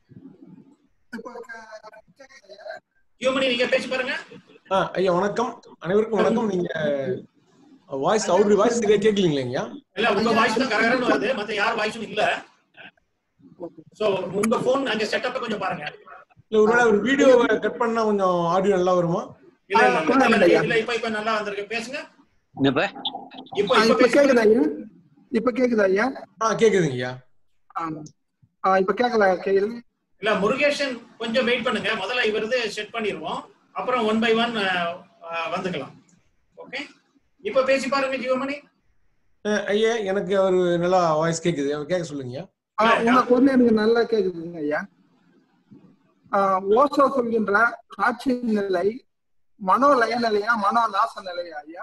யூமணி நீங்க பேசி பாருங்க ஆ, ஐயா வணக்கம் அனைவருக்கும் வணக்கம் நீங்க வாய்ஸ் அவருடைய வாய்ஸ் சரியா கேட்கலீங்களா இல்ல உங்க வாய்ஸ் தான் கரெக்டான வருது மத்த யார் வாய்ஸும் இல்ல சோ உங்க போன் அங்க செட்டப் கொஞ்சம் பாருங்க இல்ல ஒருவேளை ஒரு வீடியோ கட் பண்ணா கொஞ்சம் ஆடியோ நல்லா வருமா இல்ல இல்ல, இல்ல இல்ல இல்ல இப்ப இப்ப நல்லா வந்திருக்கு பேசுங்க இப்ப ஆ, இப்ப இப்ப பேசுங்க கேக்குதா ஐயா இப்ப கேக்குதா ஐயா ஆ கேக்குதுங்க ஐயா ஆமா ஆ, இப்ப கேக்கல கேக்குது இல்ல முருகேஷன் கொஞ்சம் வெயிட் பண்ணுங்க முதல்ல இவரது செட் பண்ணிடுவோம் அப்புறம் ஒன் பை ஒன் வந்துக்கலாம் ஓகே இப்ப பேசி பாருங்க ஜீவமணி அஹ், ஐயா எனக்கு ஒரு நல்லா வாய்ஸ் கேக்குது அவர் கேட்க சொல்லுங்க ஆ, உங்க குரல் எனக்கு நல்லா கேக்குதுங்க ஐயா ஆ, ஓசோ சொல்கின்ற காட்சி நிலை மனோ லய நிலையா மனோ நாச நிலையா ஐயா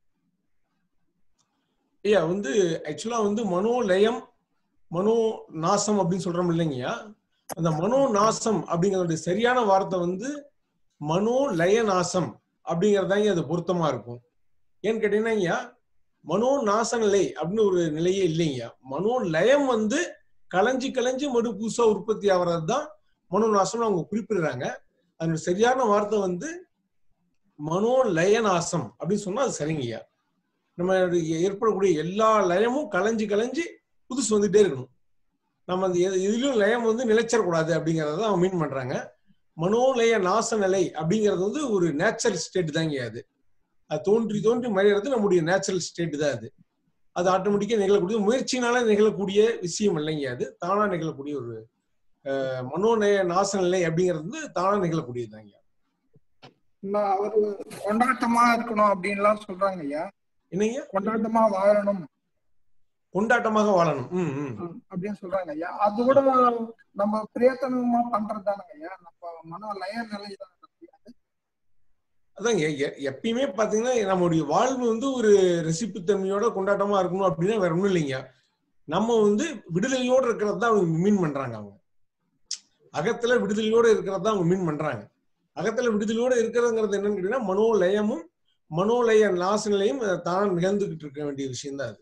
ஐயா வந்து ஆக்சுவலா வந்து மனோ லயம் மனோ நாசம் அப்படின்னு சொல்றோம் இல்லைங்கய்யா அந்த மனோ நாசம் அப்படிங்கறதுடைய சரியான வார்த்தை வந்து மனோ லய நாசம் அப்படிங்கறதாங்க அது பொருத்தமா இருக்கும் ஏன்னு கேட்டீங்கன்னா ஐயா மனோ நாச நிலை அப்படின்னு ஒரு நிலையே இல்லைங்கய்யா மனோ லயம் வந்து கலைஞ்சு கலைஞ்சு மறு புதுசா உற்பத்தி ஆகிறது தான் மனோ நாசம்னு அவங்க குறிப்பிடுறாங்க அதனுடைய சரியான வார்த்தை வந்து மனோ லய நாசம் அப்படின்னு சொன்னா அது சரிங்கய்யா நம்ம ஏற்படக்கூடிய எல்லா லயமும் கலைஞ்சு கலைஞ்சு புதுசு வந்துட்டே இருக்கணும் நம்ம அந்த எது- எதுலயும் லயம் வந்து நிலைச்சிடக்கூடாது அப்படிங்கறத அவங்க மீன் பண்றாங்க மனோலய நாச நிலை அப்படிங்கிறது வந்து ஒரு நேச்சுரல் ஸ்டேட் தாங்க அது அது தோன்றி தோன்றி மறையிறது நம்முடைய நேச்சுரல் ஸ்டேட் தான் அது அது ஆட்டோமேட்டிக்கா நிகழக்கூடிய முயற்சினால நிகழக்கூடிய விஷயம் இல்லைங்க அது தானா நிகழக்கூடிய ஒரு அஹ், மனோநய நாச நிலை அப்படிங்கிறது வந்து தானா நிகழக்கூடியதுதாங்க இன்னும் அவரு கொண்டாட்டமா இருக்கணும் அப்படின்லாம் சொல்றாங்க ஐயா என்னங்க கொண்டாட்டமா வாழணும் கொண்டாட்டமாக வாழணும் ம் ம் அப்படின்னு சொல்றாங்க ஐயா அது கூட நம்ம பிரயத்தனமா பண்றது தானங்க ஐயா நம்ம மனோ லய நிலை தான் அதாங்க எ- எப்பயுமே பாத்தீங்கன்னா நம்முடைய வாழ்வு வந்து ஒரு ரசிப்புத்தன்மையோட கொண்டாட்டமா இருக்கணும் அப்படின்னா வேற ஒண்ணும் இல்லைங்க நம்ம வந்து விடுதலையோடு இருக்கிறது தான் அவங்க மீன் பண்றாங்க அவங்க அகத்துல விடுதலையோடு இருக்கிறது தான் அவங்க மீன் பண்றாங்க அகத்துல விடுதலையோடு இருக்கிறதுங்கிறது என்னன்னு கேட்டீங்கன்னா மனோலயமும் மனோலய நாச நிலையும் தான் நிகழ்ந்துகிட்டு இருக்க வேண்டிய விஷயம் தான் அது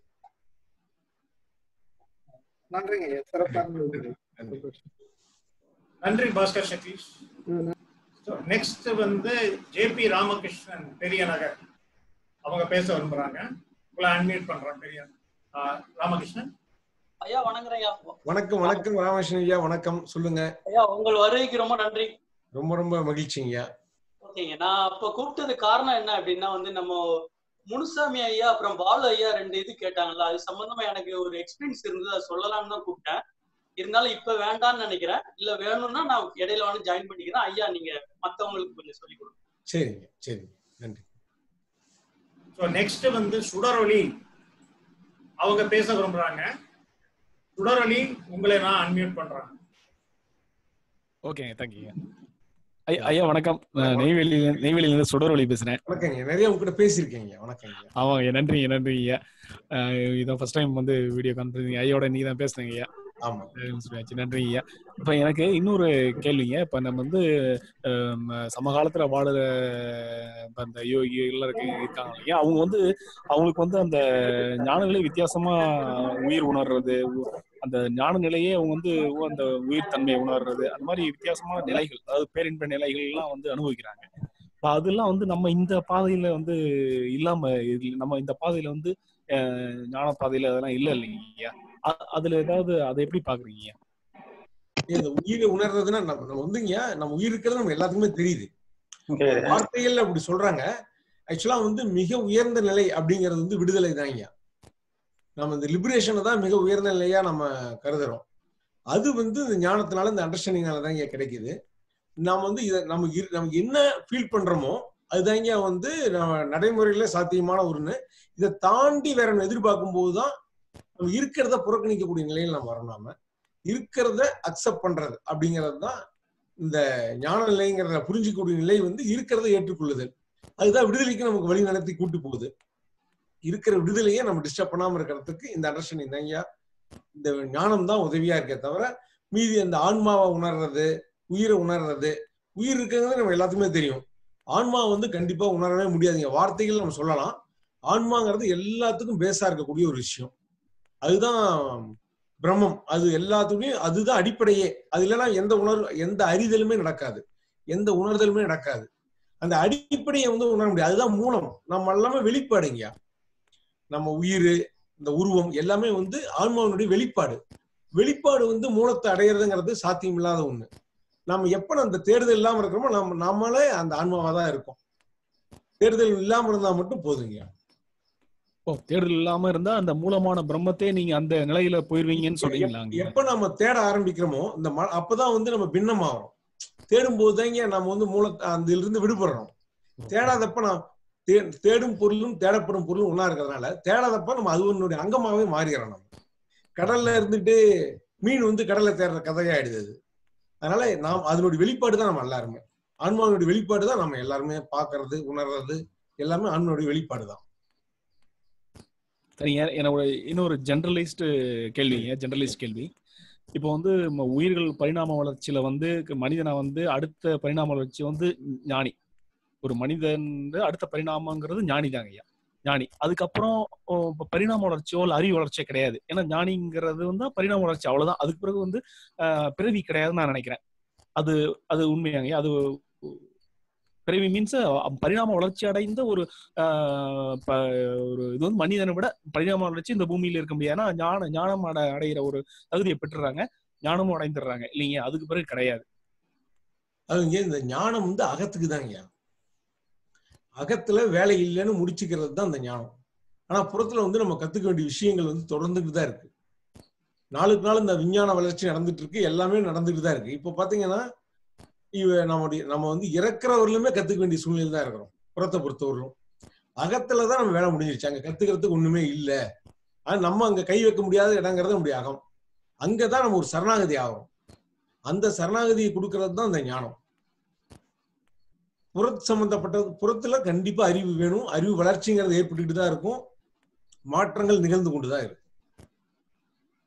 நன்றிங்க ஐயா சிறப்பான விளக்கம். நன்றி பாஸ்கர் சதீஷ் நெக்ஸ்ட் வந்து ஜேபி ராமகிருஷ்ணன் பெரிய நகர் அவங்க பேச விரும்புறாங்க உங்களை அன்மியூட் பண்றேன் பெரிய ஆ, ராமகிருஷ்ணன் ஐயா வணங்குறேன் ஐயா வணக்கம் வணக்கம் ராமகிருஷ்ணன் ஐயா வணக்கம் சொல்லுங்க ஐயா உங்கள் வருகைக்கு ரொம்ப நன்றி ரொம்ப ரொம்ப மகிழ்ச்சிங்க ஐயா ஓகேங்க நான் அப்ப கூப்பிட்டது காரணம் என்ன அப்படின்னா வந்து நம்ம முனுசாமி ஐயா அப்புறம் பாலு ஐயா ரெண்டு இது கேட்டாங்கல்ல அது சம்பந்தமா எனக்கு ஒரு எக்ஸ்பீரியன்ஸ் இருந்தது அதை சொல்லலாம்னு தான் கூப்பிட்டேன் இருந்தாலும் இப்ப வேண்டாம்னு நினைக்கிறேன் இல்ல வேணும்னா நான் இடையில வந்து ஜாயின் பண்ணிக்கிறேன் ஐயா நீங்க மத்தவங்களுக்கு கொஞ்சம் சொல்லி கொடுங்க சரிங்க சரிங்க நன்றி ஸோ நெக்ஸ்ட் வந்து சுடரொளி அவங்க பேச விரும்புறாங்க சுடரொளி உங்களை நான் அன்மியூட் பண்றேன் ஓகேங்க தேங்க்யூங்க ஐயா ஐயா வணக்கம் நான் நெய்வேலியில நெய்வேலியில இருந்து சுடரொளி பேசுறேன் வணக்கங்க நிறைய உங்ககிட்ட பேசியிருக்கேங்க வணக்கங்க ஆமாங்க நன்றிங்க நன்றிங்க ஐயா அஹ் இதான் ஃபர்ஸ்ட் டைம் வந்து வீடியோ கான்ஃபரன்ஸ் ஐயோட நீங்க தான் பேசுனீங்க ஐயா ஆமா சொல்லியாச்சு நன்றிங்க ஐயா இப்போ எனக்கு இன்னொரு கேள்விங்க இப்போ நம்ம வந்து ஹம், சமகாலத்துல வாழுற இப்ப அந்த யோகிகள் இருக்கு இருக்காங்க இல்லையா அவங்க வந்து அவங்களுக்கு வந்து அந்த ஞான நிலை வித்தியாசமா உயிர் உணர்றது உ- அந்த ஞான நிலையே அவங்க வந்து அந்த உயிர் தன்மையை உணர்றது அந்த மாதிரி வித்தியாசமான நிலைகள் அதாவது பேரின்ப நிலைகள் எல்லாம் வந்து அனுபவிக்கிறாங்க இப்ப அதெல்லாம் வந்து நம்ம இந்த பாதையில வந்து இல்லாம இல்ல- நம்ம இந்த பாதையில வந்து அஹ், ஞான பாதையில அதெல்லாம் இல்ல இல்லைங்கய்யா அ- அதுல ஏதாவது அதை எப்படி பாக்குறீங்க இந்த உயிரை உணர்றதுன்னா நம்ம நம்ம வந்துங்க நம்ம உயிர் இருக்கிறது நம்ம எல்லாத்துக்குமே தெரியுது வார்த்தைகள் அப்படி சொல்றாங்க ஆக்சுவலா வந்து மிக உயர்ந்த நிலை அப்படிங்கிறது வந்து விடுதலை தாங்க நம்ம இந்த லிபரேஷனை தான் மிக உயர்ந்த நிலையா நம்ம கருதுறோம் அது வந்து இந்த ஞானத்தினால இந்த அண்டர்ஸ்டாண்டிங்னால தான் கிடைக்குது நாம வந்து இதை நம்ம இரு- நமக்கு என்ன ஃபீல் பண்றோமோ அதுதாங்க வந்து நம்ம நடைமுறையில சாத்தியமான ஒருன்னு இதை தாண்டி வேற ஒண்ணு எதிர்பார்க்கும் போதுதான் நம்ம இருக்கிறத புறக்கணிக்கக்கூடிய நிலையில் நம்ம வரணும் நாம இருக்கிறத அக்செப்ட் பண்றது அப்படிங்கிறது தான் இந்த ஞான நிலைங்கிறத புரிஞ்சிக்கக்கூடிய நிலை வந்து இருக்கிறத ஏற்றுக்கொள்ளுதல் அதுதான் விடுதலைக்கு நமக்கு வழி நடத்தி கூட்டு போகுது இருக்கிற விடுதலையை நம்ம டிஸ்டர்ப் பண்ணாம இருக்கிறதுக்கு இந்த அண்டர்ஸ்டாண்டிங் தாங்க இந்த ஞானம் தான் உதவியா இருக்கே தவிர மீதி அந்த ஆன்மாவை உணர்றது உயிரை உணர்றது உயிர் இருக்கிறது நம்ம எல்லாத்துக்குமே தெரியும் ஆன்மா வந்து கண்டிப்பா உணரவே முடியாதுங்க வார்த்தைகள் நம்ம சொல்லலாம் ஆன்மாங்கிறது எல்லாத்துக்கும் பேஸா இருக்கக்கூடிய ஒரு விஷயம் அதுதான் பிரம்மம் அது எல்லாத்துக்குமே அதுதான் அடிப்படையே அது இல்லைன்னா எந்த உணர்வு எந்த அறிதலுமே நடக்காது எந்த உணர்தலுமே நடக்காது அந்த அடிப்படையை வந்து உணர முடியாது அதுதான் மூலம் நம்ம எல்லாமே வெளிப்பாடுங்க நம்ம உயிர் இந்த உருவம் எல்லாமே வந்து ஆன்மாவினுடைய வெளிப்பாடு வெளிப்பாடு வந்து மூலத்தை அடையிறதுங்கிறது சாத்தியம் இல்லாத ஒண்ணு நம்ம எப்ப அந்த தேடுதல் இல்லாம இருக்கிறோமோ நம்ம நம்மளே அந்த ஆன்மாவா தான் இருக்கோம் தேடுதல் இல்லாம இருந்தா மட்டும் போதுங்க ஓ தேடல் இல்லாம இருந்தா அந்த மூலமான பிரம்மத்தை நீங்க அந்த நிலையில போயிருவீங்கன்னு சொல்றீங்களா அங்க? எப்ப நம்ம தேட ஆரம்பிக்கிறோமோ இந்த ம- அப்பதான் வந்து நம்ம பின்னமாகறோம் தேடும் போதுதாங்க நம்ம வந்து மூல அந்த இருந்து விடுபடுறோம் தேடாதப்ப நான் தே- தேடும் பொருளும் தேடப்படும் பொருளும் ஒண்ணா இருக்கிறதுனால தேடாதப்ப நம்ம அது ஒன்னுடைய அங்கமாவே மாறிடுறோம் நம்ம கடல்ல இருந்துட்டு மீன் வந்து கடல்ல தேடுற கதையாயிடுது அது அதனால நாம் அதனுடைய வெளிப்பாடு தான் நம்ம எல்லாருமே ஆன்மாவுடைய வெளிப்பாடு தான் நம்ம எல்லாருமே பாக்குறது உணர்றது எல்லாமே ஆன்மாவுடைய வெளிப்பாடு தான் சரிங்க என்னோட இன்னொரு ஜென்ரலைஸ்டு கேள்விங்க ஜென்ரலைஸ்ட் கேள்வி இப்போ வந்து நம்ம உயிர்கள் பரிணாம வளர்ச்சியில வந்து மனிதனை வந்து அடுத்த பரிணாம வளர்ச்சி வந்து ஞானி ஒரு மனிதன் அடுத்த பரிணாமங்கிறது ஞானி தாங்க ஐயா ஞானி அதுக்கப்புறம் ஓ, இப்ப பரிணாம வளர்ச்சியோ இல்ல அறிவு வளர்ச்சியோ கிடையாது ஏன்னா ஞானிங்கிறது வந்து பரிணாம வளர்ச்சி அவ்வளவுதான் அதுக்கு பிறகு வந்து ஆஹ், பிறவி கிடையாதுன்னு நான் நினைக்கிறேன் அது அது உண்மையாங்க அது பிறவி மீன்ஸ் பரிணாம வளர்ச்சி அடைந்த ஒரு ஆஹ், ப- ஒரு இது வந்து மனிதனை விட பரிணாம வளர்ச்சி இந்த பூமியில இருக்க முடியாது ஏன்னா ஞான ஞானம் அட அடைகிற ஒரு தகுதியை பெற்றுறாங்க ஞானமும் அடைந்துடுறாங்க இல்லைங்க அதுக்கு பிறகு கிடையாது அதுங்க இந்த ஞானம் வந்து அகத்துக்கு தாங்க அகத்துல வேலை இல்லைன்னு முடிச்சுக்கிறது தான் அந்த ஞானம் ஆனா புறத்துல வந்து நம்ம கத்துக்க வேண்டிய விஷயங்கள் வந்து தொடர்ந்துட்டு தான் இருக்கு நாளுக்கு நாள் இந்த விஞ்ஞான வளர்ச்சி நடந்துட்டு இருக்கு எல்லாமே நடந்துட்டு தான் இருக்கு இப்போ பாத்தீங்கன்னா இவ நம்முடைய நம்ம வந்து இறக்குறவர்களுமே கத்துக்க வேண்டிய சூழ்நிலை தான் இருக்கிறோம் புறத்தை பொறுத்தவரையிலும் அகத்துல தான் நம்ம வேலை முடிஞ்சிருச்சு அங்க கத்துக்கிறதுக்கு ஒண்ணுமே இல்லை ஆனா நம்ம அங்க கை வைக்க முடியாத இடங்கிறது நம்முடைய அகம் அங்கதான் நம்ம ஒரு சரணாகதி ஆகிறோம் அந்த சரணாகதியை கொடுக்கறது தான் அந்த ஞானம் புறத் சம்பந்தப்பட்ட புறத்துல கண்டிப்பா அறிவு வேணும் அறிவு வளர்ச்சிங்கிறது ஏற்பட்டுக்கிட்டு தான் இருக்கும் மாற்றங்கள் நிகழ்ந்து கொண்டு தான் இருக்கு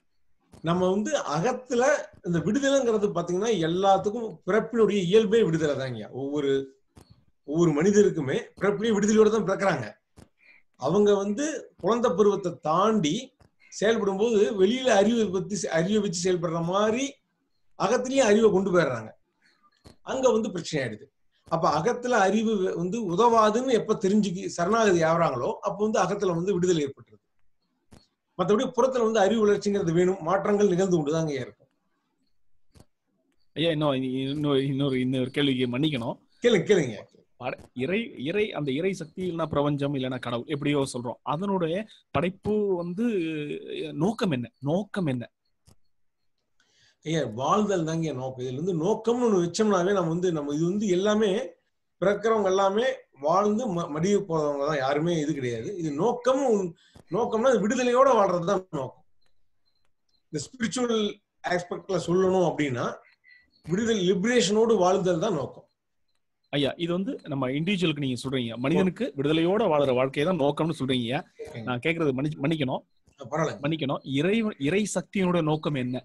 நம்ம வந்து அகத்துல இந்த விடுதலைங்கிறது பாத்தீங்கன்னா எல்லாத்துக்கும் பிறப்பினுடைய இயல்பே விடுதலை தாங்க ஒவ்வொரு ஒவ்வொரு மனிதருக்குமே பிறப்பிலேயே விடுதலையோட தான் பிறக்கிறாங்க அவங்க வந்து குழந்தை பருவத்தை தாண்டி செயல்படும் போது வெளியில அறிவை பத்தி அறிவை வச்சு செயல்படுற மாதிரி அகத்திலயும் அறிவை கொண்டு போயிடுறாங்க அங்க வந்து பிரச்சனை ஆயிடுது அப்ப அகத்துல அறிவு வந்து உதவாதுன்னு எப்ப தெரிஞ்சுக்கி சரணாகதி ஆகுறாங்களோ அப்ப வந்து அகத்துல வந்து விடுதலை ஏற்பட்டுருது மற்றபடி புறத்துல வந்து அறிவு வளர்ச்சிங்கிறது வேணும் மாற்றங்கள் நிகழ்ந்து கொண்டுதாங்க இருக்கும் ஐயா இன்னும் இன்னொரு இன்னொரு இன்னொரு கேள்விக்கு மன்னிக்கணும் கேளுங்க கேளுங்க பட- இறை இறை அந்த இறை சக்தி இல்லைன்னா பிரபஞ்சம் இல்லைன்னா கடவுள் எப்படியோ சொல்றோம் அதனுடைய படைப்பு வந்து அஹ், நோக்கம் என்ன நோக்கம் என்ன ஐயா வாழ்தல் தாங்க நோக்கம் இதுல இருந்து நோக்கம்னு ஒண்ணு வச்சோம்னாவே நம்ம வந்து நம்ம இது வந்து எல்லாமே பிறக்கிறவங்க எல்லாமே வாழ்ந்து ம- மடிய போறவங்க தான் யாருமே இது கிடையாது இது நோக்கம் நோக்கம்னா இது விடுதலையோட வாழ்றது தான் நோக்கம் இந்த ஸ்பிரிச்சுவல் ஆஸ்பெக்ட்ல சொல்லணும் அப்படின்னா விடுதலை லிபரேஷனோடு வாழ்தல் தான் நோக்கம் ஐயா இது வந்து நம்ம இண்டிவிஜுவலுக்கு நீங்க சொல்றீங்க மனிதனுக்கு விடுதலையோட வாழுற வாழ்க்கையை தான் நோக்கம்னு சொல்றீங்க நான் கேக்குறது மன்னி- மன்னிக்கணும் பரவாயில்ல மன்னிக்கணும் இறை இறை சக்தியினோட நோக்கம் என்ன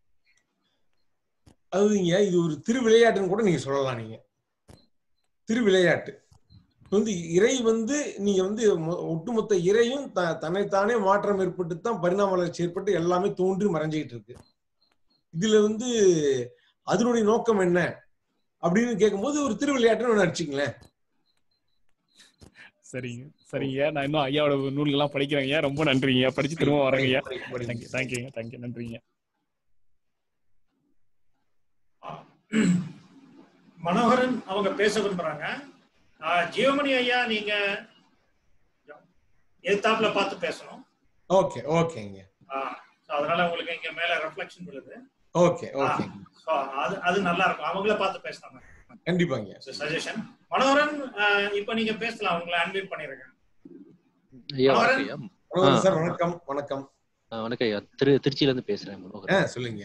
அதுங்க இது ஒரு திருவிளையாட்டுன்னு கூட நீங்க சொல்லலாம் நீங்க திருவிளையாட்டு இப்ப வந்து இறை வந்து நீங்க வந்து மொ- ஒட்டுமொத்த இறையும் த- தன்னைத்தானே மாற்றம் ஏற்பட்டு தான் பரிணாம வளர்ச்சி ஏற்பட்டு எல்லாமே தோன்றி மறைஞ்சிக்கிட்டு இருக்கு இதுல வந்து அதனுடைய நோக்கம் என்ன அப்படின்னு கேட்கும்போது ஒரு திருவிளையாட்டுன்னு ஒண்ணு அடிச்சுங்களேன் சரிங்க சரிங்க நான் இன்னும் ஐயாவோட நூல்கள்லாம் படிக்கிறேங்க ரொம்ப நன்றிங்க படிச்சு திரும்ப வரேங்க தேங்க்யூ தேங்க்யூங்க தேங்க்யூ நன்றிங்க மனோகரன் அவங்க பேச விரும்புறாங்க ஆஹ் ஜீவமணி ஐயா நீங்க எதிர்த்தாப்புல பார்த்து பேசணும் ஓகே ஓகேங்க ஆஹ் so அதனால உங்களுக்கு இங்க மேல ரெஃப்ளெக்ஷன் விழுது ஓகே ஓகே So அது அது நல்லா இருக்கும் அவங்கள பார்த்து பேசலாம் கண்டிப்பாங்க சஜஷன் மனோகரன் ஆஹ் இப்ப நீங்க பேசலாம் உங்களை அன்மியூட் பண்ணிருக்கேன் ஐயா மனோகரன்? வணக்கம் ஐயா மனோகரன் சார் வணக்கம் வணக்கம் ஆ, வணக்கம் ஐயா திரு திருச்சியில இருந்து பேசுறேன் ஆ மனோகரன் சொல்லுங்க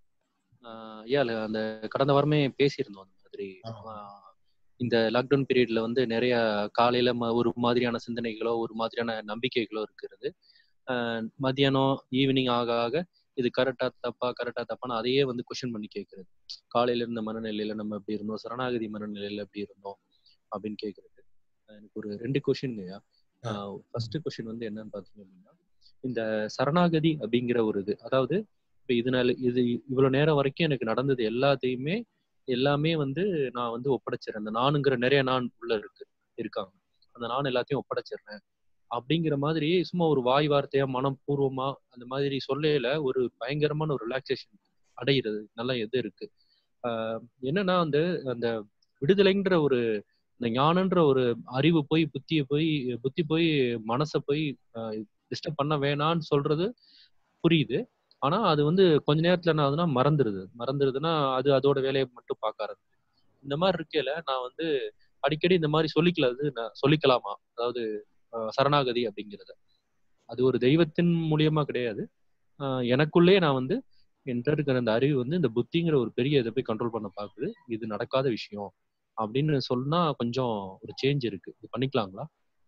ஆ, ஐயா இல்ல, அந்த கடந்த வாரமே பேசியிருந்தோம் அந்த மாதிரி ஆ, இந்த லாக்டவுன் பீரியட்ல வந்து நிறைய காலையில ம- ஒரு மாதிரியான சிந்தனைகளோ ஒரு மாதிரியான நம்பிக்கைகளோ இருக்கிறது ஆ, மத்தியானம் ஈவினிங் ஆக ஆக இது கரெக்டா தப்பா கரெக்டா தப்பான்னு அதையே வந்து கொஸ்டின் பண்ணி கேட்கறது காலையில இருந்த மனநிலையில நம்ம எப்படி இருந்தோம் சரணாகதி மனநிலையில எப்படி இருந்தோம் அப்படின்னு கேட்கறது எனக்கு ஒரு ரெண்டு கொஸ்டின்ங்கய்யா ஃபர்ஸ்ட் கொஸ்டின் வந்து என்னன்னு பாத்தீங்க அப்படின்னா இந்த சரணாகதி அப்படிங்கிற ஒரு இது அதாவது இப்ப இதனால இது இவ்வளவு நேரம் வரைக்கும் எனக்கு நடந்தது எல்லாத்தையுமே எல்லாமே வந்து நான் வந்து ஒப்படைச்சிடுறேன் அந்த நானுங்கிற நிறைய நான் உள்ள இருக்கு இருக்காங்க அந்த நான் எல்லாத்தையும் ஒப்படைச்சிடுறேன் அப்படிங்கிற மாதிரி சும்மா ஒரு வாய் வார்த்தையா மனப்பூர்வமா அந்த மாதிரி சொல்லையில ஒரு பயங்கரமான ஒரு ரிலாக்ஸேஷன் அடைகிறது நல்ல இது இருக்கு ஆஹ் என்னன்னா அந்த அந்த விடுதலைன்ற ஒரு இந்த ஞானன்ற ஒரு அறிவு போய் புத்திய போய் புத்தி போய் மனசை போய் டிஸ்டர்ப் பண்ண வேணான்னு சொல்றது புரியுது ஆனா அது வந்து கொஞ்ச நேரத்துல என்ன ஆகுதுன்னா மறந்துடுது மறந்துடுதுன்னா அது அதோட வேலையை மட்டும் பார்க்க ஆரம்பிச்சு இந்த மாதிரி இருக்கையில நான் வந்து அடிக்கடி இந்த மாதிரி சொல்லிக்கலாது நான் சொல்லிக்கலாமா அதாவது ஆஹ் சரணாகதி அப்படிங்கிறத அது ஒரு தெய்வத்தின் மூலியமா கிடையாது ஆஹ் எனக்குள்ளே நான் வந்து என்கிட்ட இருக்கிற அந்த அறிவு வந்து இந்த புத்திங்கிற ஒரு பெரிய இதை போய் கண்ட்ரோல் பண்ண பாக்குது இது நடக்காத விஷயம் அப்படின்னு சொன்னா கொஞ்சம் ஒரு சேஞ்ச் இருக்கு இது பண்ணிக்கலாங்களா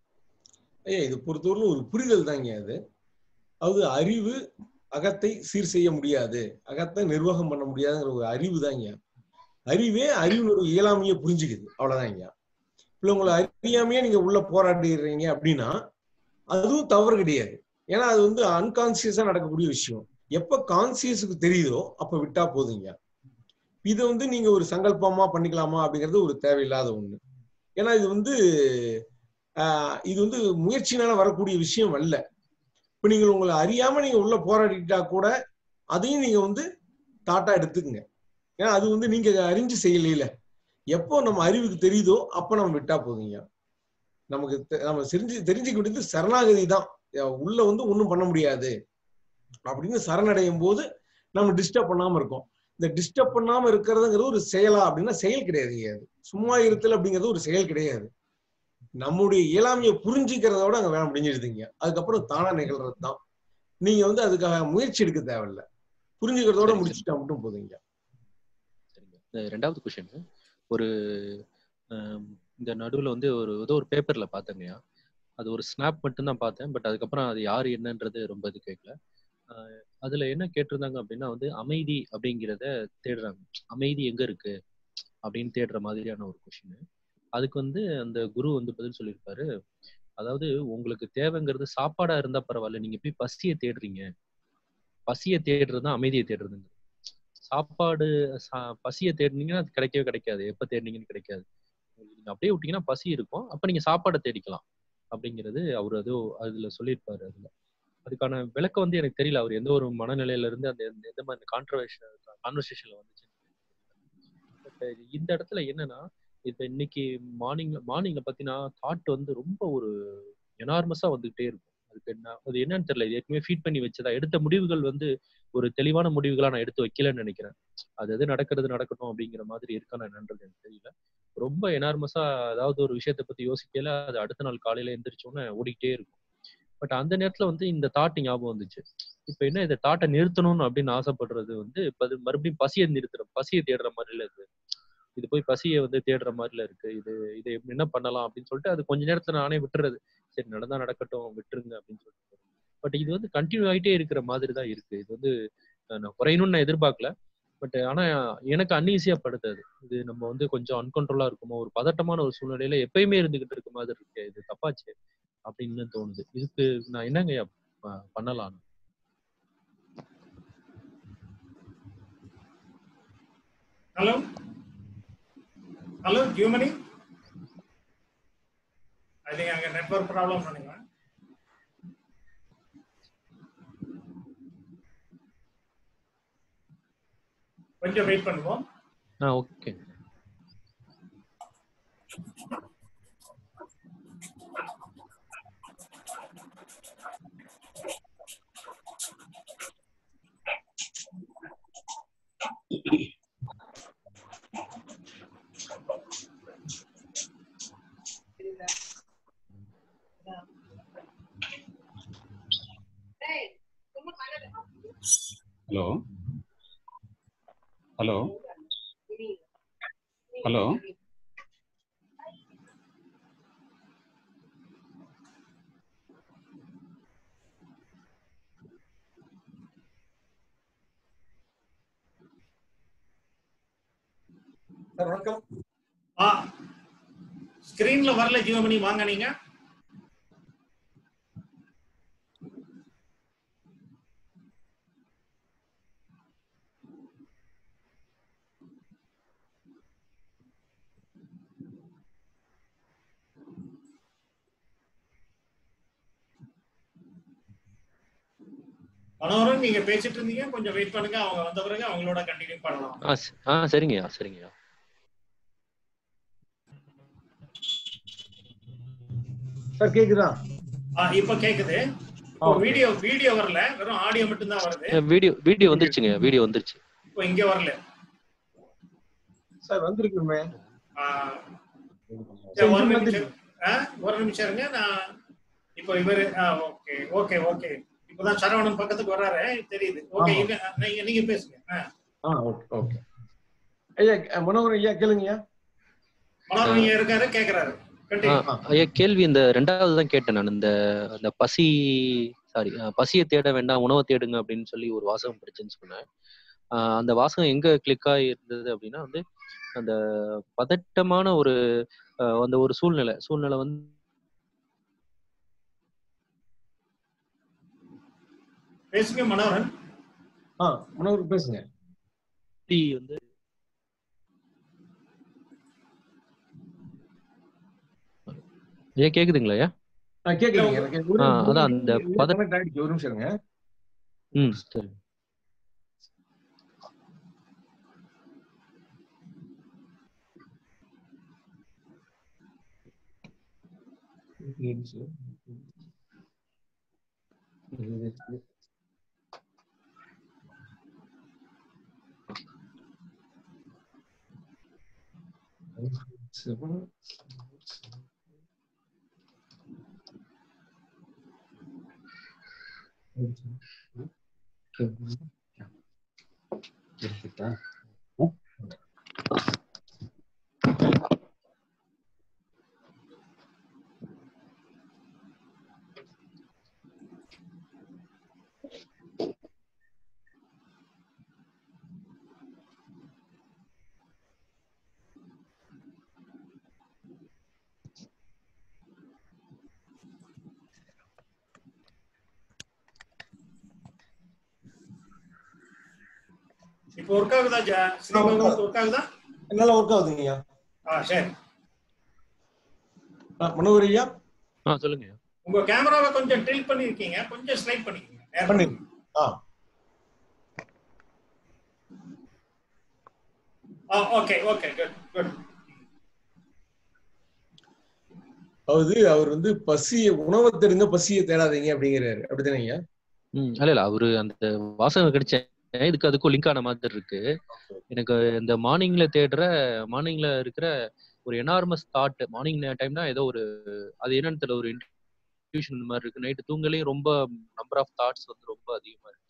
ஐயா இது பொறுத்தவரை ஒரு புரிதல் தாங்க அது அதாவது அறிவு அகத்தை சீர் செய்ய முடியாது அகத்தை நிர்வாகம் பண்ண முடியாதுங்கிற ஒரு அறிவு தாங்க அறிவே அறிவினோட இயலாமையை புரிஞ்சுக்குது அவ்வளவுதாங்க இல்லை உங்களை அறியாமையே நீங்க உள்ள போராடுறீங்க அப்படின்னா அதுவும் தவறு கிடையாது ஏன்னா அது வந்து அன்கான்சியஸா நடக்கக்கூடிய விஷயம் எப்ப கான்சியஸுக்கு தெரியுதோ அப்ப விட்டா போதுங்க இதை வந்து நீங்க ஒரு சங்கல்பமா பண்ணிக்கலாமா அப்படிங்கிறது ஒரு தேவையில்லாத ஒண்ணு ஏன்னா இது வந்து ஆஹ் இது வந்து முயற்சினால வரக்கூடிய விஷயம் அல்ல இப்ப நீங்க உங்களை அறியாம நீங்க உள்ள போராடிட்டா கூட அதையும் நீங்க வந்து தாட்டா எடுத்துக்கங்க ஏன்னா அது வந்து நீங்க அறிஞ்சு செய்யல எப்போ நம்ம அறிவுக்கு தெரியுதோ அப்ப நம்ம விட்டா போதுங்க நமக்கு தெ- நம்ம தெரிஞ்சு தெரிஞ்சுக்க வேண்டியது சரணாகதி தான் அஹ் உள்ள வந்து ஒண்ணும் பண்ண முடியாது அப்படின்னு சரணடையும் போது நம்ம டிஸ்டர்ப் பண்ணாம இருக்கோம் இந்த டிஸ்டர்ப் பண்ணாம இருக்கிறதுங்கிறது ஒரு செயலா அப்படின்னா செயல் கிடையாதுங்க அது சும்மா இருத்தல் அப்படிங்கிறது ஒரு செயல் கிடையாது நம்முடைய இயலாமையை புரிஞ்சுக்கிறதோட அங்க வேலை முடிஞ்சிருதுங்க அதுக்கப்புறம் தானா நிகழ்றது தான் நீங்க வந்து அதுக்காக முயற்சி எடுக்க தேவையில்ல புரிஞ்சுக்கிறதோட முடிச்சுட்டா மட்டும் போதுங்க இந்த ரெண்டாவது கொஷின் ஒரு ஆம், இந்த நடுவுல வந்து ஒரு ஏதோ ஒரு பேப்பர்ல பார்த்தேங்கய்யா அது ஒரு ஸ்னாப் மட்டும் தான் பார்த்தேன் பட் அதுக்கப்புறம் அது யாரு என்னன்றது ரொம்ப இது கேட்கல ஆஹ் அதுல என்ன கேட்டிருந்தாங்க அப்படின்னா வந்து அமைதி அப்படிங்கிறத தேடுறாங்க அமைதி எங்க இருக்கு அப்படின்னு தேடுற மாதிரியான ஒரு கொஷின் அதுக்கு வந்து அந்த குரு வந்து பதில் சொல்லியிருப்பாரு அதாவது உங்களுக்கு தேவைங்கிறது சாப்பாடா இருந்தா பரவாயில்ல நீங்க போய் பசியை தேடுறீங்க பசியை தேடுறது தான் அமைதியை தேடுறதுங்க சாப்பாடு சா- பசியை தேடினீங்கன்னா அது கிடைக்கவே கிடைக்காது எப்ப தேடினீங்கன்னு கிடைக்காது உங்களுக்கு நீங்க அப்படியே விட்டீங்கன்னா பசி இருக்கும் அப்ப நீங்க சாப்பாடை தேடிக்கலாம் அப்படிங்கிறது அவர் அது அதுல சொல்லியிருப்பாரு அதுல அதுக்கான விளக்கம் வந்து எனக்கு தெரியல அவர் எந்த ஒரு மனநிலையில இருந்து அந்த எந்த எந்த மாதிரி கான்ட்ரவர்ஷன் கான்வர்சேஷன்ல வந்துச்சு பட் இந்த இடத்துல என்னன்னா இப்ப இன்னைக்கு மார்னிங்ல மார்னிங்ல பாத்தீங்கன்னா தாட் வந்து ரொம்ப ஒரு எனார்மஸா வந்துகிட்டே இருக்கும் அதுக்கு என்ன அது என்னன்னு தெரியல இது ஏற்கனவே ஃபீட் பண்ணி வச்சதா எடுத்த முடிவுகள் வந்து ஒரு தெளிவான முடிவுகளா நான் எடுத்து வைக்கலன்னு நினைக்கிறேன் அது எது நடக்கிறது நடக்கட்டும் அப்படிங்கிற மாதிரி இருக்கான்னு என்னன்றது எனக்கு தெரியல ரொம்ப எனார்மஸா அதாவது ஒரு விஷயத்தை பத்தி யோசிக்கல அது அடுத்த நாள் காலையில எந்திரிச்சோன்னே ஓடிக்கிட்டே இருக்கும் பட் அந்த நேரத்துல வந்து இந்த தாட் ஞாபகம் வந்துச்சு இப்ப என்ன இந்த தாட்டை நிறுத்தணும்னு அப்படின்னு ஆசைப்படுறது வந்து இப்ப அது மறுபடியும் பசியை நிறுத்துற பசியை தேடுற மாதிரில இருக்கு இது போய் பசியை வந்து தேடுற மாதிரில இருக்கு இது இதை என்ன பண்ணலாம் அப்படின்னு சொல்லிட்டு அது கொஞ்ச நேரத்துல நானே விட்டுறது சரி நடந்தா நடக்கட்டும் விட்டுருங்க அப்படின்னு சொல்லிட்டு பட் இது வந்து கண்டினியூ ஆயிட்டே இருக்கிற மாதிரி தான் இருக்கு இது வந்து அஹ், நான் குறையணும்னு நான் எதிர்பார்க்கல பட் ஆனா எனக்கு அன்ஈஸியா படுத்தது இது நம்ம வந்து கொஞ்சம் அன்கண்ட்ரோலா இருக்குமோ ஒரு பதட்டமான ஒரு சூழ்நிலையில எப்பயுமே இருந்துகிட்டு இருக்க மாதிரி இருக்கு இது தப்பாச்சு அப்படின்னு தோணுது இதுக்கு நான் என்னங்க ஐயா ப- பண்ணலாம் hello hello Jiyomani I think அங்கே நெட்வொர்க் ப்ராப்ளம் நினைக்கிறேன் கொஞ்சம் வெயிட் பண்ணுவோம் ஆ okay hello hello hello sir வணக்கம் ஆ ஸ்கிரீன்ல வரல ஜியோமணி வாங்க நீங்க மனோரன் நீங்க பேசிட்டு இருந்தீங்க கொஞ்சம் வெயிட் பண்ணுங்க அவங்க வந்த பிறகு அவங்களோட கண்டினியூ பண்ணலாம் ஆ ச- ஆ சரிங்கய்யா சரிங்கய்யா சார் கேக்குதா ஆ, இப்ப கேக்குது இப்போ வீடியோ வீடியோ வரல வெறும் ஆடியோ மட்டும் தான் வருது வீடியோ வீடியோ வந்துருச்சுங்க வீடியோ வந்துருச்சு இப்போ இங்க வரல சார் வந்திருக்குமே ஆ, சரி, ஒரு இப்ப நிமிஷம் ஆ, ஒரு நிமிஷம் இருங்க நான் இப்போ இவரு ஓகே ஓகே ஓகே இப்பதான் சரவணன் பக்கத்துக்கு வர்றாரு தெரியுது ஓகே ஆமா. இங்க நீங்க நீங்க பேசுங்க ஆ. ஆ ஓகே ஓகே ஐயா அஹ், மனோகரன் ஐயா கேளுங்கய்யா மனோரன் இங்க இருக்காரு கேக்குறாரு ஆ, கண்டிப்பா ஐயா கேள்வி இந்த ரெண்டாவது தான் கேட்டேன் நான் இந்த அந்த பசி சாரி பசியை தேட வேண்டாம் உணவை தேடுங்க அப்படின்னு சொல்லி ஒரு வாசகம் படிச்சேன்னு சொன்னேன் ஆ, அந்த வாசகம் எங்க கிளிக் ஆகி இருந்தது அப்படின்னா வந்து அந்த பதட்டமான ஒரு ஆ, அந்த ஒரு சூழ்நிலை சூழ்நிலை வந்து பேசுங்க மனோரன் ஆ மனோகர் பேசுங்க வந்து ஐயா கேக்குதுங்களா ஐயா ஆ கேக்குதுங்க எனக்கு ஒரு ஆ, அதான் அந்த பத கனெக்ட் ஆயிடுச்சு ஒரு நிமிஷம் இருங்க ம் சரி இப்போ ஒர்க் ஆகுதா ஜா ஸ்ரீபாபு ஒர்க் ஆகுதா நல்லா ஒர்க் ஆகுதுங்கய்யா ஆ சரி மனோகர் ஐயா ஆ சொல்லுங்க உங்க கேமராவை கொஞ்சம் டில்ட் பண்ணிருக்கீங்க கொஞ்சம் ஸ்லைட் பண்ணிக்கங்க நேரா பண்ணி ஆ ஆ ஓகே ஓகே குட் குட் அதாவது அவர் வந்து பசிய உணவை தெரிந்த பசியை தேடாதீங்க அப்படிங்கிறாரு அப்படிதானே ஐயா ம் இல்ல இல்ல அவரு அந்த வாசகம் கிடைச்ச இதுக்கு அதுக்கும் லிங்க் ஆன மாதிரி இருக்கு எனக்கு இந்த மார்னிங்ல தேடுற மார்னிங்ல இருக்கிற ஒரு எனார்மஸ் தாட் மார்னிங் டைம்னா ஏதோ ஒரு அது என்னன்னு தெரியல ஒரு இன்ட்யூஷன் மாதிரி இருக்கு நைட்டு தூங்கலையும் ரொம்ப நம்பர் ஆஃப் தாட்ஸ் வந்து ரொம்ப அதிகமா இருக்கு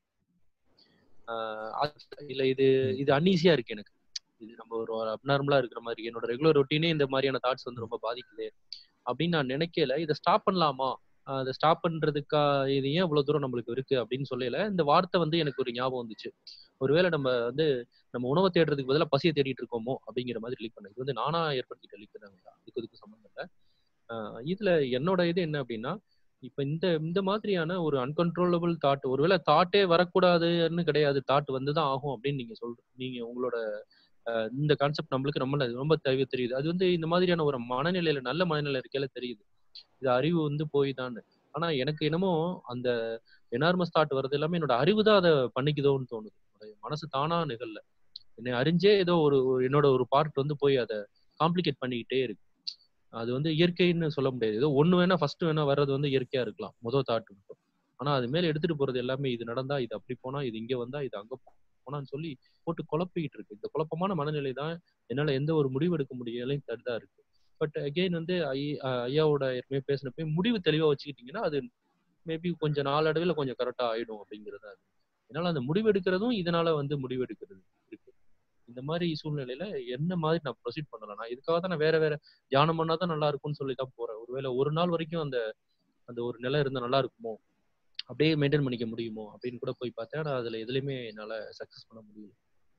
ஆஹ் அது- இல்ல இது இது அன்ஈஸியா இருக்கு எனக்கு இது நம்ம ஒரு அப்நார்மலா இருக்கிற மாதிரி என்னோட ரெகுலர் ரொட்டீனே இந்த மாதிரியான தாட்ஸ் வந்து ரொம்ப பாதிக்குது அப்படின்னு நான் நினைக்கல இதை ஸ்டாப் பண்ணலாமா ஆஹ் அதை ஸ்டாப் பண்றதுக்கா இது ஏன் இவ்வளவு தூரம் நம்மளுக்கு இருக்கு அப்படின்னு சொல்லல இந்த வார்த்தை வந்து எனக்கு ஒரு ஞாபகம் வந்துச்சு ஒருவேளை நம்ம வந்து நம்ம உணவை தேடுறதுக்கு பதிலா பசியை தேடிட்டு இருக்கோமோ அப்படிங்கிற மாதிரி லிங்க் பண்ணேன் இது வந்து நானா ஏற்படுத்திட்ட லிங்க் தாங்க அதுக்கு இதுக்கு சம்மந்தம் இல்லை ஆஹ் இதுல என்னோட இது என்ன அப்படின்னா இப்ப இந்த இந்த மாதிரியான ஒரு அன்கன்ட்ரோலபிள் தாட் ஒருவேளை தாட்டே வரக்கூடாதுன்னு கிடையாது தாட் வந்துதான் ஆகும் அப்படின்னு நீங்க சொல்ற நீங்க உங்களோட அஹ், இந்த கான்செப்ட் நம்மளுக்கு ரொம்ப ரொம்ப தெரிய தெரியுது அது வந்து இந்த மாதிரியான ஒரு மனநிலையில நல்ல மனநிலை இருக்கையில தெரியுது இது அறிவு வந்து போய் தான் ஆனா எனக்கு என்னமோ அந்த எனார்மஸ் தாட் வர்றது எல்லாமே என்னோட அறிவு தான் அதை பண்ணிக்குதோன்னு தோணுது என்னோட மனசு தானா நிகழல என்னை அறிஞ்சே ஏதோ ஒரு ஒரு- என்னோட ஒரு பார்ட் வந்து போய் அதை காம்ப்ளிகேட் பண்ணிக்கிட்டே இருக்கு அது வந்து இயற்கைன்னு சொல்ல முடியாது ஏதோ ஒண்ணு வேணா ஃபர்ஸ்ட் வேணா வர்றது வந்து இயற்கையா இருக்கலாம் முதல் தாட் மட்டும் ஆனா அது மேல எடுத்துட்டு போறது எல்லாமே இது நடந்தா இது அப்படி போனா இது இங்க வந்தா இது அங்க போனான்னு சொல்லி போட்டு குழப்பிக்கிட்டு இருக்கு இந்த குழப்பமான மனநிலை தான் என்னால எந்த ஒரு முடிவு எடுக்க முடியலையும் தடுதா இருக்கு பட் அகெயின் வந்து ஐ அஹ் ஐயாவோட ஏற்கனவே பேசினப்ப முடிவு தெளிவா வச்சுக்கிட்டீங்கன்னா அது மேபி கொஞ்சம் நாளடைவில் கொஞ்சம் கரெக்டா ஆயிடும் அப்படிங்கிறது அது என்னால அந்த முடிவு எடுக்கிறதும் இதனால வந்து முடிவு எடுக்கிறது இருக்கு இந்த மாதிரி சூழ்நிலையில என்ன மாதிரி நான் ப்ரொசீட் பண்ணலாம் நான் இதுக்காக தான் நான் வேற வேற தியானம் பண்ணாதான் நல்லா இருக்கும்னு சொல்லி தான் போறேன் ஒருவேளை ஒரு நாள் வரைக்கும் அந்த அந்த ஒரு நிலை இருந்தா நல்லா இருக்குமோ அப்படியே மெயின்டைன் பண்ணிக்க முடியுமோ அப்படின்னு கூட போய் பார்த்தேன் ஆனா அதுல எதுலையுமே என்னால சக்சஸ் பண்ண முடியல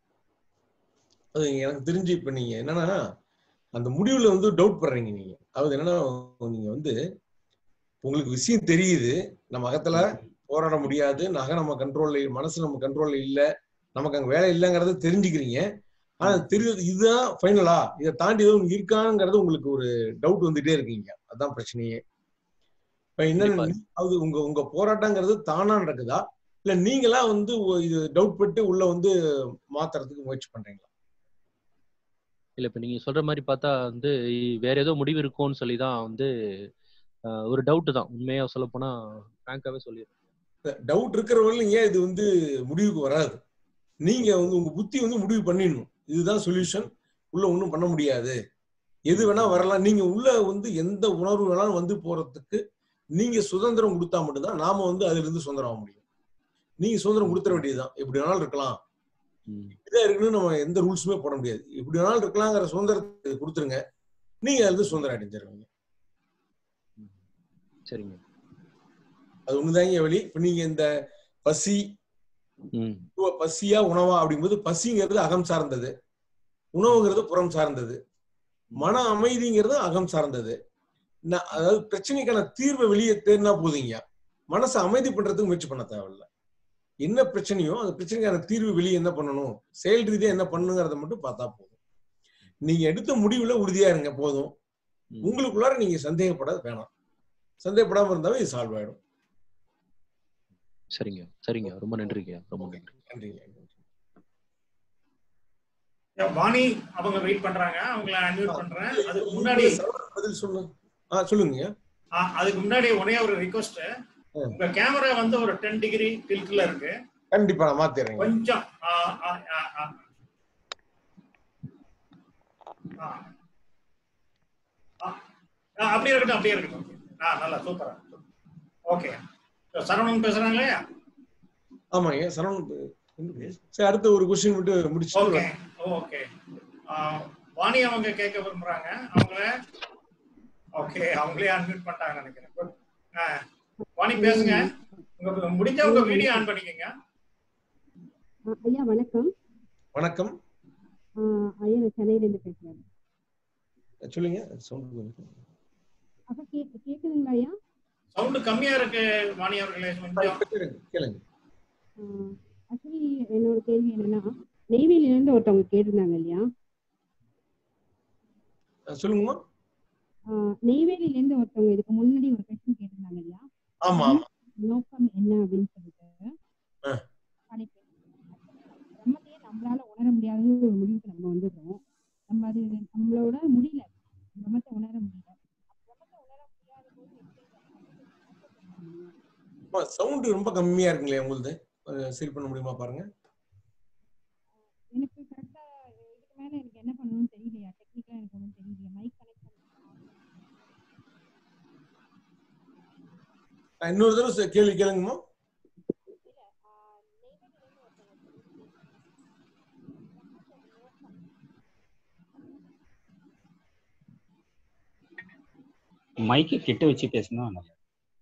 அது எனக்கு தெரிஞ்சு இப்ப நீங்க என்னன்னா அந்த முடிவுல வந்து டவுட் பண்றீங்க நீங்க அதாவது என்னன்னா நீங்க வந்து உங்களுக்கு விஷயம் தெரியுது நம்ம அகத்துல போராட முடியாது நகை நம்ம கண்ட்ரோல்ல மனசு நம்ம கண்ட்ரோல்ல இல்ல நமக்கு அங்க வேலை இல்லைங்கிறத தெரிஞ்சுக்கிறீங்க ஆனா தெரியுது இதுதான் ஃபைனலா இதை தாண்டி எதுவும் இருக்காங்கிறது உங்களுக்கு ஒரு டவுட் வந்துட்டே இருக்கீங்க அதான் பிரச்சனையே இப்ப என்ன அது உங்க உங்க போராட்டங்கிறது தானா நடக்குதா இல்ல நீங்களா வந்து ஒ- இது டவுட் பட்டு உள்ள வந்து மாத்துறதுக்கு முயற்சி பண்றீங்களா இல்ல இப்ப நீங்க சொல்ற மாதிரி பார்த்தா வந்து வேற ஏதோ முடிவு இருக்கும்னு சொல்லி தான் வந்து ஆஹ், ஒரு டவுட் தான் உண்மையா சொல்ல போனா ஃப்ராங்காவே சொல்லிடுறேன் டவுட் இருக்கிறவங்களும் ஏன் இது வந்து முடிவுக்கு வராது நீங்க வந்து உங்க புத்தி வந்து முடிவு பண்ணிடணும் இதுதான் சொல்யூஷன் உள்ள ஒண்ணும் பண்ண முடியாது எது வேணா வரலாம் நீங்க உள்ள வந்து எந்த உணர்வு வேணாலும் வந்து போறதுக்கு நீங்க சுதந்திரம் கொடுத்தா மட்டும்தான் நாம வந்து அதுல இருந்து சுதந்திரம் ஆக முடியும் நீங்க சுதந்திரம் கொடுத்துட வேண்டியதுதான் எப்படி வேணாலும் இருக்கலாம் இப்படிதான் இருக்குன்னு நம்ம எந்த ரூல்ஸுமே போட முடியாது எப்படி வேணாலும் இருக்கலாங்கிற சுதந்திரத்தை கொடுத்துருங்க நீங்க அதுல இருந்து சுதந்திரம் அடைஞ்சிருவீங்க சரிங்க அது ஒண்ணுதாங்க வழி இப்ப நீங்க இந்த பசி உ- பசியா உணவா அப்படிங்கும்போது பசிங்கிறது அகம் சார்ந்தது உணவுங்கிறது புறம் சார்ந்தது மன அமைதிங்கிறது அகம் சார்ந்தது ந- அதாவது பிரச்சனைக்கான தீர்வை வெளியே தேடினா போதுங்க மனசை அமைதி பண்றதுக்கு முயற்சி பண்ண தேவையில்ல என்ன பிரச்சனையோ அந்த பிரச்சனைக்கான தீர்வு வெளியே என்ன பண்ணணும் செயல் ரீதியா என்ன பண்ணுங்கிறத மட்டும் பார்த்தா போதும் நீங்க எடுத்த முடிவுல உறுதியா இருங்க போதும் உங்களுக்குள்ளார நீங்க சந்தேகப்பட வேணாம் சந்தேகப்படாம இருந்தாவே இது சால்வ் ஆயிடும் சரிங்க சரிங்க ரொம்ப நன்றிங்க ரொம்ப நன்றி நன்றிங்க வாணி அவங்க வெயிட் பண்றாங்க அவங்கள அன்மியூட் பண்றேன் அதுக்கு முன்னாடி பதில் சொல்லு ஆ சொல்லுங்க ஆ, அதுக்கு முன்னாடி ஒரே ஒரு ரிக்வஸ்ட் உங்க கேமரா வந்து ஒரு டென் டிகிரி டில்ட்ல இருக்கு கண்டிப்பா நான் மாத்திடுறேங்க கொஞ்சம் ஆ, ஆ, ஆ, ஆ. ஆ. ஆ, ஆ, அப்படியே இருக்கட்டும் அப்படியே இருக்கட்டும் ஆ நல்லா சூப்பரா ஓகே சரவணன் பேசுறாங்க இல்லையா ஆமாங்க சரவணன் சரி அடுத்த ஒரு கொஸ்டின் மட்டும் முடிச்சு ஓகே ஓகே வாணி அவங்க கேட்க விரும்புறாங்க அவங்கள ஓகே அவங்களே அன்மியூட் பண்ணிட்டாங்க நினைக்கிறேன் Good. ஆ, வாணி பேசுங்க உங்க முடிஞ்சா உங்க வீடியோ ஆன் பண்ணிக்கங்க அஹ் ஐயா வணக்கம் வணக்கம் அஹ் ஐயா நான் சென்னையில இருந்து பேசுறேன் சொல்லுங்க சவுண்ட் அப்ப கே கேக்குதுங்களா ஐயா சவுண்ட் கம்மியா இருக்கு வாணி அவர்களே கொஞ்சம் கேளுங்க அஹ் ஆக்சுவலி என்னோட கேள்வி என்னன்னா நெய்வேலியில இருந்து ஒருத்தவங்க கேட்டிருந்தாங்க இல்லையா அஹ் சொல்லுங்கம்மா ஆஹ் நெய்வேலியில இருந்து ஒருத்தவங்க இதுக்கு முன்னாடி ஒரு கொஸ்டின் கேட்டிருந்தாங்க இல்லையா ஆமா ஆமா நோக்கம் என்ன அப்படின்னு சொல்லிட்டு ஆ. படைப்பு பிரம்மத்தையே நம்மளால உணர முடியாதுன்னு ஒரு முடிவுக்கு நம்ம வந்துடுறோம் நம்ம அது நம்மளோட முடியல பிரம்மத்தை உணர முடியல சவுண்ட் ரொம்ப கம்மியா இருக்குங்களே உங்களுது கொஞ்சம் சரி பண்ண முடியுமா பாருங்க எனக்கு கரெக்டா இதுக்கு மேல எனக்கு என்ன பண்ணணும்னு தெரியலையா டெக்னிக்கலா எனக்கு ஒன்றும் தெரியலையா மைக் கனெக்ட் நான் இன்னொரு தடவை ச- கேள்வி கேளுங்கம்மா மைக்கு கிட்ட வச்சு பேசினா நல்லா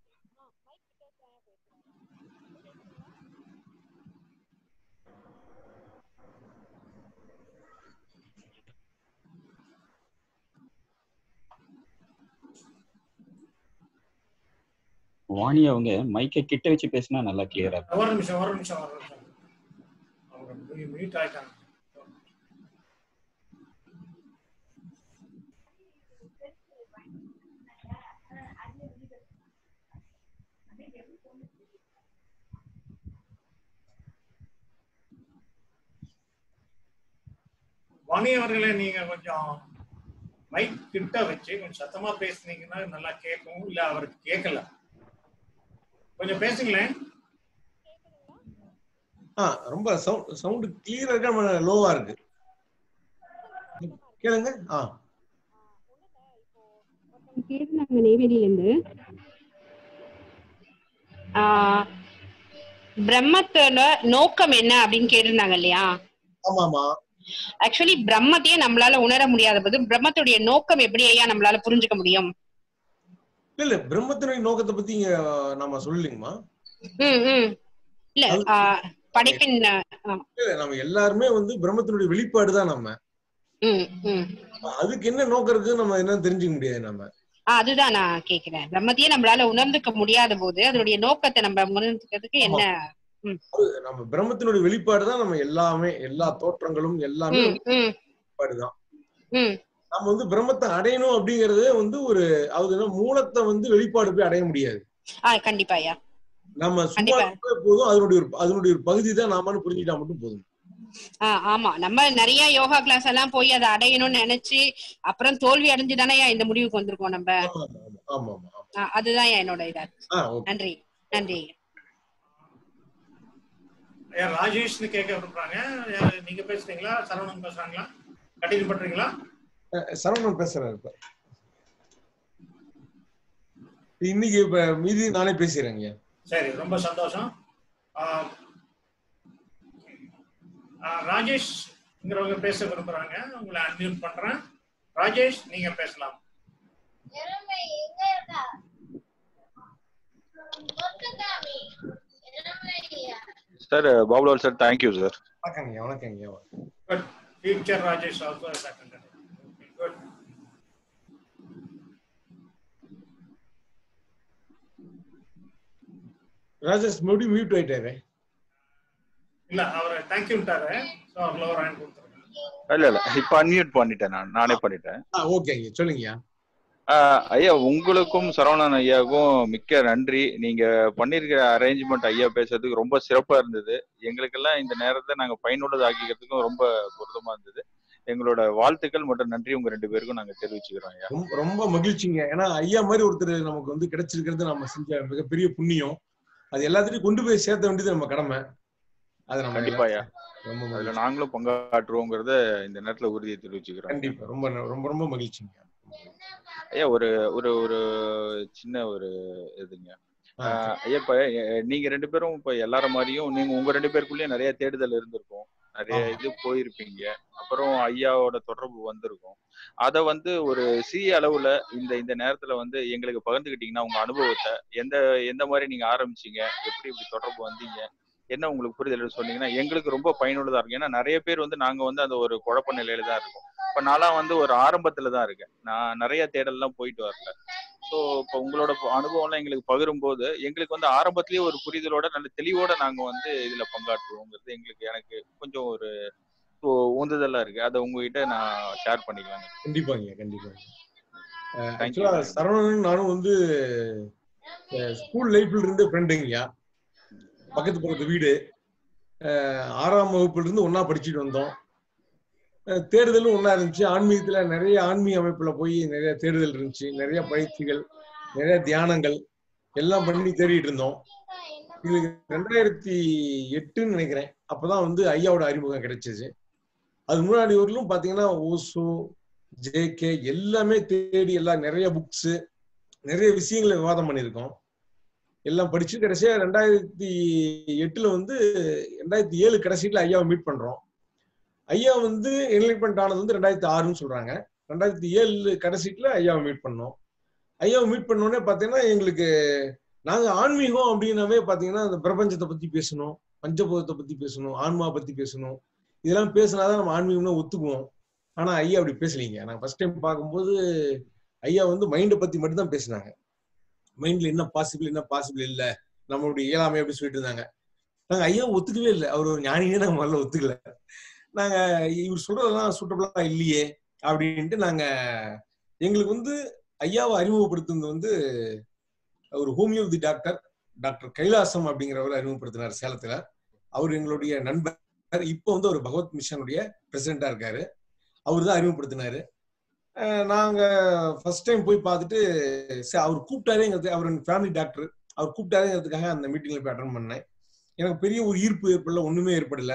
வாணி அவங்க மைக்கை கிட்ட வச்சு பேசினா நல்லா கிளியரா இருக்கும் ஒரு நிமிஷம் ஒரு நிமிஷம் ஒரு நிமிஷம் அவங்க மியூட் ஆயிட்டாங்க வாணி அவர்களே நீங்க கொஞ்சம் மைக் கிட்ட வச்சு கொஞ்சம் சத்தமா பேசுனீங்கன்னா நல்லா கேட்கும் இல்ல அவருக்கு கேட்கல கொஞ்சம் பேசுங்களேன் ஆ ரொம்ப சவுண்ட் சவுண்ட் கிளியரா இருக்கா நம்ம லோவா இருக்கு கேளுங்க ஆ ஒருத்தவங்க கேட்டிருந்தாங்க நெய்வேலியில இருந்து ஆஹ் பிரம்மத்தோட நோக்கம் என்ன அப்படின்னு கேட்டிருந்தாங்க இல்லையா ஆமா ஆமா ஆக்சுவலி பிரம்மத்தையே நம்மளால உணர முடியாத போது பிரம்மத்துடைய நோக்கம் எப்படி ஐயா நம்மளால புரிஞ்சுக்க முடியும் இல்ல இல்ல பிரம்மத்தினுடைய நோக்கத்தை பத்தி இங்க நம்ம சொல்லலைங்கம்மா ம் ம் இல்ல ஆஹ் படைப்பின் ஆஹ் இல்ல நம்ம எல்லாருமே வந்து பிரம்மத்தினுடைய வெளிப்பாடு தான் நம்ம ம் ம் அதுக்கு என்ன நோக்கம் இருக்குன்னு நம்ம என்ன தெரிஞ்சுக்க முடியாது நம்ம ஆ, அதுதான் நான் கேக்குறேன் பிரம்மத்தையே நம்மளால உணர்ந்துக்க முடியாத போது அதனுடைய நோக்கத்தை நம்ம உணர்ந்துக்கிறதுக்கு என்ன ம் அது நம்ம பிரம்மத்தினுடைய வெளிப்பாடு தான் நம்ம எல்லாமே எல்லா தோற்றங்களும் எல்லாமே ம் ம் வெளிப்பாடு தான் ம் நம்ம வந்து பிரம்மத்தை அடையணும் அப்படிங்கறதே வந்து ஒரு அது என்ன மூலத்தை வந்து வெளிப்பாடு போய் அடைய முடியாது ஆ கண்டிப்பா ஐயா நம்ம சும்மா கண்டிப்பா. இருந்தா போதும் அதனுடைய ஒரு அதனுடைய ஒரு பகுதி தான் நாமன்னு புரிஞ்சுட்டா மட்டும் போதும் ஆ ஆமா நம்ம நிறைய யோகா கிளாஸ் எல்லாம் போய் அதை அடையணும்னு நினைச்சு அப்புறம் தோல்வி அடைஞ்சு இந்த முடிவுக்கு வந்திருக்கோம் நம்ம ஆமா ஆமா ஆமா ஆ, அதுதான் என்னோட இதா ஆ ஓகே நன்றி நன்றி யார் ராஜேஷ்னு கேட்க விரும்புறாங்க யாரு நீங்க பேசுறீங்களா சரவணன் பேசுறாங்களா கண்டினியூ பண்றீங்களா சரவணன் பேசுறாரு இப்ப இன்னைக்கு இப்ப மீதி நானே பேசுறேங்க சரி ரொம்ப சந்தோஷம் ஆஹ், ஆஹ், ராஜேஷ்ங்கிறவங்க பேச விரும்புறாங்க உங்களை அன்மியூட் பண்றேன் ராஜேஷ் நீங்க பேசலாம் sir Babulal sir thank you sir வணக்கங்க வணக்கங்க good future Rajesh also second good Rajesh மறுபடியும் மியூட் ஆயிட்டாரு இல்ல அவர் தேங்க்யூட்டாரு ஸோ அவர் லோவர் ஹேண்ட் கொடுத்துருங்க இல்ல இல்ல இப்ப அன்மியூட் பண்ணிட்டேன் நான் நானே பண்ணிட்டேன் ஆ ஓகேங்க சொல்லுங்கய்யா ஆஹ் ஐயா உங்களுக்கும் சரவணன் ஐயாவுக்கும் மிக்க நன்றி நீங்க பண்ணிருக்கிற அரேஞ்ச்மெண்ட் ஐயா பேசுறதுக்கு ரொம்ப சிறப்பா இருந்தது எங்களுக்கெல்லாம் இந்த நேரத்தை நாங்க பயனுள்ளது ஆக்கிக்கிறதுக்கும் ரொம்ப பொருத்தமா இருந்தது எங்களோட வாழ்த்துக்கள் மற்றும் நன்றி உங்க ரெண்டு பேருக்கும் நாங்க தெரிவிச்சுக்கிறோம் ஐயா ரொம்ப ரொம்ப மகிழ்ச்சிங்க ஏன்னா ஐயா மாதிரி ஒருத்தர் நமக்கு வந்து கிடைச்சிருக்கிறது நம்ம செஞ்ச மிகப்பெரிய புண்ணியம் அது எல்லாத்தையும் கொண்டு போய் சேர்த்த வேண்டியது நம்ம கடமை அது நம்ம கண்டிப்பா ஐயா ரொம்ப அதுல நாங்களும் பங்காற்றுவோங்கிறத இந்த நேரத்துல உறுதியை தெரிவிச்சுக்கிறோம் கண்டிப்பா ரொம்ப ரொம்ப ரொம்ப மகிழ்ச்சிங்க ஐயா ஒரு ஒரு ஒரு சின்ன ஒரு இதுங்க ஆஹ் ஐயா இப்ப எ- நீங்க ரெண்டு பேரும் இப்ப எல்லார மாதிரியும் நீங்க உங்க ரெண்டு பேருக்குள்ளேயும் நிறைய தேடுதல் இருந்திருக்கும் நிறைய இது போயிருப்பீங்க அப்புறம் ஐயாவோட தொடர்பு வந்திருக்கும் அத வந்து ஒரு சிறிய அளவுல இந்த இந்த நேரத்துல வந்து எங்களுக்கு பகிர்ந்துக்கிட்டீங்கன்னா உங்க அனுபவத்தை எந்த எந்த மாதிரி நீங்க ஆரம்பிச்சீங்க எப்படி இப்படி தொடர்பு வந்தீங்க என்ன உங்களுக்கு புரிதல் சொன்னீங்கன்னா எங்களுக்கு ரொம்ப பயனுள்ளதா இருக்கும் ஏன்னா நிறைய பேர் வந்து நாங்க வந்து அந்த ஒரு குழப்ப நிலையில தான் இருக்கோம் இப்ப நான்லாம் வந்து ஒரு ஆரம்பத்துல தான் இருக்கேன் நான் நிறைய தேடல்லாம் போயிட்டு வரல ஸோ இப்போ உங்களோட ப- அனுபவம்லாம் எங்களுக்கு பகிரும்போது எங்களுக்கு வந்து ஆரம்பத்திலேயே ஒரு புரிதலோட நல்ல தெளிவோட நாங்க வந்து இதுல பங்காற்றுவோங்கிறது எங்களுக்கு எனக்கு கொஞ்சம் ஒரு ஊ- ஊந்துதலா இருக்கு அதை உங்ககிட்ட நான் ஷேர் பண்ணிக்கலாம் கண்டிப்பாங்க கண்டிப்பாங்க Thank you. ஆக்சுவலா சரவணன் நானும் வந்து ஸ்கூல் லைஃப்ல இருந்து ஃப்ரெண்டுங்கய்யா பக்கத்து பக்கத்து வீடு அஹ் ஆறாம் வகுப்புல இருந்து ஒண்ணா படிச்சுட்டு வந்தோம் அஹ் தேடுதலும் ஒண்ணா இருந்துச்சு ஆன்மீகத்துல நிறைய ஆன்மீக அமைப்புல போய் நிறைய தேடுதல் இருந்துச்சு நிறைய பயிற்சிகள் நிறைய தியானங்கள் எல்லாம் பண்ணி தேடிட்டு இருந்தோம் இது ரெண்டாயிரத்தி எட்டுன்னு நினைக்கிறேன் அப்பதான் வந்து ஐயாவோட அறிமுகம் கிடைச்சிச்சு அது முன்னாடி வரலும் பாத்தீங்கன்னா ஓசோ ஜேகே எல்லாமே தேடி எல்லாம் நிறைய புக்ஸ் நிறைய விஷயங்களை விவாதம் பண்ணியிருக்கோம் எல்லாம் படிச்சு கடைசியா ரெண்டாயிரத்தி எட்டுல வந்து ரெண்டாயிரத்தி ஏழு கடைசியில ஐயாவை மீட் பண்றோம் ஐயா வந்து என்லைட்மெண்ட் ஆனது வந்து ரெண்டாயிரத்தி ஆறுன்னு சொல்றாங்க ரெண்டாயிரத்தி ஏழு கடைசியில ஐயாவை மீட் பண்ணோம் ஐயாவை மீட் பண்ண உடனே பாத்தீங்கன்னா எங்களுக்கு நாங்க ஆன்மீகம் அப்படின்னாவே பாத்தீங்கன்னா அந்த பிரபஞ்சத்தை பத்தி பேசணும் பஞ்சபூதத்தை பத்தி பேசணும் ஆன்மா பத்தி பேசணும் இதெல்லாம் பேசினாதான் நம்ம ஆன்மீகம்னு ஒத்துக்குவோம் ஆனா ஐயா அப்படி பேசலீங்க நான் ஃபர்ஸ்ட் டைம் பார்க்கும்போது ஐயா வந்து மைண்டை பத்தி மட்டும் தான் பேசினாங்க மைண்ட்ல என்ன பாசிபிள் என்ன பாசிபிள் இல்ல நம்மளுடைய இயலாமை அப்படி சொல்லிட்டு இருந்தாங்க நாங்க ஐயா ஒத்துக்கவே இல்லை அவர் ஒரு ஞானியே நாங்க முதல்ல ஒத்துக்கல நாங்க இவர் சொல்றதெல்லாம் சூட்டபிளா இல்லையே அப்படின்ட்டு நாங்க எங்களுக்கு வந்து ஐயாவை அறிமுகப்படுத்துனது வந்து ஒரு ஹோமியோபதி டாக்டர் டாக்டர் கைலாசம் அப்படிங்கிறவர் அறிமுகப்படுத்தினார் சேலத்துல அவர் எங்களுடைய நண்பர் இப்போ வந்து அவர் பகவத் மிஷனுடைய பிரசிடண்டா இருக்காரு அவர் தான் அறிமுகப்படுத்தினாரு அஹ் நாங்க ஃபர்ஸ்ட் டைம் போய் பார்த்துட்டு சரி அவர் கூப்பிட்டாரேங்கிறது அவர் ஃபேமிலி டாக்டர் அவர் கூப்பிட்டாரேங்கிறதுக்காக அந்த மீட்டிங்ல போய் அட்டன் பண்ணேன் எனக்கு பெரிய ஒரு ஈர்ப்பு ஏற்படல ஒண்ணுமே ஏற்படல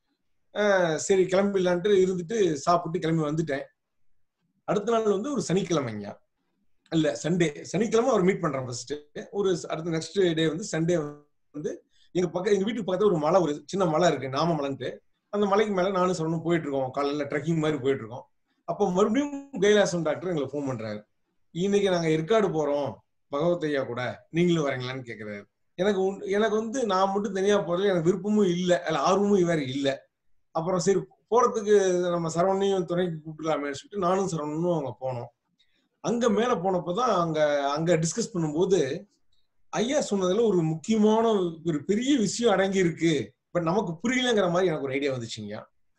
அஹ் சரி கிளம்பிடலான்ட்டு இருந்துட்டு சாப்பிட்டு கிளம்பி வந்துட்டேன் அடுத்த நாள் வந்து ஒரு சனிக்கிழமைங்க இல்ல சண்டே சனிக்கிழமை அவர் மீட் பண்றேன் ஃபர்ஸ்ட் ஒரு அடுத்த நெக்ஸ்ட் டே வந்து சண்டே வந்து எங்க பக்கம் எங்க வீட்டுக்கு பக்கத்துல ஒரு மலை ஒரு சின்ன மலை இருக்கு நாம மலைன்ட்டு அந்த மலைக்கு மேல நானும் சொல்லணும் போயிட்டு இருக்கோம் காலையில ட்ரெக்கிங் மாதிரி போயிட்டு இருக்கோம் அப்போ மறுபடியும் கைலாசம் டாக்டர் எங்களுக்கு ஃபோன் பண்றாரு இன்னைக்கு நாங்க ஏற்காடு போறோம் பகவத் ஐயா கூட நீங்களும் வரீங்களான்னு கேக்குறாரு எனக்கு உண்டு- எனக்கு வந்து நான் மட்டும் தனியா போறது எனக்கு விருப்பமும் இல்லை அல்ல ஆர்வமும் வேற இல்லை அப்புறம் சரி போறதுக்கு நம்ம சரவணையும் துணைக்கு கூப்பிடலாமே சொல்லிட்டு நானும் சரவணனும் அங்க போனோம் அங்க மேல போனப்பதான் அங்க அங்க டிஸ்கஸ் பண்ணும்போது ஐயா சொன்னதுல ஒரு முக்கியமான ஒரு பெரிய விஷயம் அடங்கி இருக்கு பட் நமக்கு புரியலங்கிற மாதிரி எனக்கு ஒரு ஐடியா வந்துச்சுங்க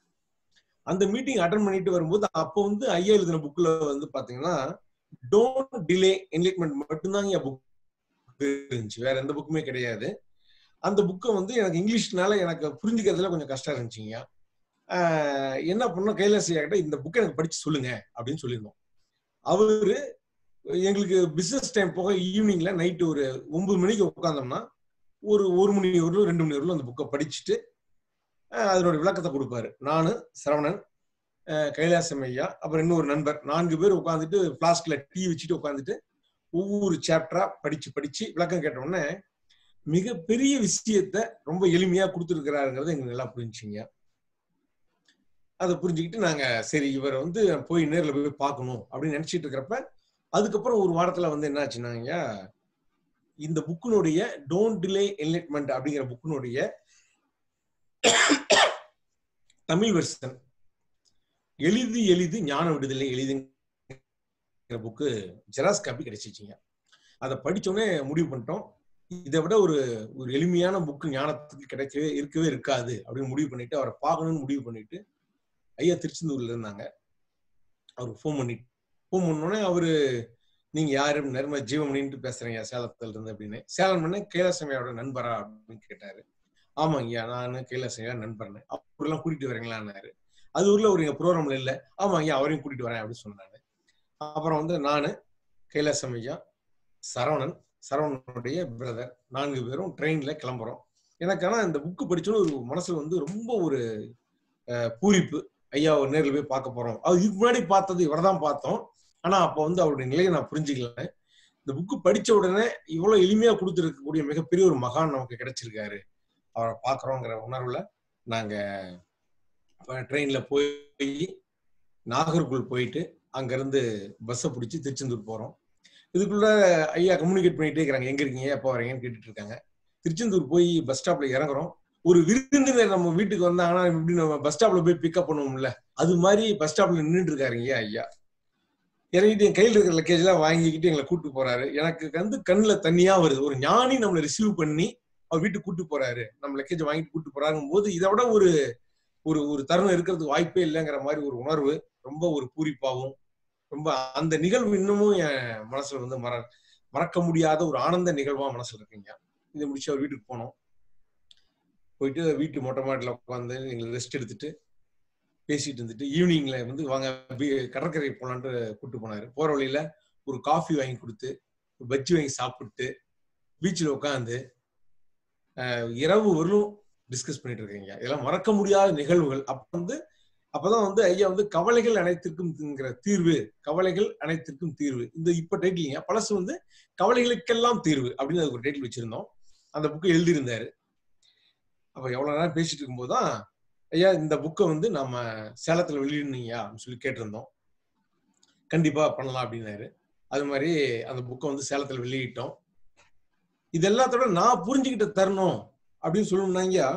அந்த மீட்டிங் அட்டன் பண்ணிட்டு வரும்போது அப்போ வந்து ஐயா எழுதின புக்ல வந்து பாத்தீங்கன்னா டோன்ட் டிலே என்லைட்மெண்ட் மட்டும்தான் புக் இருந்துச்சு வேற எந்த புக்குமே கிடையாது அந்த புக்கை வந்து எனக்கு இங்கிலீஷ்னால எனக்கு புரிஞ்சுக்கிறதுல கொஞ்சம் கஷ்டம் இருந்துச்சுங்க ஆஹ் என்ன பண்ணோம் கைலாசியா கிட்ட இந்த புக்கை எனக்கு படிச்சு சொல்லுங்க அப்படின்னு சொல்லியிருந்தோம் அவரு எங்களுக்கு பிசினஸ் டைம் போக ஈவினிங்ல நைட்டு ஒரு ஒன்பது மணிக்கு உட்காந்தோம்னா ஒரு ஒரு மணி வரலும் ரெண்டு மணி வரலும் அந்த புக்கை படிச்சுட்டு அஹ் அதனோட விளக்கத்தை கொடுப்பாரு நானு சரவணன் அஹ் கைலாசம் ஐயா அப்புறம் இன்னொரு நண்பர் நான்கு பேர் உட்காந்துட்டு பிளாஸ்க்ல டீ வச்சுட்டு உட்காந்துட்டு ஒவ்வொரு சாப்டரா படிச்சு படிச்சு விளக்கம் கேட்ட உடனே மிகப்பெரிய விஷயத்த ரொம்ப எளிமையா கொடுத்துருக்கிறாருங்கிறது எங்களுக்கு நல்லா புரிஞ்சுங்க அதை புரிஞ்சுக்கிட்டு நாங்க சரி இவரை வந்து போய் நேர்ல போய் பார்க்கணும் அப்படின்னு நினைச்சிட்டு இருக்கிறப்ப அதுக்கப்புறம் ஒரு வாரத்துல வந்து என்ன ஆச்சுன்னாங்க இந்த புக்கினுடைய டோன்ட் டிலே என்லைட்மெண்ட் அப்படிங்கிற புக்கினுடைய தமிழ் வெர்சன் எளிது எளிது ஞான விடுதலை எளிதுங்கிற புக்கு ஜெராஸ் காப்பி கிடைச்சிச்சுங்க அதை படிச்சோடனே முடிவு பண்ணிட்டோம் இதை விட ஒரு ஒரு எளிமையான புக்கு ஞானத்துக்கு கிடைக்கவே இருக்கவே இருக்காது அப்படின்னு முடிவு பண்ணிட்டு அவரை பார்க்கணும்னு முடிவு பண்ணிட்டு ஐயா திருச்செந்தூர்ல இருந்தாங்க அவருக்கு ஃபோன் பண்ணி ஃபோன் பண்ணோடனே அவரு நீங்க யாரு நேர்ம ஜீவமணின்ட்டு பேசுறீங்க சேலத்துல இருந்து அப்படின்னு சேலம் பண்ண கைலாசமையோட நண்பரா அப்படின்னு கேட்டாரு ஆமாங்க ஐயா நான் கைலாசமையா நண்பர்னு அவரெல்லாம் கூட்டிட்டு வரீங்களான்னாரு அது ஊர்ல ஒரு எங்க ப்ரோக்ராம்ல இல்ல ஆமா ஐயா அவரையும் கூட்டிட்டு வரேன் அப்படின்னு சொன்னாரு அப்புறம் வந்து நானு கைலாசம் ஐயா சரவணன் சரவணனுடைய பிரதர் நான்கு பேரும் ட்ரெயின்ல கிளம்புறோம் எனக்கு ஆனா இந்த புக்கு படிச்சோன்னு ஒரு மனசுல வந்து ரொம்ப ஒரு அஹ், பூரிப்பு ஐயா ஒரு நேர்ல போய் பார்க்க போறோம் அது இதுக்கு முன்னாடி பார்த்தது இவர்தான் பார்த்தோம் ஆனா அப்ப வந்து அவருடைய நிலையை நான் புரிஞ்சுக்கல இந்த புக்கு படிச்ச உடனே இவ்வளவு எளிமையா கொடுத்துருக்கக்கூடிய மிகப்பெரிய ஒரு மகான் நமக்கு கிடைச்சிருக்காரு அவரை பாக்குறோங்கிற உணர்வுல நாங்க ட்ரெயின்ல போய் நாகர்கோவில் போயிட்டு அங்கிருந்து பஸ்ஸை பிடிச்சி திருச்செந்தூர் போறோம் இதுக்குள்ள ஐயா கம்யூனிகேட் பண்ணிட்டே இருக்கிறாங்க எங்க இருக்கீங்க எப்போ வரீங்கன்னு கேட்டுட்டு இருக்காங்க திருச்செந்தூர் போய் பஸ் ஸ்டாப்ல இறங்குறோம் ஒரு விருந்தினர் நம்ம வீட்டுக்கு வந்தாங்கன்னா எப்படி நம்ம பஸ் ஸ்டாப்ல போய் பிக்கப் பண்ணுவோம்ல அது மாதிரி பஸ் ஸ்டாப்ல நின்றுட்டு இருக்காருங்க ஐயா இறங்கிட்டு என் கையில் இருக்கிற லக்கேஜ் எல்லாம் வாங்கிக்கிட்டு எங்களை கூட்டு போறாரு எனக்கு வந்து கண்ணுல தண்ணியா வருது ஒரு ஞானி நம்மளை ரிசீவ் பண்ணி அவர் வீட்டுக்கு கூட்டு போறாரு நம்ம லக்கேஜ் வாங்கிட்டு கூட்டு போறாருங்கும் போது இதை விட ஒரு ஒரு ஒரு தருணம் இருக்கிறதுக்கு வாய்ப்பே இல்லைங்கிற மாதிரி ஒரு உணர்வு ரொம்ப ஒரு பூரிப்பாவும் ரொம்ப அந்த நிகழ்வு இன்னமும் என் மனசுல வந்து மற மறக்க முடியாத ஒரு ஆனந்த நிகழ்வா மனசுல இருக்குங்க இதை முடிச்சு அவர் வீட்டுக்கு போனோம் போயிட்டு வீட்டு மொட்டை மாடியில் உட்காந்து எங்களுக்கு ரெஸ்ட் எடுத்துட்டு பேசிட்டு இருந்துட்டு ஈவினிங்ல வந்து வாங்க பீ- கடற்கரை போலான்ட்டு கூட்டு போனாரு போற வழியில ஒரு காஃபி வாங்கி கொடுத்து ஒரு பஜ்ஜி வாங்கி சாப்பிட்டு பீச்சில் உட்காந்து இரவு வரலும் டிஸ்கஸ் பண்ணிட்டு இருக்கீங்க இதெல்லாம் மறக்க முடியாத நிகழ்வுகள் அப்ப வந்து அப்பதான் வந்து ஐயா வந்து கவலைகள் அனைத்திற்கும்ங்கிற தீர்வு கவலைகள் அனைத்திற்கும் தீர்வு இந்த இப்ப டைட்டிலிங்க பழசு வந்து கவலைகளுக்கெல்லாம் தீர்வு அப்படின்னு அதுக்கு ஒரு டைட்டில் வச்சிருந்தோம் அந்த புக்கு எழுதியிருந்தாரு அப்ப எவ்வளவு நேரம் பேசிட்டு இருக்கும்போது தான் ஐயா இந்த புக்கை வந்து நம்ம சேலத்துல வெளியிடணுங்கய்யா அப்படின்னு சொல்லி கேட்டிருந்தோம் கண்டிப்பா பண்ணலாம் அப்படின்னாரு அது மாதிரி அந்த புக்கை வந்து சேலத்துல வெளியிட்டோம் இது எல்லாத்தோட நான் புரிஞ்சுக்கிட்ட தருணம் அப்படின்னு சொல்லணும்னாங்கய்யா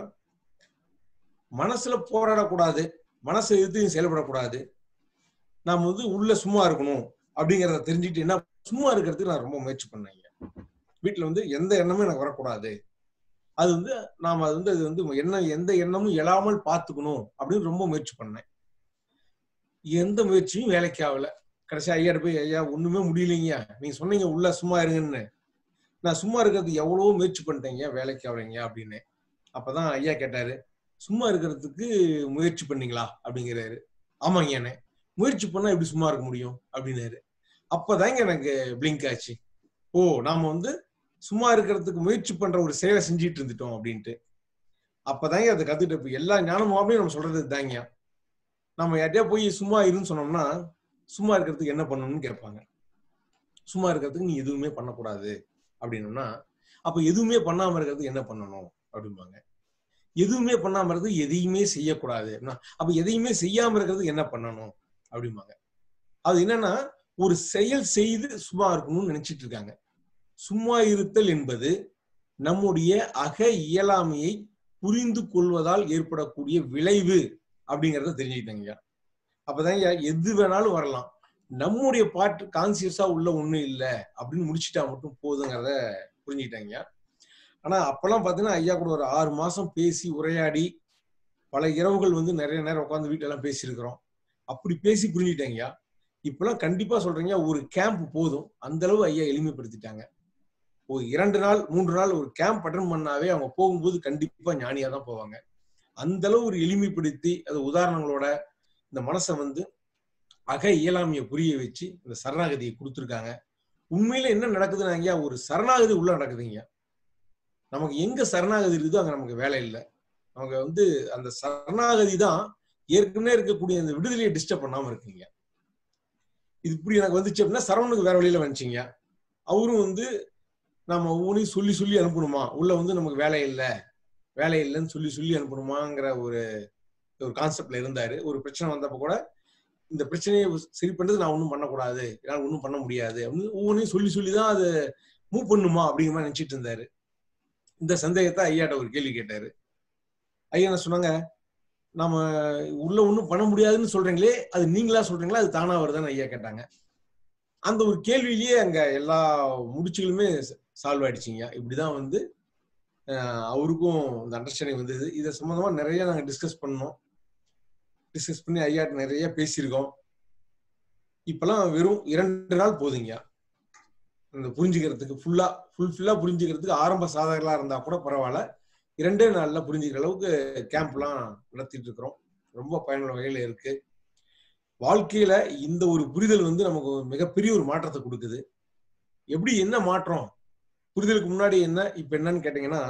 மனசுல போராடக்கூடாது மனசை எதிர்த்து செயல்படக்கூடாது நாம வந்து உள்ள சும்மா இருக்கணும் அப்படிங்கிறத தெரிஞ்சுக்கிட்டு என்ன சும்மா இருக்கிறதுக்கு நான் ரொம்ப முயற்சி பண்ணேங்க வீட்டுல வந்து எந்த எண்ணமும் எனக்கு வரக்கூடாது அது வந்து நாம அது வந்து அது வந்து என்ன எந்த எண்ணமும் எழாமல் பார்த்துக்கணும் அப்படின்னு ரொம்ப முயற்சி பண்ணேன் எந்த முயற்சியும் வேலைக்கு ஆகல கடைசி ஐயாட்ட போய் ஐயா ஒண்ணுமே முடியலைங்க நீங்க சொன்னீங்க உள்ள சும்மா இருங்கன்னு நான் சும்மா இருக்கிறதுக்கு எவ்வளவோ முயற்சி பண்ணிட்டேங்க வேலைக்கு ஆகலைங்க அப்படின்னு அப்பதான் ஐயா கேட்டாரு சும்மா இருக்கிறதுக்கு முயற்சி பண்ணீங்களா அப்படிங்கிறாரு ஆமாங்க அண்ணே முயற்சி பண்ணா எப்படி சும்மா இருக்க முடியும் அப்படின்னாரு அப்பதாங்க எனக்கு பிளிங்க் ஆச்சு ஓ நாம வந்து சும்மா இருக்கிறதுக்கு முயற்சி பண்ற ஒரு செயலை செஞ்சுட்டு இருந்துட்டோம் அப்படின்ட்டு அப்பதாங்க அதை கத்துட்டு இப்ப எல்லா ஞானமாவே நம்ம சொல்றது தாங்க நம்ம யார்ட்டையா போய் சும்மா இருன்னு சொன்னோம்னா சும்மா இருக்கிறதுக்கு என்ன பண்ணணும்னு கேட்பாங்க சும்மா இருக்கிறதுக்கு நீ எதுவுமே பண்ணக்கூடாது அப்படின்னோம்னா அப்ப எதுவுமே பண்ணாம இருக்கிறதுக்கு என்ன பண்ணணும் அப்படிம்பாங்க எதுவுமே பண்ணாம இருந்து எதையுமே செய்யக்கூடாது அப்படின்னா, அப்ப எதையுமே செய்யாம இருக்கிறதுக்கு என்ன பண்ணணும் அப்படிம்பாங்க அது என்னன்னா ஒரு செயல் செய்து சும்மா இருக்கணும்னு நினைச்சிட்டு இருக்காங்க சும்மா இருத்தல் என்பது நம்முடைய அக இயலாமையை புரிந்து கொள்வதால் ஏற்படக்கூடிய விளைவு அப்படிங்கறத தெரிஞ்சுக்கிட்டாங்க அப்பதான் ஐயா எது வேணாலும் வரலாம் நம்முடைய பாட்டு கான்சியஸா உள்ள ஒண்ணும் இல்ல அப்படின்னு முடிச்சிட்டா மட்டும் போதுங்கிறத புரிஞ்சுக்கிட்டாங்க ஆனா அப்பெல்லாம் பாத்தீங்கன்னா ஐயா கூட ஒரு ஆறு மாசம் பேசி உரையாடி பல இரவுகள் வந்து நிறைய நேரம் உட்காந்து வீட்டுல எல்லாம் பேசியிருக்கிறோம் அப்படி பேசி புரிஞ்சுக்கிட்டாங்க இப்பெல்லாம் கண்டிப்பா சொல்றீங்க ஒரு கேம்ப் போதும் அந்த அளவு ஐயா எளிமைப்படுத்திட்டாங்க ஒரு இரண்டு நாள் மூன்று நாள் ஒரு கேம்ப் அட்டன் பண்ணாவே அவங்க போகும்போது கண்டிப்பா ஞானியா தான் போவாங்க அந்த அளவு ஒரு எளிமைப்படுத்தி அது உதாரணங்களோட இந்த மனசை வந்து அக இயலாமையை புரிய வச்சு இந்த சரணாகதியை கொடுத்துருக்காங்க உண்மையில என்ன நடக்குதுன்னா ஐயா ஒரு சரணாகதி உள்ள நடக்குதுங்க நமக்கு எங்க சரணாகதி இருக்குதோ அங்க நமக்கு வேலை இல்லை நமக்கு வந்து அந்த சரணாகதி தான் ஏற்கனவே இருக்கக்கூடிய அந்த விடுதலையை டிஸ்டர்ப் பண்ணாம இருக்குங்க இது இப்படி எனக்கு வந்துச்சு அப்படின்னா சரவணுக்கு வேற வழியில வந்துச்சுங்க அவரும் வந்து நம்ம ஒவ்வொன்றையும் சொல்லி சொல்லி அனுப்பணுமா உள்ள வந்து நமக்கு வேலை இல்லை வேலை இல்லைன்னு சொல்லி சொல்லி அனுப்பணுமாங்கிற ஒரு ஒரு கான்செப்ட்ல இருந்தாரு ஒரு பிரச்சனை வந்தப்ப கூட இந்த பிரச்சனையை சரி பண்றது நான் ஒன்றும் பண்ணக்கூடாது என்னால் ஒன்றும் பண்ண முடியாது அப்படின்னு ஒவ்வொன்றையும் சொல்லி சொல்லி தான் அதை மூவ் பண்ணுமா அப்படிங்கிற மாதிரி நினைச்சிட்டு இருந்தாரு இந்த சந்தேகத்தை ஐயாட்ட ஒரு கேள்வி கேட்டாரு ஐயா என்ன சொன்னாங்க நாம உள்ள ஒன்றும் பண்ண முடியாதுன்னு சொல்றீங்களே அது நீங்களா சொல்றீங்களா அது தானா வருதான்னு ஐயா கேட்டாங்க அந்த ஒரு கேள்வியிலேயே அங்க எல்லா முடிச்சுகளுமே சால்வ் ஆயிடுச்சுங்க இப்படிதான் வந்து அஹ், அவருக்கும் இந்த அண்டர்ஸ்டாண்டிங் வந்தது இதை சம்பந்தமா நிறைய நாங்க டிஸ்கஸ் பண்ணோம் டிஸ்கஸ் பண்ணி ஐயாட்ட நிறைய பேசியிருக்கோம் இப்பெல்லாம் வெறும் இரண்டு நாள் போதுங்க இந்த புரிஞ்சுக்கிறதுக்கு ஃபுல்லா ஃபுல்ஃபில்லா புரிஞ்சுக்கிறதுக்கு ஆரம்ப சாதகர்களா இருந்தா கூட பரவாயில்ல இரண்டே நாள்ல புரிஞ்சுக்கிற அளவுக்கு கேம்ப்லாம் நடத்திட்டு இருக்கிறோம் ரொம்ப பயனுள்ள வகையில இருக்கு வாழ்க்கையில இந்த ஒரு புரிதல் வந்து நமக்கு ஒரு மிகப்பெரிய ஒரு மாற்றத்தை கொடுக்குது எப்படி என்ன மாற்றம் புரிதலுக்கு முன்னாடி என்ன இப்ப என்னன்னு கேட்டீங்கன்னா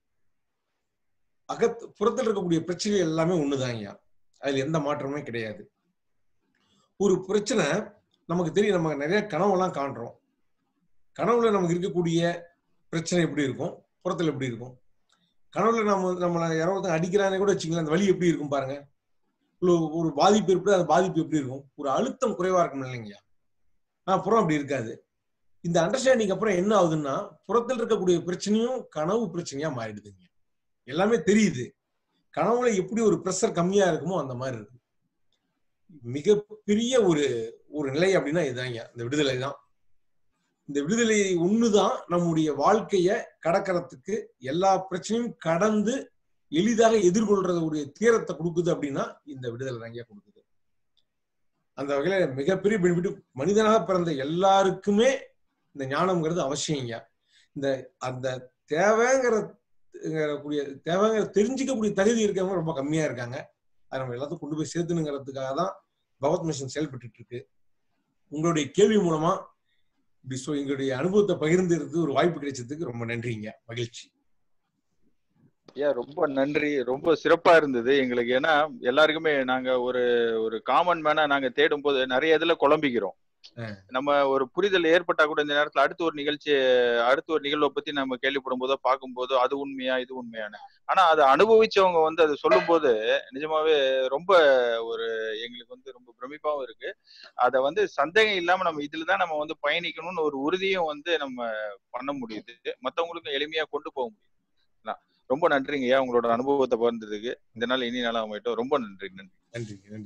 அகத் புறத்தில் இருக்கக்கூடிய பிரச்சனை எல்லாமே ஒண்ணுதாங்க அதுல எந்த மாற்றமுமே கிடையாது ஒரு பிரச்சனை நமக்கு தெரியும் நம்ம நிறைய கனவெல்லாம் காண்றோம் கனவுல நமக்கு இருக்கக்கூடிய பிரச்சனை எப்படி இருக்கும் புறத்துல எப்படி இருக்கும் கனவுல நம்ம நம்மள யாரோ ஒருத்தங்க அடிக்கிறானே கூட வச்சுங்களேன் அந்த வலி எப்படி இருக்கும் பாருங்க ஒரு- ஒரு பாதிப்பு எப்படி அந்த பாதிப்பு எப்படி இருக்கும் ஒரு அழுத்தம் குறைவா இருக்கும் இல்லைங்கய்யா ஆஹ் புறம் அப்படி இருக்காது இந்த அண்டர்ஸ்டாண்டிங் அப்புறம் என்ன ஆகுதுன்னா புறத்தில் இருக்கக்கூடிய பிரச்சனையும் கனவு பிரச்சனையா மாறிடுதுங்க எல்லாமே தெரியுது கனவுல எப்படி ஒரு ப்ரெஷர் கம்மியா இருக்குமோ அந்த மாதிரி இருக்கு மிகப்பெரிய ஒரு ஒரு நிலை அப்படின்னா இதுதாங்க இந்த விடுதலை தான் இந்த விடுதலை ஒண்ணுதான் நம்முடைய வாழ்க்கைய கடக்கறதுக்கு எல்லா பிரச்சனையும் கடந்து எளிதாக எதிர்கொள்றதுடைய தீரத்தை கொடுக்குது அப்படின்னா இந்த விடுதலை தாங்க கொடுக்குது அந்த வகையில மிகப்பெரிய பெனிஃபிட் மனிதனாக பிறந்த எல்லாருக்குமே இந்த ஞானம்ங்கிறது அவசியங்க இந்த அந்த தேவைங்கிற கூடிய தேவைங்கிற தெரிஞ்சுக்கக்கூடிய தகுதி இருக்கவங்க ரொம்ப கம்மியா இருக்காங்க அதை நம்ம எல்லாத்தையும் கொண்டு போய் சேர்த்துணுங்கிறதுக்காக தான் பகவத் மிஷன் செயல்பட்டு இருக்கு உங்களுடைய கேள்வி மூலமா இப்படி சொ எங்களுடைய அனுபவத்தை பகிர்ந்துருக்கு ஒரு வாய்ப்பு கிடைச்சதுக்கு ரொம்ப நன்றிங்க மகிழ்ச்சி ஐயா ரொம்ப நன்றி ரொம்ப சிறப்பா இருந்தது எங்களுக்கு ஏன்னா எல்லாருக்குமே நாங்க ஒரு ஒரு காமன் மேனா நாங்க தேடும் போது நிறைய இதுல குழம்பிக்கிறோம் நம்ம ஒரு புரிதல் ஏற்பட்டா கூட இந்த நேரத்துல அடுத்த ஒரு நிகழ்ச்சி அடுத்த ஒரு நிகழ்வை பத்தி நம்ம கேள்விப்படும் போதோ பார்க்கும் போதோ அது உண்மையா இது உண்மையான ஆனா அதை அனுபவிச்சவங்க வந்து அதை சொல்லும் போது நிஜமாவே ரொம்ப ஒரு எங்களுக்கு வந்து ரொம்ப பிரமிப்பாவும் இருக்கு அதை வந்து சந்தேகம் இல்லாம நம்ம இதுலதான் நம்ம வந்து பயணிக்கணும்னு ஒரு உறுதியும் வந்து நம்ம பண்ண முடியுது மத்தவங்களுக்கும் எளிமையா கொண்டு போக முடியுது ரொம்ப நன்றிங்க ஐயா உங்களோட அனுபவத்தை பகிர்ந்ததுக்கு இந்த நாள் இனி நாளா அமையட்டும் ரொம்ப நன்றி நன்றி நன்றி நன்றி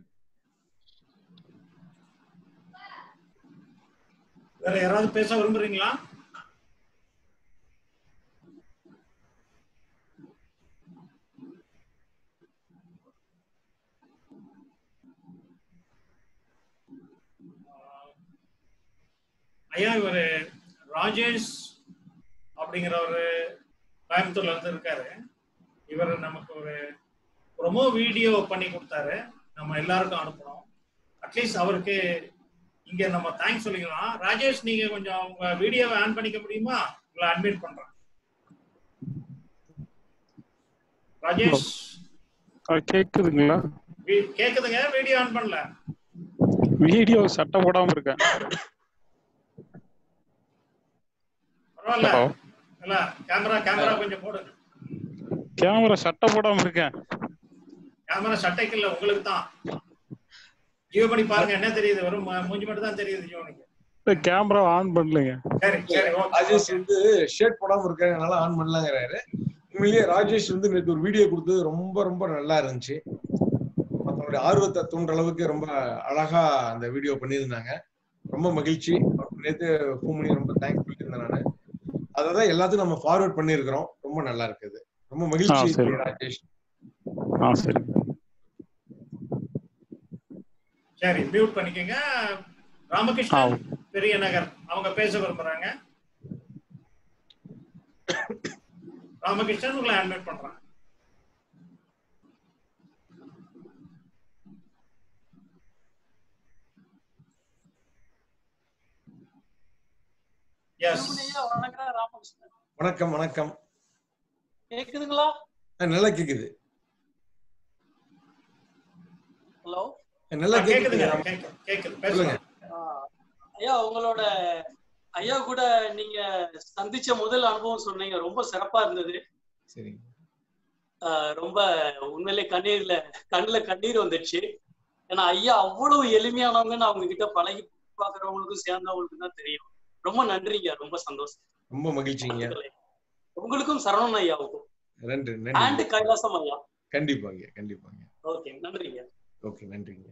வேற யாராவது பேச விரும்புறீங்களா ஐயா இவரு ராஜேஷ் அப்படிங்கிற ஒரு கோயம்புத்தூர்ல இருந்து இருக்காரு இவர் நமக்கு ஒரு ப்ரொமோ வீடியோ பண்ணி கொடுத்தாரு நம்ம எல்லாருக்கும் அனுப்பணும் அட்லீஸ்ட் அவருக்கு இங்க நம்ம தேங்க்ஸ் சொல்லிக்கலாம் ராஜேஷ் நீங்க கொஞ்சம் உங்க வீடியோவை ஆன் பண்ணிக்க முடியுமா உங்களை அட்மிட் பண்றேன் ராஜேஷ் கேக்குதுங்களா வீ- கேக்குதுங்க வீடியோ ஆன் பண்ணல வீடியோ சட்டை போடாம இருக்கேன் பரவாயில்ல ஹலோ இல்ல கேமரா கேமரா கொஞ்சம் போடுங்க கேமரா சட்டை போடாம இருக்கேன் கேமரா சட்டைக்கு இல்ல உங்களுக்கு தான் ஜியோ பண்ணி பாருங்க என்ன தெரியுது வெறும் மூ- மூஞ்சி மட்டும் தான் தெரியுது ஜியோனுக்கு கேமரா ஆன் பண்ணலைங்க சரி சரி ஓகே ராஜேஷ் வந்து ஷேட் போடாம இருக்காங்கனால ஆன் பண்ணலாங்கிறாரு உண்மையிலேயே ராஜேஷ் வந்து நேற்று ஒரு வீடியோ கொடுத்தது ரொம்ப ரொம்ப நல்லா இருந்துச்சு மற்றவங்களுடைய ஆர்வத்தை தூண்டுற அளவுக்கு ரொம்ப அழகா அந்த வீடியோ பண்ணியிருந்தாங்க ரொம்ப மகிழ்ச்சி அவருக்கு நேற்று ஃபோன் பண்ணி ரொம்ப தேங்க்ஸ் சொல்லியிருந்தேன் நான் அதை தான் எல்லாத்தையும் நம்ம ஃபார்வர்ட் பண்ணியிருக்கிறோம் ரொம்ப நல்லா இருக்குது ரொம்ப ஆ மகிழ்ச்சி சரி ராஜேஷ் ஆ சரி சரி மியூட் பண்ணிக்கங்க ராமகிருஷ்ணன் பெரிய நகர் அவங்க பேச விரும்புறாங்க ராமகிருஷ்ணன் உங்களை அட்மிட் பண்றாங்க எஸ் ஐயா, வணக்கம் ராமகிருஷ்ணன் வணக்கம் வணக்கம் கேக்குதுங்களா ஆ, நல்லா கேக்குது ஹலோ நல்லா ஆ, கேக்குது கேக்குதுங்க ராம- கேக்குது கேக்குது சொல்லுங்க பேசுங்க ஐயா உங்களோட ஐயா கூட நீங்க சந்திச்ச முதல் அனுபவம் சொன்னீங்க ரொம்ப சிறப்பா இருந்தது சரி ஆஹ் ரொம்ப உண்மையிலே கண்ணீர்ல கண்ணுல கண்ணீர் வந்துடுச்சு ஏன்னா ஐயா அவ்வளவு எளிமையானவங்கன்னு அவங்க கிட்ட பழகி பாக்குறவங்களுக்கும் சேர்ந்தவங்களுக்கும் தான் தெரியும் ரொம்ப நன்றிங்க ரொம்ப சந்தோஷம் ரொம்ப மகிழ்ச்சிங்க உங்களுக்கும் சரவணன் ஐயாவுக்கும் நன்றி அண்ட் நன்றி கைலாசம் ஐயா கண்டிப்பாங்க கண்டிப்பாங்க ஓகே நன்றிங்க ஓகே நன்றிங்க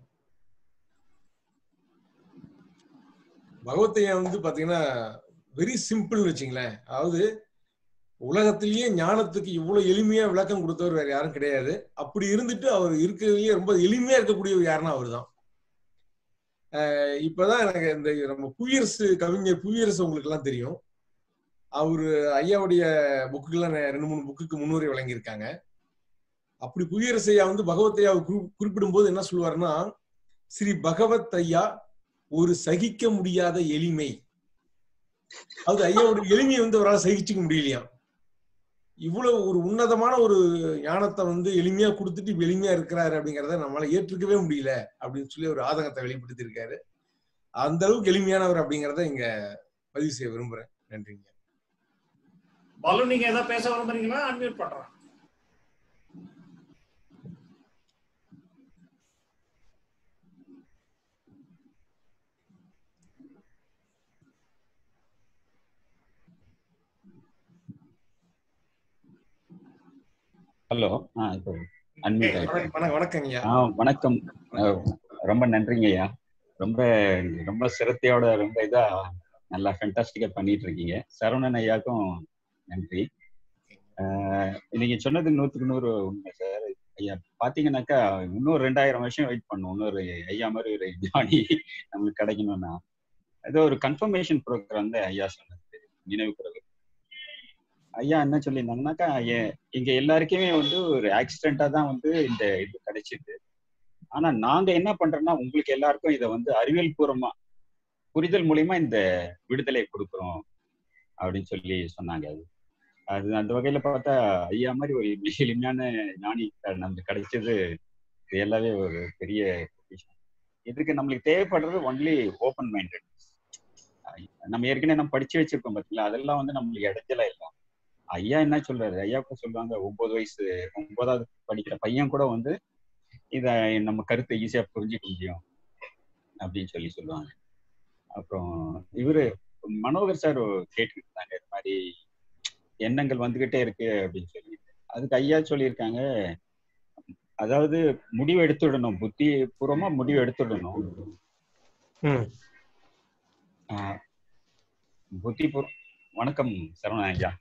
பகவத்தையா வந்து பாத்தீங்கன்னா வெரி சிம்பிள்னு வச்சுங்களேன் அதாவது உலகத்திலேயே ஞானத்துக்கு இவ்வளவு எளிமையா விளக்கம் கொடுத்தவர் வேற யாரும் கிடையாது அப்படி இருந்துட்டு அவர் இருக்கிறதுலயே ரொம்ப எளிமையா இருக்கக்கூடியவர் யாருன்னா அவர் தான் இப்பதான் எனக்கு இந்த நம்ம புவியரசு கவிஞர் புவியரசு உங்களுக்கு எல்லாம் தெரியும் அவரு ஐயாவுடைய புக்குக்கெல்லாம் ரெண்டு மூணு புக்குக்கு முன்னுரை வழங்கியிருக்காங்க அப்படி புவியரசு ஐயா வந்து பகவத் ஐயாவை குறிப்பிடும் போது என்ன சொல்லுவாருன்னா ஸ்ரீ பகவத் ஐயா ஒரு சகிக்க முடியாத எளிமை அது ஐயாவோட எளிமையை வந்து அவரால் சகிச்சுக்க முடியலையாம் இவ்வளவு ஒரு உன்னதமான ஒரு ஞானத்தை வந்து எளிமையா கொடுத்துட்டு இப்ப எளிமையா இருக்கிறாரு அப்படிங்கிறத நம்மளால ஏற்றுக்கவே முடியல அப்படின்னு சொல்லி ஒரு ஆதங்கத்தை வெளிப்படுத்தி இருக்காரு அந்த அளவுக்கு எளிமையானவர் அப்படிங்கிறத இங்க பதிவு செய்ய விரும்புறேன் நன்றிங்க பாலு நீங்க ஏதாவது பேச விரும்புறீங்களா அன்மியூட் பண்றேன் ஹலோ ஆ இப்போ அன்மியூட் ஆயிடுச்சு வணக்கம் வணக்கங்க ஐயா ஆ வணக்கம் அஹ், ரொம்ப நன்றிங்க ஐயா ரொம்ப ரொம்ப சிரத்தையோட ரொம்ப இதா நல்லா ஃபென்டாஸ்டிக்கா பண்ணிட்டு இருக்கீங்க சரவணன் ஐயாக்கும் நன்றி அஹ், நீங்க சொன்னது நூற்றுக்கு நூறு உண்மை சார் ஐயா பாத்தீங்கன்னாக்கா இன்னும் ரெண்டாயிரம் வருஷம் வெயிட் பண்ணும் இன்னொரு ஐயா மாதிரி ஒரு ஞானி நம்மளுக்கு கிடைக்கணும்னா ஏதோ ஒரு கன்ஃபர்மேஷன் ப்ரோக்ராம் தான் ஐயா சொன்னது நினைவு பிறகு ஐயா என்ன சொல்லியிருந்தாங்கன்னாக்கா எ- இங்க எல்லாருக்குமே வந்து ஒரு ஆக்சிடென்டா தான் வந்து இந்த இது கிடைச்சிது ஆனா நாங்க என்ன பண்றோம்னா உங்களுக்கு எல்லாருக்கும் இதை வந்து அறிவியல் பூர்வமா புரிதல் மூலியமா இந்த விடுதலை கொடுக்குறோம் அப்படின்னு சொல்லி சொன்னாங்க அது அது அந்த வகையில பார்த்தா ஐயா மாதிரி ஒரு மிக எளிமையான ஞானி க- நமக்கு கிடைச்சது இது எல்லாமே ஒரு பெரிய விஷயம் இதுக்கு நம்மளுக்கு தேவைப்படுறது ஒன்லி ஓப்பன் மைண்டட் நம்ம ஏற்கனவே நம்ம படிச்சு வச்சிருக்கோம் பார்த்தீங்களா அதெல்லாம் வந்து நம்மளுக்கு இடைஞ்சலா இல்லை ஐயா என்ன சொல்றாரு ஐயா கூட சொல்லுவாங்க ஒன்பது வயசு ஒன்பதாவது படிக்கிற பையன் கூட வந்து இத நம்ம கருத்தை ஈஸியா புரிஞ்சுக்க முடியும் அப்படின்னு சொல்லி சொல்லுவாங்க அப்புறம் இவரு மனோகர் சார் கேட்டுக்கிட்டு இருந்தாங்க இது மாதிரி எண்ணங்கள் வந்துகிட்டே இருக்கு அப்படின்னு சொல்லி அதுக்கு ஐயா சொல்லியிருக்காங்க அதாவது முடிவு எடுத்துடணும் புத்தி பூர்வமா முடிவு எடுத்துடணும் ம் ஆஹ் புத்தி பூர்வ வணக்கம் சரவணன் ஐயா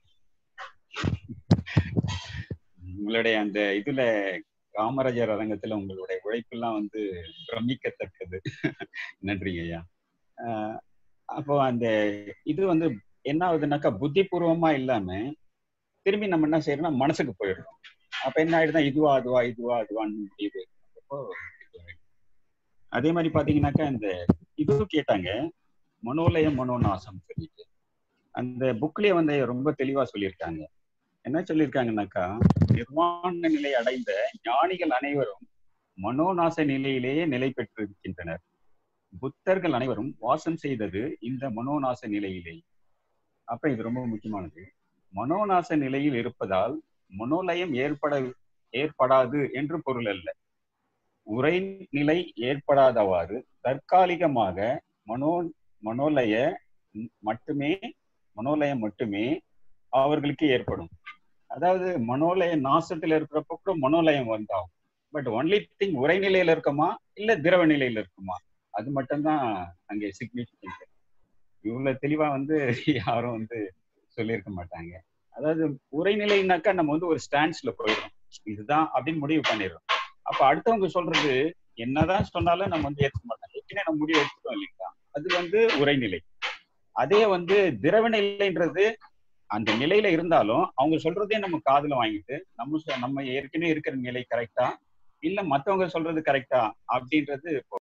உங்களுடைய அந்த இதுல காமராஜர் அரங்கத்துல உங்களுடைய உழைப்பெல்லாம் வந்து பிரமிக்கத்தக்கது நன்றிங்க ஐயா ஆஹ் அப்போ அந்த இது வந்து என்ன ஆகுதுன்னாக்கா புத்திபூர்வமா இல்லாம திரும்பி நம்ம என்ன செய்யறோம்னா மனசுக்கு போயிடுறோம் அப்ப என்ன ஆயிடுதுன்னா இதுவா அதுவா இதுவா அதுவான்னு முடியுது அப்போ அதே மாதிரி பாத்தீங்கன்னாக்கா இந்த இதுவும் கேட்டாங்க மனோலயம் மனோநாசம் சொல்லிட்டு அந்த புக்லயே வந்து ரொம்ப தெளிவா சொல்லியிருக்காங்க என்ன சொல்லியிருக்காங்கன்னாக்கா நிர்வாண நிலை அடைந்த ஞானிகள் அனைவரும் மனோநாச நிலையிலேயே நிலை பெற்றிருக்கின்றனர் புத்தர்கள் அனைவரும் வாசம் செய்தது இந்த மனோநாச நிலையிலே அப்ப இது ரொம்ப முக்கியமானது மனோநாச நிலையில் இருப்பதால் மனோலயம் ஏற்பட ஏற்படாது என்று பொருள் அல்ல உரைநிலை ஏற்படாதவாறு தற்காலிகமாக மனோ மனோலய மட்டுமே மனோலயம் மட்டுமே அவர்களுக்கு ஏற்படும் அதாவது மனோலய நாசத்துல இருக்கிறப்ப கூட மனோலயம் வந்தாகும் பட் ஒன்லி திங் உரைநிலையில இருக்குமா இல்ல திரவ நிலையில இருக்குமா அது மட்டும்தான் அங்கே சிக்னிஃபிகன்ட் இவ்வளவு தெளிவா வந்து யாரும் வந்து சொல்லியிருக்க மாட்டாங்க அதாவது உரைநிலைனாக்கா நம்ம வந்து ஒரு ஸ்டாண்ட்ஸ்ல போயிடும் இதுதான் அப்படின்னு முடிவு பண்ணிடுறோம் அப்ப அடுத்தவங்க சொல்றது என்னதான் சொன்னாலும் நம்ம வந்து ஏற்க மாட்டோம் ஏற்கனவே நம்ம முடிவு எடுத்துட்டோம் இல்லைங்களா அது வந்து உரைநிலை அதே வந்து திரவ நிலைன்றது அந்த நிலையில இருந்தாலும் அவங்க சொல்றதே நம்ம காதுல வாங்கிட்டு நம்ம சொ- நம்ம ஏற்கனவே இருக்கிற நிலை கரெக்டா இல்ல மத்தவங்க சொல்றது கரெக்டா அப்படின்றது இப்போ